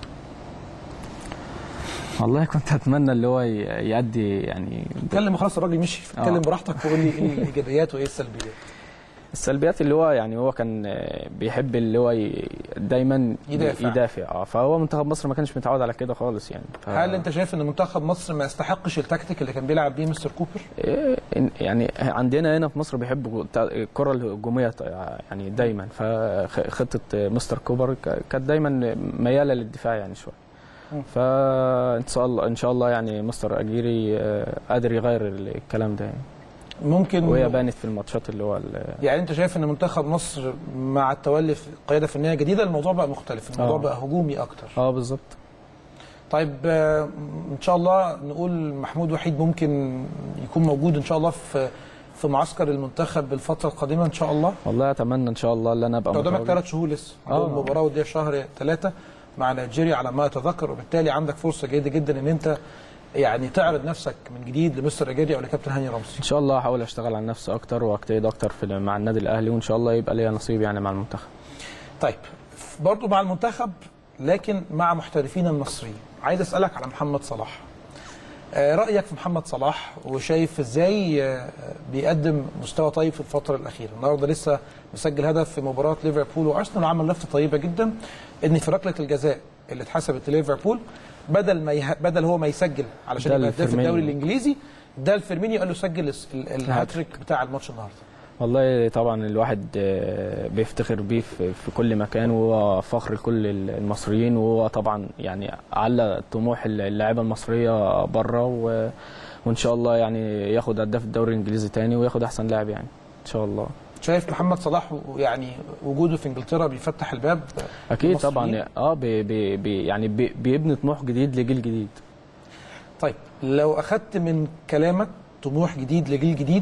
والله كنت اتمنى اللي هو ي- يأدي يعني اتكلم خلاص الراجل مشي اتكلم آه. براحتك وقول لي ايه الايجابيات وايه السلبيات السلبيات اللي هو يعني هو كان آه، بيحب اللي هو ي- دايما يدافع. يدافع اه فهو منتخب مصر ما كانش متعود على كده خالص يعني ف... هل انت شايف ان منتخب مصر ما يستحقش التكتيك اللي كان بيلعب بيه مستر كوبر إيه، إن- يعني عندنا هنا في مصر بيحبوا الت- الكره الهجوميه يعني دايما فخطه مستر كوبر ك- كانت دايما مياله للدفاع يعني شويه مم. فان شاء الله ان شاء الله يعني مستر اجيري آه، قادر يغير الكلام ده يعني ممكن وهي بانت في الماتشات اللي هو ال- يعني انت شايف ان منتخب مصر مع التولي في قياده فنيه جديده الموضوع بقى مختلف الموضوع آه. بقى هجومي اكتر اه بالظبط طيب آه، ان شاء الله نقول محمود وحيد ممكن يكون موجود ان شاء الله في في معسكر المنتخب الفتره القادمه ان شاء الله والله اتمنى ان شاء الله ان انا ابقى انت قدامك متواجد. ثلاث شهور لسه آه. عندهم مباراه ودي شهر ثلاثه مع نيجيريا على ما اتذكر وبالتالي عندك فرصه جيده جدا ان انت يعني تعرض نفسك من جديد لمستر اجيري او لكابتن هاني رمزي ان شاء الله هحاول اشتغل على نفسي اكتر واجتهد اكتر في مع النادي الاهلي وان شاء الله يبقى ليا نصيب يعني مع المنتخب طيب برضو مع المنتخب لكن مع محترفين المصريين عايز اسالك على محمد صلاح آه، رايك في محمد صلاح وشايف ازاي آه، بيقدم مستوى طيب في الفتره الاخيره النهارده لسه مسجل هدف في مباراه ليفربول وارسنال وعمل لفته طيبه جدا ان في ركله الجزاء اللي اتحسبت لليفربول بدل ما يه... بدل هو ما يسجل علشان ده يبقى هداف لفيرمينيو. الدوري الانجليزي ده الفيرمينيو قال له سجل الس- ال- الهاتريك بتاع الماتش النهارده والله طبعا الواحد آه، بيفتخر بيه في في كل مكان وهو فخر لكل المصريين وهو طبعا يعني على طموح اللاعيبه المصريه بره و- وان شاء الله يعني ياخد هداف الدوري الانجليزي تاني وياخد احسن لاعب يعني ان شاء الله شايف محمد صلاح يعني وجوده في انجلترا بيفتح الباب اكيد للمصريين؟ طبعا اه بي بي بي يعني بي بيبني طموح جديد لجيل جديد طيب لو اخدت من كلامك طموح جديد لجيل جديد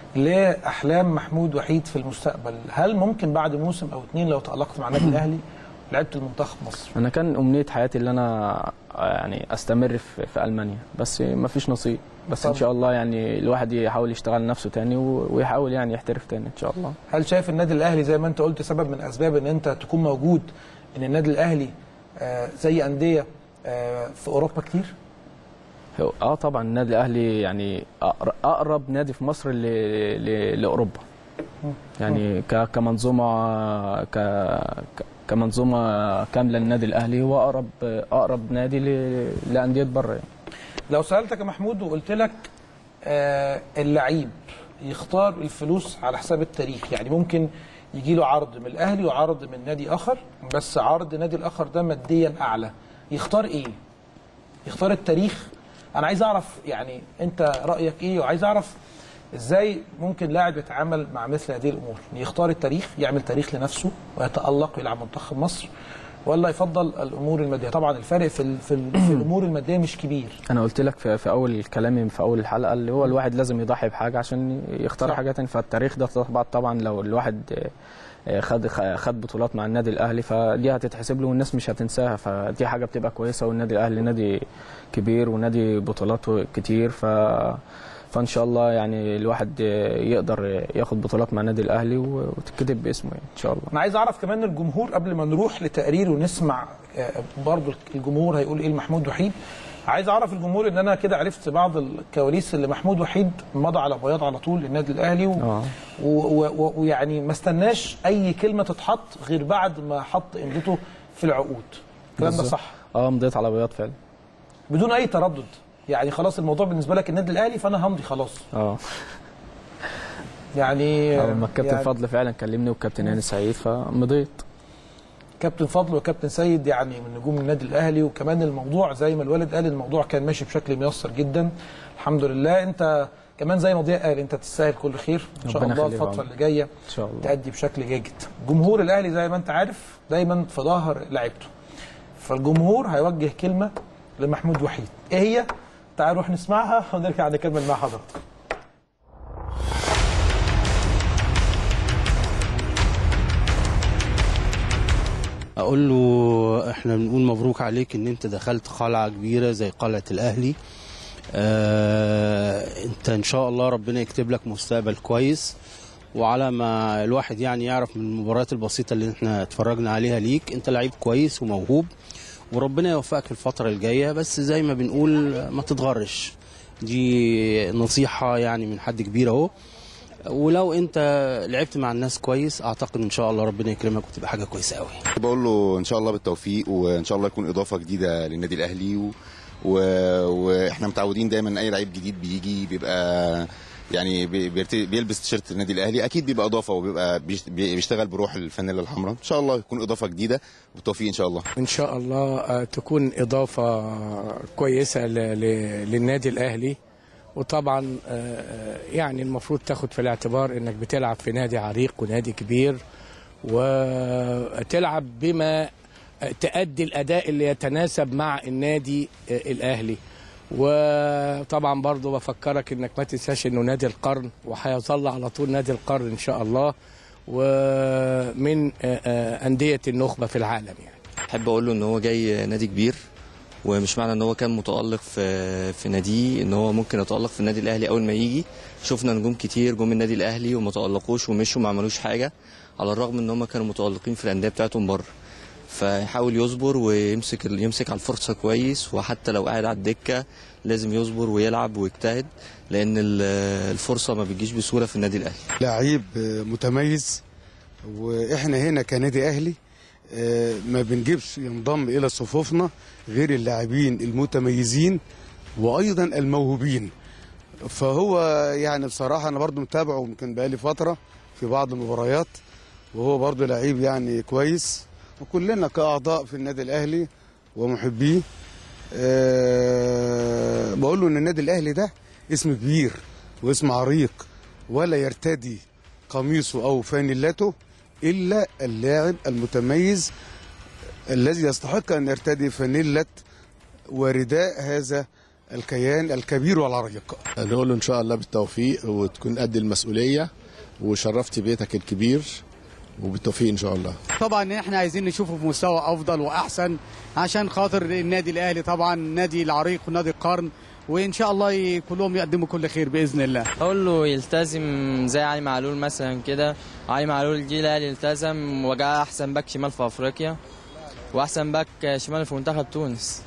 لاحلام محمود وحيد في المستقبل هل ممكن بعد موسم او اتنين لو تالقت مع النادي الاهلي لعبت المنتخب مصر انا كان امنيه حياتي اللي انا آه، يعني استمر في, في المانيا بس ما فيش نصيب بس ان طبعا. شاء الله يعني الواحد يحاول يشتغل نفسه تاني و- ويحاول يعني يحترف تاني ان شاء الله هل شايف النادي الاهلي زي ما انت قلت سبب من اسباب ان انت تكون موجود ان النادي الاهلي آه، زي انديه آه، في اوروبا كتير هو- اه طبعا النادي الاهلي يعني أقر- اقرب نادي في مصر ل... ل... لاوروبا يعني ك... كمنظومه ك... ك- كمنظومه كامله للنادي الاهلي هو اقرب اقرب نادي ل... لانديه بره يعني. لو سالتك يا محمود وقلت لك آه، اللعيب يختار الفلوس على حساب التاريخ يعني ممكن يجي له عرض من الاهلي وعرض من نادي اخر بس عرض نادي الاخر ده ماديا اعلى يختار ايه يختار التاريخ انا عايز اعرف يعني انت رايك ايه وعايز اعرف ازاي ممكن لاعب يتعامل مع مثل هذه الامور يختار التاريخ يعمل تاريخ لنفسه ويتالق ويلعب منتخب مصر ولا يفضل الامور الماديه طبعا الفرق في ال- في, ال- في الامور الماديه مش كبير انا قلت لك في, في اول كلامي في اول الحلقه اللي هو الواحد لازم يضحي بحاجه عشان يختار صح. حاجه تانية فالتاريخ ده طبعا طبعا لو الواحد آه، خد خد بطولات مع النادي الاهلي فدي هتتحسب له والناس مش هتنساها فدي حاجه بتبقى كويسه والنادي الاهلي نادي كبير ونادي بطولاته كتير ف فان شاء الله يعني الواحد يقدر ياخد بطولات مع النادي الاهلي وتتكتب باسمه يعني ان شاء الله انا عايز اعرف كمان الجمهور قبل ما نروح لتقرير ونسمع آه، برضو الجمهور هيقول ايه لمحمود وحيد عايز اعرف الجمهور ان انا كده عرفت بعض الكواليس اللي محمود وحيد مضى على بياض على طول للنادي الاهلي و... اه و- و- و- ويعني ما استناش اي كلمه تتحط غير بعد ما حط امضته في العقود الكلام ده بالظبط. صح اه مضيت على بياض فعلا بدون اي تردد يعني خلاص الموضوع بالنسبه لك النادي الاهلي فانا همضي خلاص اه يعني لما الكابتن يعني فضل فعلا كلمني والكابتن هاني سعيد فمضيت كابتن فضل وكابتن سيد يعني من نجوم النادي الاهلي وكمان الموضوع زي ما الوالد قال الموضوع كان ماشي بشكل ميسر جدا الحمد لله انت كمان زي ما ضياء قال انت تستاهل كل خير ان شاء ربنا الله يخليك يا الفتره عمر. اللي جايه ان شاء الله تأدي بشكل جيد جمهور الاهلي زي ما انت عارف دايما في ظهر لعيبته فالجمهور هيوجه كلمه لمحمود وحيد ايه هي تعالوا نروح نسمعها ونرجع نكمل مع حضرتك اقول له احنا بنقول مبروك عليك ان انت دخلت قلعه كبيره زي قلعه الاهلي آه انت ان شاء الله ربنا يكتب لك مستقبل كويس وعلى ما الواحد يعني يعرف من المباريات البسيطه اللي احنا اتفرجنا عليها ليك انت لعيب كويس وموهوب وربنا يوفقك الفتره الجايه بس زي ما بنقول ما تتغرش دي نصيحه يعني من حد كبير اهو ولو انت لعبت مع الناس كويس اعتقد ان شاء الله ربنا يكرمك وتبقى حاجه كويسه قوي بقول له ان شاء الله بالتوفيق وان شاء الله يكون اضافه جديده للنادي الاهلي و... و... واحنا متعودين دايما اي لعيب جديد بيجي بيبقى يعني بي- بيرت- بيلبس تيشيرت النادي الاهلي اكيد بيبقى اضافه وبيبقى بيشت- بي- بيشتغل بروح الفانيلا الحمراء ان شاء الله يكون اضافه جديده بالتوفيق ان شاء الله ان شاء الله آه، تكون اضافه كويسه ل- ل- للنادي الاهلي وطبعا آه، يعني المفروض تاخد في الاعتبار انك بتلعب في نادي عريق ونادي كبير وتلعب بما تأدي الاداء اللي يتناسب مع النادي آه، الاهلي وطبعا برضو بفكرك انك ما تنساش انه نادي القرن وهيظل على طول نادي القرن ان شاء الله ومن آه، آه، انديه النخبه في العالم يعني احب اقول له ان هو جاي نادي كبير ومش معنى ان هو كان متالق في في ناديه ان هو ممكن يتالق في النادي الاهلي اول ما يجي شفنا نجوم كتير جم النادي الاهلي وما تالقوش ومشوا ما عملوش حاجه على الرغم ان هم كانوا متالقين في الانديه بتاعتهم بره فيحاول يصبر ويمسك يمسك على الفرصه كويس وحتى لو قاعد على الدكه لازم يصبر ويلعب ويجتهد لان ال- الفرصه ما بتجيش بسهوله في النادي الاهلي لعيب متميز واحنا هنا كنادي اهلي آه، ما بنجيبش ينضم الى صفوفنا غير اللاعبين المتميزين وايضا الموهوبين فهو يعني بصراحه انا برضو متابعه يمكن بقالي فتره في بعض المباريات وهو برضو لعيب يعني كويس وكلنا كاعضاء في النادي الاهلي ومحبيه أه بقول له ان النادي الاهلي ده اسم كبير واسم عريق ولا يرتدي قميصه او فانيلته الا اللاعب المتميز الذي يستحق ان يرتدي فانيله ورداء هذا الكيان الكبير والعريق نقول له ان شاء الله بالتوفيق وتكون قد المسؤوليه وشرفت بيتك الكبير وبالتوفيق ان شاء الله طبعا احنا عايزين نشوفه في مستوى افضل واحسن عشان خاطر النادي الاهلي طبعا نادي العريق ونادي القرن وان شاء الله ي- كلهم يقدموا كل خير باذن الله اقول له يلتزم زي علي معلول مثلا كده علي معلول جه الاهلي التزم وجاء احسن باك شمال في افريقيا واحسن باك شمال في منتخب تونس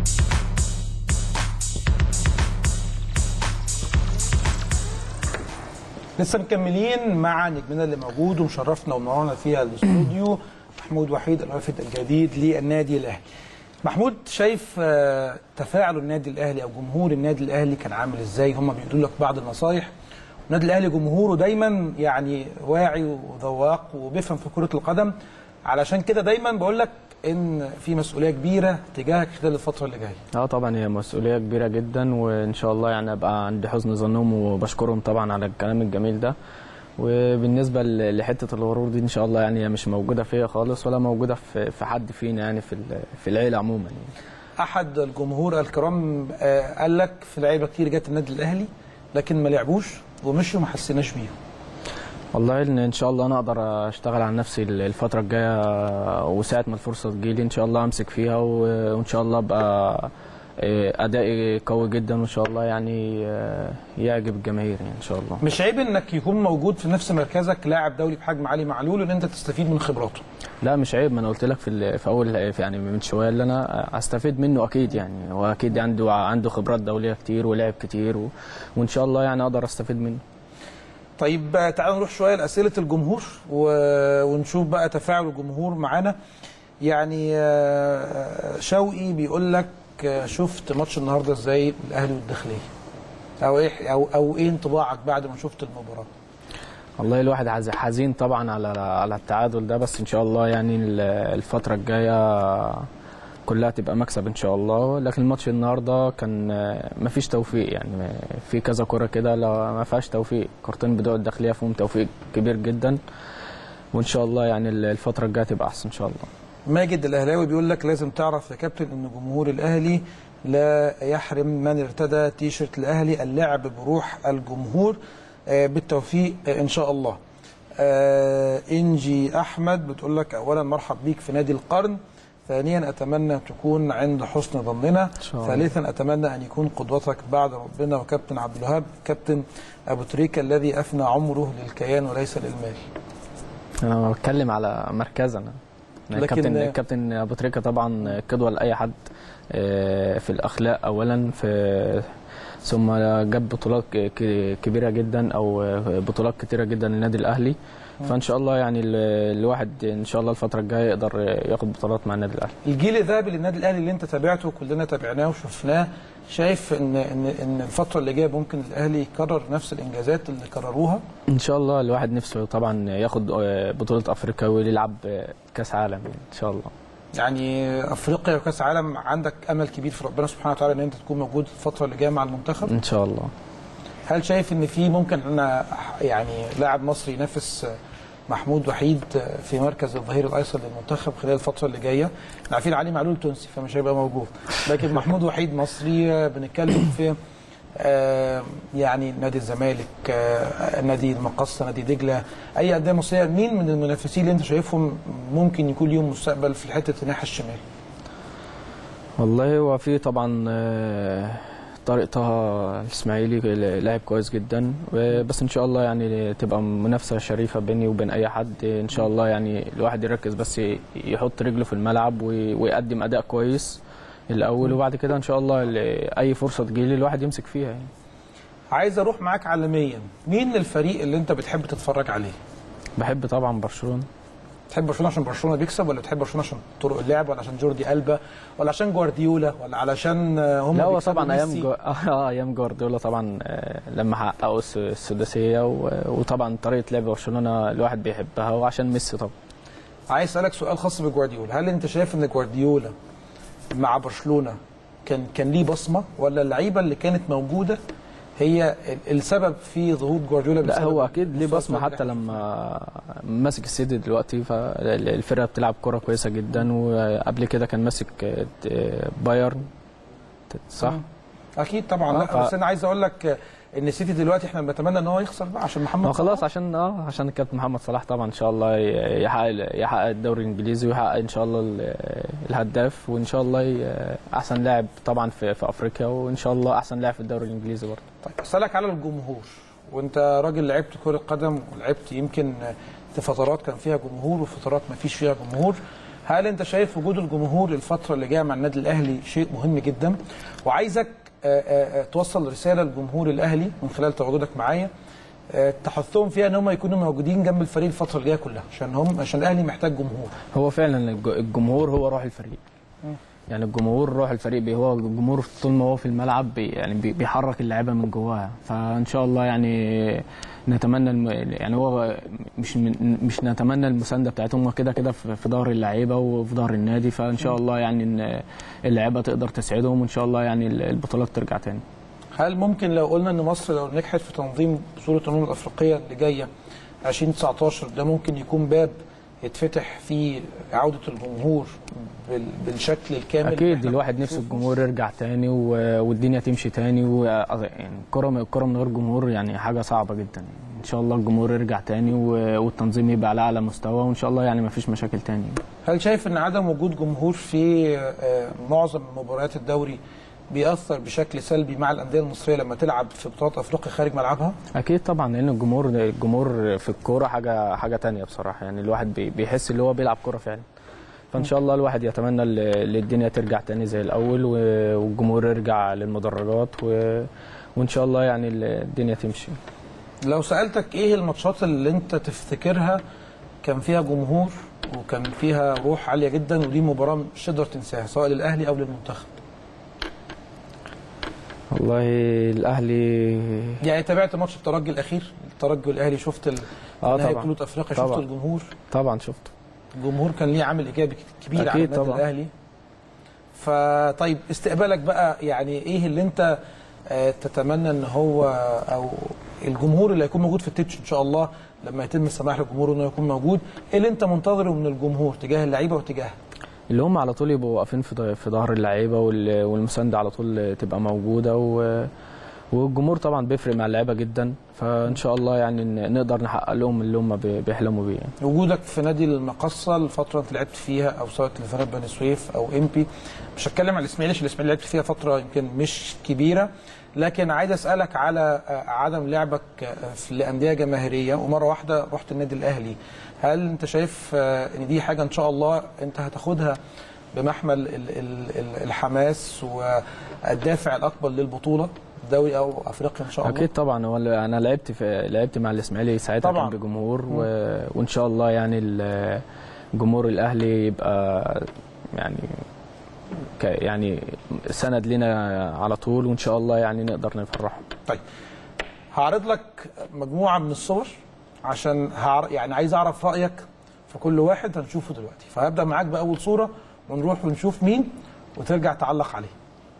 لسه مكملين مع نجمنا اللي موجود ومشرفنا ومنورنا فيها الاستوديو محمود وحيد الوافد الجديد للنادي الاهلي. محمود شايف آه، تفاعل النادي الاهلي او جمهور النادي الاهلي كان عامل ازاي؟ هم بيقولوا لك بعض النصايح. النادي الاهلي جمهوره دايما يعني واعي وذواق وبيفهم في كره القدم علشان كده دايما بقول لك ان في مسؤوليه كبيره تجاهك خلال الفتره اللي جايه. اه طبعا هي مسؤوليه كبيره جدا وان شاء الله يعني ابقى عند حسن ظنهم وبشكرهم طبعا على الكلام الجميل ده وبالنسبه ل- لحته الغرور دي ان شاء الله يعني هي مش موجوده فيا خالص ولا موجوده في في حد فينا يعني في ال- في العيله عموما يعني. احد الجمهور الكرام آه، قال لك في لعيبه كتير جت النادي الاهلي لكن ما لعبوش ومشوا ما حسيناش بيهم. والله ان ان شاء الله انا اقدر اشتغل على نفسي الفتره الجايه وساعه ما الفرصه تجيلي ان شاء الله امسك فيها و- وان شاء الله ابقى آه، ادائي قوي جدا وان شاء الله يعني آه، يعجب الجماهير يعني ان شاء الله مش عيب انك يكون موجود في نفس مركزك لاعب دولي بحجم علي معلول ان انت تستفيد من خبراته. لا مش عيب ما انا قلت لك في ال- في اول في يعني من شويه اللي انا هستفيد منه اكيد يعني هو اكيد عنده عنده خبرات دوليه كتير ولعب كتير و... وان شاء الله يعني اقدر استفيد منه طيب آه، تعالوا نروح شويه لاسئله الجمهور و... ونشوف بقى تفاعل الجمهور معانا. يعني آه، شوقي بيقول لك آه، شفت ماتش النهارده ازاي الاهلي والداخليه؟ او ايه او او ايه انطباعك بعد ما شفت المباراه؟ والله الواحد عز- حزين طبعا على على التعادل ده بس ان شاء الله يعني ال- الفتره الجايه كلها تبقى مكسب ان شاء الله لكن الماتش النهارده كان ما فيش توفيق يعني ما- في كذا كره كده لا ما فيهاش توفيق كورتين بتوع الداخليه فيهم توفيق كبير جدا وان شاء الله يعني ال- الفتره الجايه تبقى احسن ان شاء الله ماجد الاهلاوي بيقول لك لازم تعرف يا كابتن ان جمهور الاهلي لا يحرم من ارتدى تيشرت الاهلي اللعب بروح الجمهور آه، بالتوفيق آه، ان شاء الله آه، انجي احمد بتقول لك اولا مرحب بيك في نادي القرن ثانيا اتمنى تكون عند حسن ظننا شاء الله. ثالثا اتمنى ان يكون قدوتك بعد ربنا وكابتن عبد الوهاب كابتن ابو تريكه الذي افنى عمره للكيان وليس للمال انا بتكلم على مركزنا لكن- الكابتن الكابتن ابو تريكه طبعا قدوه لاي حد آه، في الاخلاق اولا في ثم جاب بطولات ك- ك- كبيره جدا او بطولات كتيره جدا للنادي الاهلي فان شاء الله يعني ال- الواحد ان شاء الله الفتره الجايه يقدر ياخد بطولات مع النادي الاهلي الجيل الذهبي للنادي الاهلي اللي انت تابعته وكلنا تابعناه وشفناه شايف ان ان ان الفتره اللي جايه ممكن الاهلي يكرر نفس الانجازات اللي كرروها ان شاء الله الواحد نفسه طبعا ياخد آه، بطوله افريقيا ويلعب آه، كاس عالم ان شاء الله يعني افريقيا وكاس عالم عندك امل كبير في ربنا سبحانه وتعالى ان انت تكون موجود الفتره اللي جايه مع المنتخب ان شاء الله هل شايف ان في ممكن ان يعني لاعب مصري ينافس محمود وحيد في مركز الظهير الايسر للمنتخب خلال الفتره اللي جايه احنا عارفين علي معلول تونسي فمش هيبقى موجود لكن محمود وحيد مصري بنتكلم في آه، يعني نادي الزمالك آه، نادي المقصه نادي دجله اي انديه مصريه مين من المنافسين اللي انت شايفهم ممكن يكون ليهم مستقبل في حته الناحيه الشمال والله هو في طبعا آه، طارق طه الاسماعيلي لاعب كويس جدا و- بس ان شاء الله يعني تبقى منافسه شريفه بيني وبين اي حد ان شاء الله يعني الواحد يركز بس يحط رجله في الملعب وي- ويقدم اداء كويس الاول وبعد كده ان شاء الله ال- اي فرصه تجيلي الواحد يمسك فيها يعني عايز اروح معاك عالميا مين الفريق اللي انت بتحب تتفرج عليه بحب طبعا برشلونه تحب برشلونه عشان برشلونه بيكسب ولا بتحب برشلونه عشان طرق اللعب ولا عشان جوردي ألبا ولا عشان جوارديولا ولا علشان هم لا هو بيكسبوا طبعا ايام ميسي؟ جو... اه ايام جوارديولا طبعا آه، لما حققوا الس- السداسيه و... وطبعا طريقه لعب برشلونه الواحد بيحبها وعشان ميسي طبعا عايز اسالك سؤال خاص بجوارديولا هل انت شايف ان جوارديولا مع برشلونه كان كان ليه بصمه ولا اللعيبه اللي كانت موجوده هي ال- السبب في ظهور جوارديولا لا بسبب هو اكيد ليه مستوى بصمه الفريق؟ حتى لما ماسك السيتي دلوقتي فالفرقه بتلعب كره كويسه جدا وقبل كده كان ماسك آه، بايرن صح؟ اكيد طبعا آه، لا ف- بس انا عايز اقول لك ان السيتي دلوقتي احنا بنتمنى ان هو يخسر بقى عشان محمد ما خلاص عشان اه عشان الكابتن محمد صلاح طبعا ان شاء الله ي- يحقق يحقق الدوري الانجليزي ويحقق ان شاء الله ال- الهداف وان شاء الله ي- احسن لاعب طبعا في, في افريقيا وان شاء الله احسن لاعب في الدوري الانجليزي برضه طيب اسالك على الجمهور وانت راجل لعبت كره قدم ولعبت يمكن في فترات كان فيها جمهور وفترات ما فيش فيها جمهور هل انت شايف وجود الجمهور الفتره اللي جايه مع النادي الاهلي شيء مهم جدا وعايزك آه، آه، آه، توصل رساله لجمهور الاهلي من خلال تواجدك معايا آه، تحثهم فيها ان هم يكونوا موجودين جنب الفريق الفتره اللي جايه كلها عشان هم عشان الاهلي محتاج جمهور هو فعلا الج- الجمهور هو روح الفريق يعني الجمهور روح الفريق بي- هو الجمهور طول ما هو في الملعب بي يعني بي- بيحرك اللعيبه من جواها فان شاء الله يعني نتمنى الم... يعني هو مش من... مش نتمنى المسانده بتاعتهم هو كده كده في في ظهر اللعيبه وفي ظهر النادي فان شاء الله يعني ان اللعيبه تقدر تسعدهم وان شاء الله يعني البطولات ترجع تاني هل ممكن لو قلنا ان مصر لو نجحت في تنظيم بطوله الامم الافريقيه اللي جايه 2019 ده ممكن يكون باب يتفتح فيه عوده الجمهور بال- بالشكل الكامل اللي اكيد إحنا الواحد نفسه بنشوفه؟ الجمهور يرجع تاني و- والدنيا تمشي تاني و يعني الكره الكره من غير جمهور يعني حاجه صعبه جدا يعني ان شاء الله الجمهور يرجع تاني و- والتنظيم يبقى على اعلى مستوى وان شاء الله يعني ما فيش مشاكل تاني هل شايف ان عدم وجود جمهور في آه، معظم مباريات الدوري بيأثر بشكل سلبي مع الأندية المصرية لما تلعب في بطولات أفريقيا خارج ملعبها؟ اكيد طبعا لان الجمهور الجمهور في الكوره حاجه حاجه تانية بصراحه يعني الواحد بي- بيحس اللي هو بيلعب كوره فعلا فان شاء الله الواحد يتمنى ال- ان الدنيا ترجع تاني زي الاول و- والجمهور يرجع للمدرجات و... وان شاء الله يعني الدنيا تمشي لو سألتك إيه الماتشات اللي أنت تفتكرها كان فيها جمهور وكان فيها روح عالية جدا ودي مباراة مش تقدر تنساها سواء للأهلي أو للمنتخب والله الاهلي يعني تابعت ماتش الترجي الأخير الترجي والأهلي شفت ال... اه نهائي طبعا بطولة أفريقيا طبعا. شفت الجمهور طبعا شفته الجمهور كان ليه عامل إيجابي كبير على أكيد النادي طبعا. الأهلي فطيب استقبالك بقى يعني ايه اللي انت آه، تتمنى ان هو او الجمهور اللي هيكون موجود في التتش ان شاء الله لما يتم السماح للجمهور انه يكون موجود ايه اللي انت منتظره من الجمهور تجاه اللعيبه وتجاهك اللي هم على طول يبقوا واقفين في ض- في ظهر اللعيبه وال- والمسانده على طول تبقى موجوده و والجمهور طبعا بيفرق مع اللعيبه جدا فان شاء الله يعني ن- نقدر نحقق لهم اللي هم بي- بيحلموا بيه يعني. وجودك في نادي المقصه الفتره اللي لعبت فيها او سواء لفريق بني سويف او امبي مش هتكلم على الاسماعيلي عشان الاسماعيلي لعبت فيها فتره يمكن مش كبيره لكن عايز اسالك على آه، عدم لعبك آه، في الانديه جماهيريه ومره واحده رحت النادي الاهلي هل انت شايف آه، ان دي حاجه ان شاء الله انت هتاخدها بمحمل ال- ال- ال- الحماس والدافع الاكبر للبطوله دوري او افريقيا ان شاء الله اكيد طبعا هو اللي- انا لعبت في لعبت مع الاسماعيلي ساعتها طبعاً. كان بجمهور و... وان شاء الله يعني ال- جمهور الاهلي يبقى يعني ك... يعني سند لنا على طول وان شاء الله يعني نقدر نفرحهم طيب هعرض لك مجموعه من الصور عشان هعر... يعني عايز اعرف رايك في كل واحد هنشوفه دلوقتي فهبدا معاك باول صوره ونروح ونشوف مين وترجع تعلق عليه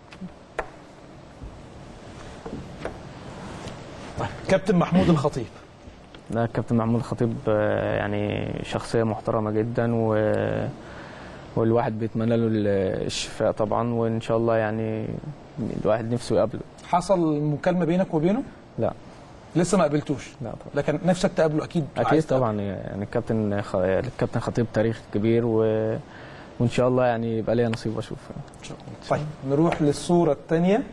طيب كابتن محمود الخطيب لا الكابتن محمود الخطيب آه، يعني شخصية محترمة جدا و والواحد بيتمنى له الشفاء طبعا وان شاء الله يعني الواحد نفسه يقابله حصل مكالمه بينك وبينه لا لسه ما قابلتوش لا طبعا لكن نفسك تقابله اكيد اكيد عايز تقابله. طبعا يعني الكابتن خ... الكابتن خطيب تاريخ كبير و... وان شاء الله يعني يبقى ليا نصيب اشوفه ان شاء الله طيب نروح للصوره الثانيه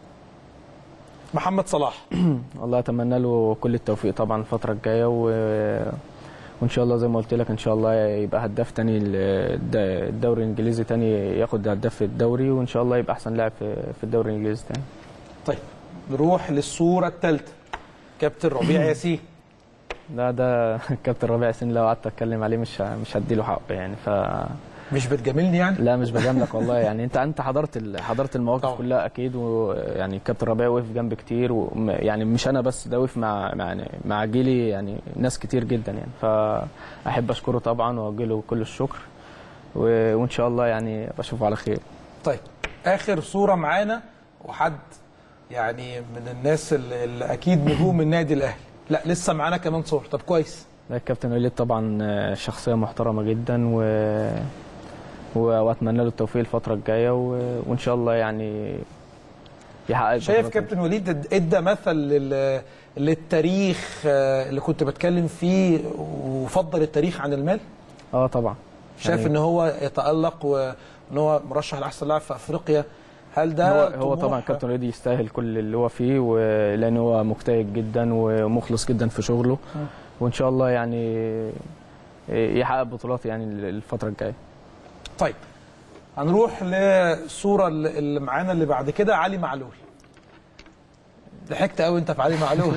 محمد صلاح والله اتمنى له كل التوفيق طبعا الفتره الجايه و... وان شاء الله زي ما قلت لك ان شاء الله يبقى هداف تاني الد- الدوري الانجليزي تاني ياخد هداف الدوري وان شاء الله يبقى احسن لاعب في في الدوري الانجليزي تاني طيب نروح للصوره الثالثه كابتن ربيع ياسين لا ده الكابتن ربيع ياسين لو قعدت اتكلم عليه مش ه- مش هديله حقه يعني ف مش بتجاملني يعني لا مش بجاملك والله يعني انت انت حضرت ال- حضرت المواقف طبعا. كلها اكيد ويعني الكابتن ربيع وقف جنبي كتير وم- يعني مش انا بس ده وقف مع مع يعني مع جيلي يعني ناس كتير جدا يعني فاحب اشكره طبعا واوجه له كل الشكر و- وان شاء الله يعني بشوفه على خير طيب اخر صوره معانا وحد يعني من الناس اللي, اللي اكيد نجوم النادي الاهلي لا لسه معانا كمان صور طب كويس لا الكابتن وليد طبعا آه، شخصيه محترمه جدا و و- واتمنى له التوفيق الفتره الجايه و... وان شاء الله يعني يحقق شايف البطولات. كابتن وليد اد- ادى مثل لل- للتاريخ آه، اللي كنت بتكلم فيه وفضل التاريخ عن المال اه طبعا شايف يعني- ان هو يتالق وان هو مرشح لاحسن لاعب في افريقيا هل ده هو هو طموح؟ طبعا كابتن وليد يستاهل كل اللي هو فيه و- لان هو مجتهد جدا ومخلص جدا في شغله وان شاء الله يعني يحقق بطولات يعني الفتره الجايه طيب هنروح للصوره اللي اللي معانا اللي بعد كده علي معلول ضحكت قوي انت في علي معلول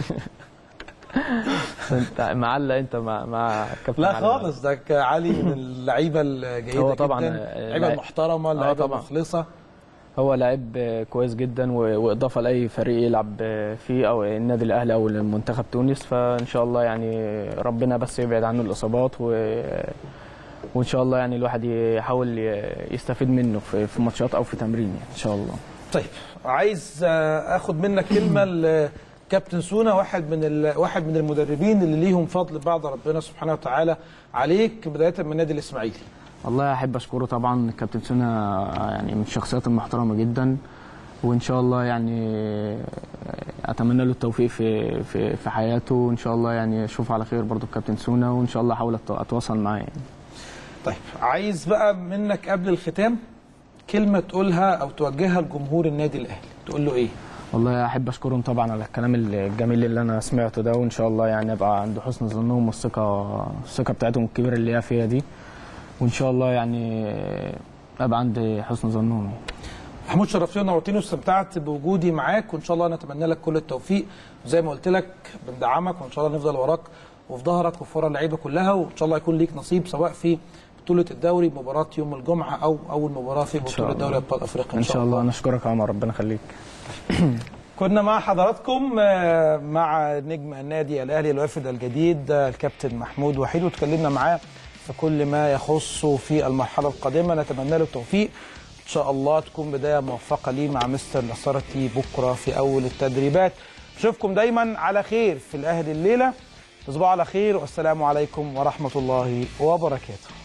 انت معلق انت مع مع كابتن لا علي. خالص ده ك- علي من اللعيبه الجيده هو طبعا جدا آه، اللعيبه لاعب- المحترمه آه اللعيبه طبعا. المخلصه هو لاعب آه، كويس جدا و- واضافه لاي فريق يلعب آه، فيه او النادي الاهلي او المنتخب تونس فان شاء الله يعني ربنا بس يبعد عنه الاصابات و وان شاء الله يعني الواحد يحاول ي- يستفيد منه في في ماتشات او في تمرين يعني ان شاء الله طيب عايز آه، اخد منك كلمه لكابتن سونا واحد من ال... واحد من المدربين اللي ليهم فضل بعد ربنا سبحانه وتعالى عليك بدايه من النادي الاسماعيلي والله احب اشكره طبعا كابتن سنة يعني من الشخصيات المحترمه جدا وان شاء الله يعني اتمنى له التوفيق في في في حياته وان شاء الله يعني اشوفه على خير برضو الكابتن سونا وان شاء الله احاول أت- اتواصل معاه يعني. طيب عايز بقى منك قبل الختام كلمه تقولها او توجهها لجمهور النادي الاهلي تقول له ايه والله احب اشكرهم طبعا على الكلام الجميل اللي انا سمعته ده وان شاء الله يعني ابقى عند حسن ظنهم والثقه الثقه بتاعتهم الكبيره اللي هي فيها دي وان شاء الله يعني ابقى عند حسن ظنهم يعني. محمود شرفتني ونورتني واستمتعت بوجودي معاك وان شاء الله نتمنى لك كل التوفيق وزي ما قلت لك بندعمك وان شاء الله نفضل وراك وفي ظهرك وفي ورا اللعيبه كلها وان شاء الله يكون ليك نصيب سواء في بطوله الدوري مباراه يوم الجمعه او اول مباراه في إن شاء بطوله الله. دوري ابطال افريقيا ان شاء الله نشكرك يا عمر ربنا يخليك كنا مع حضراتكم آه، مع نجم النادي الاهلي الوافد الجديد آه، الكابتن محمود وحيد وتكلمنا معاه في كل ما يخصه في المرحله القادمه نتمنى له التوفيق ان شاء الله تكون بدايه موفقه ليه مع مستر نصرتي بكره في اول التدريبات اشوفكم دايما على خير في الاهلي الليله تصبحوا على خير والسلام عليكم ورحمه الله وبركاته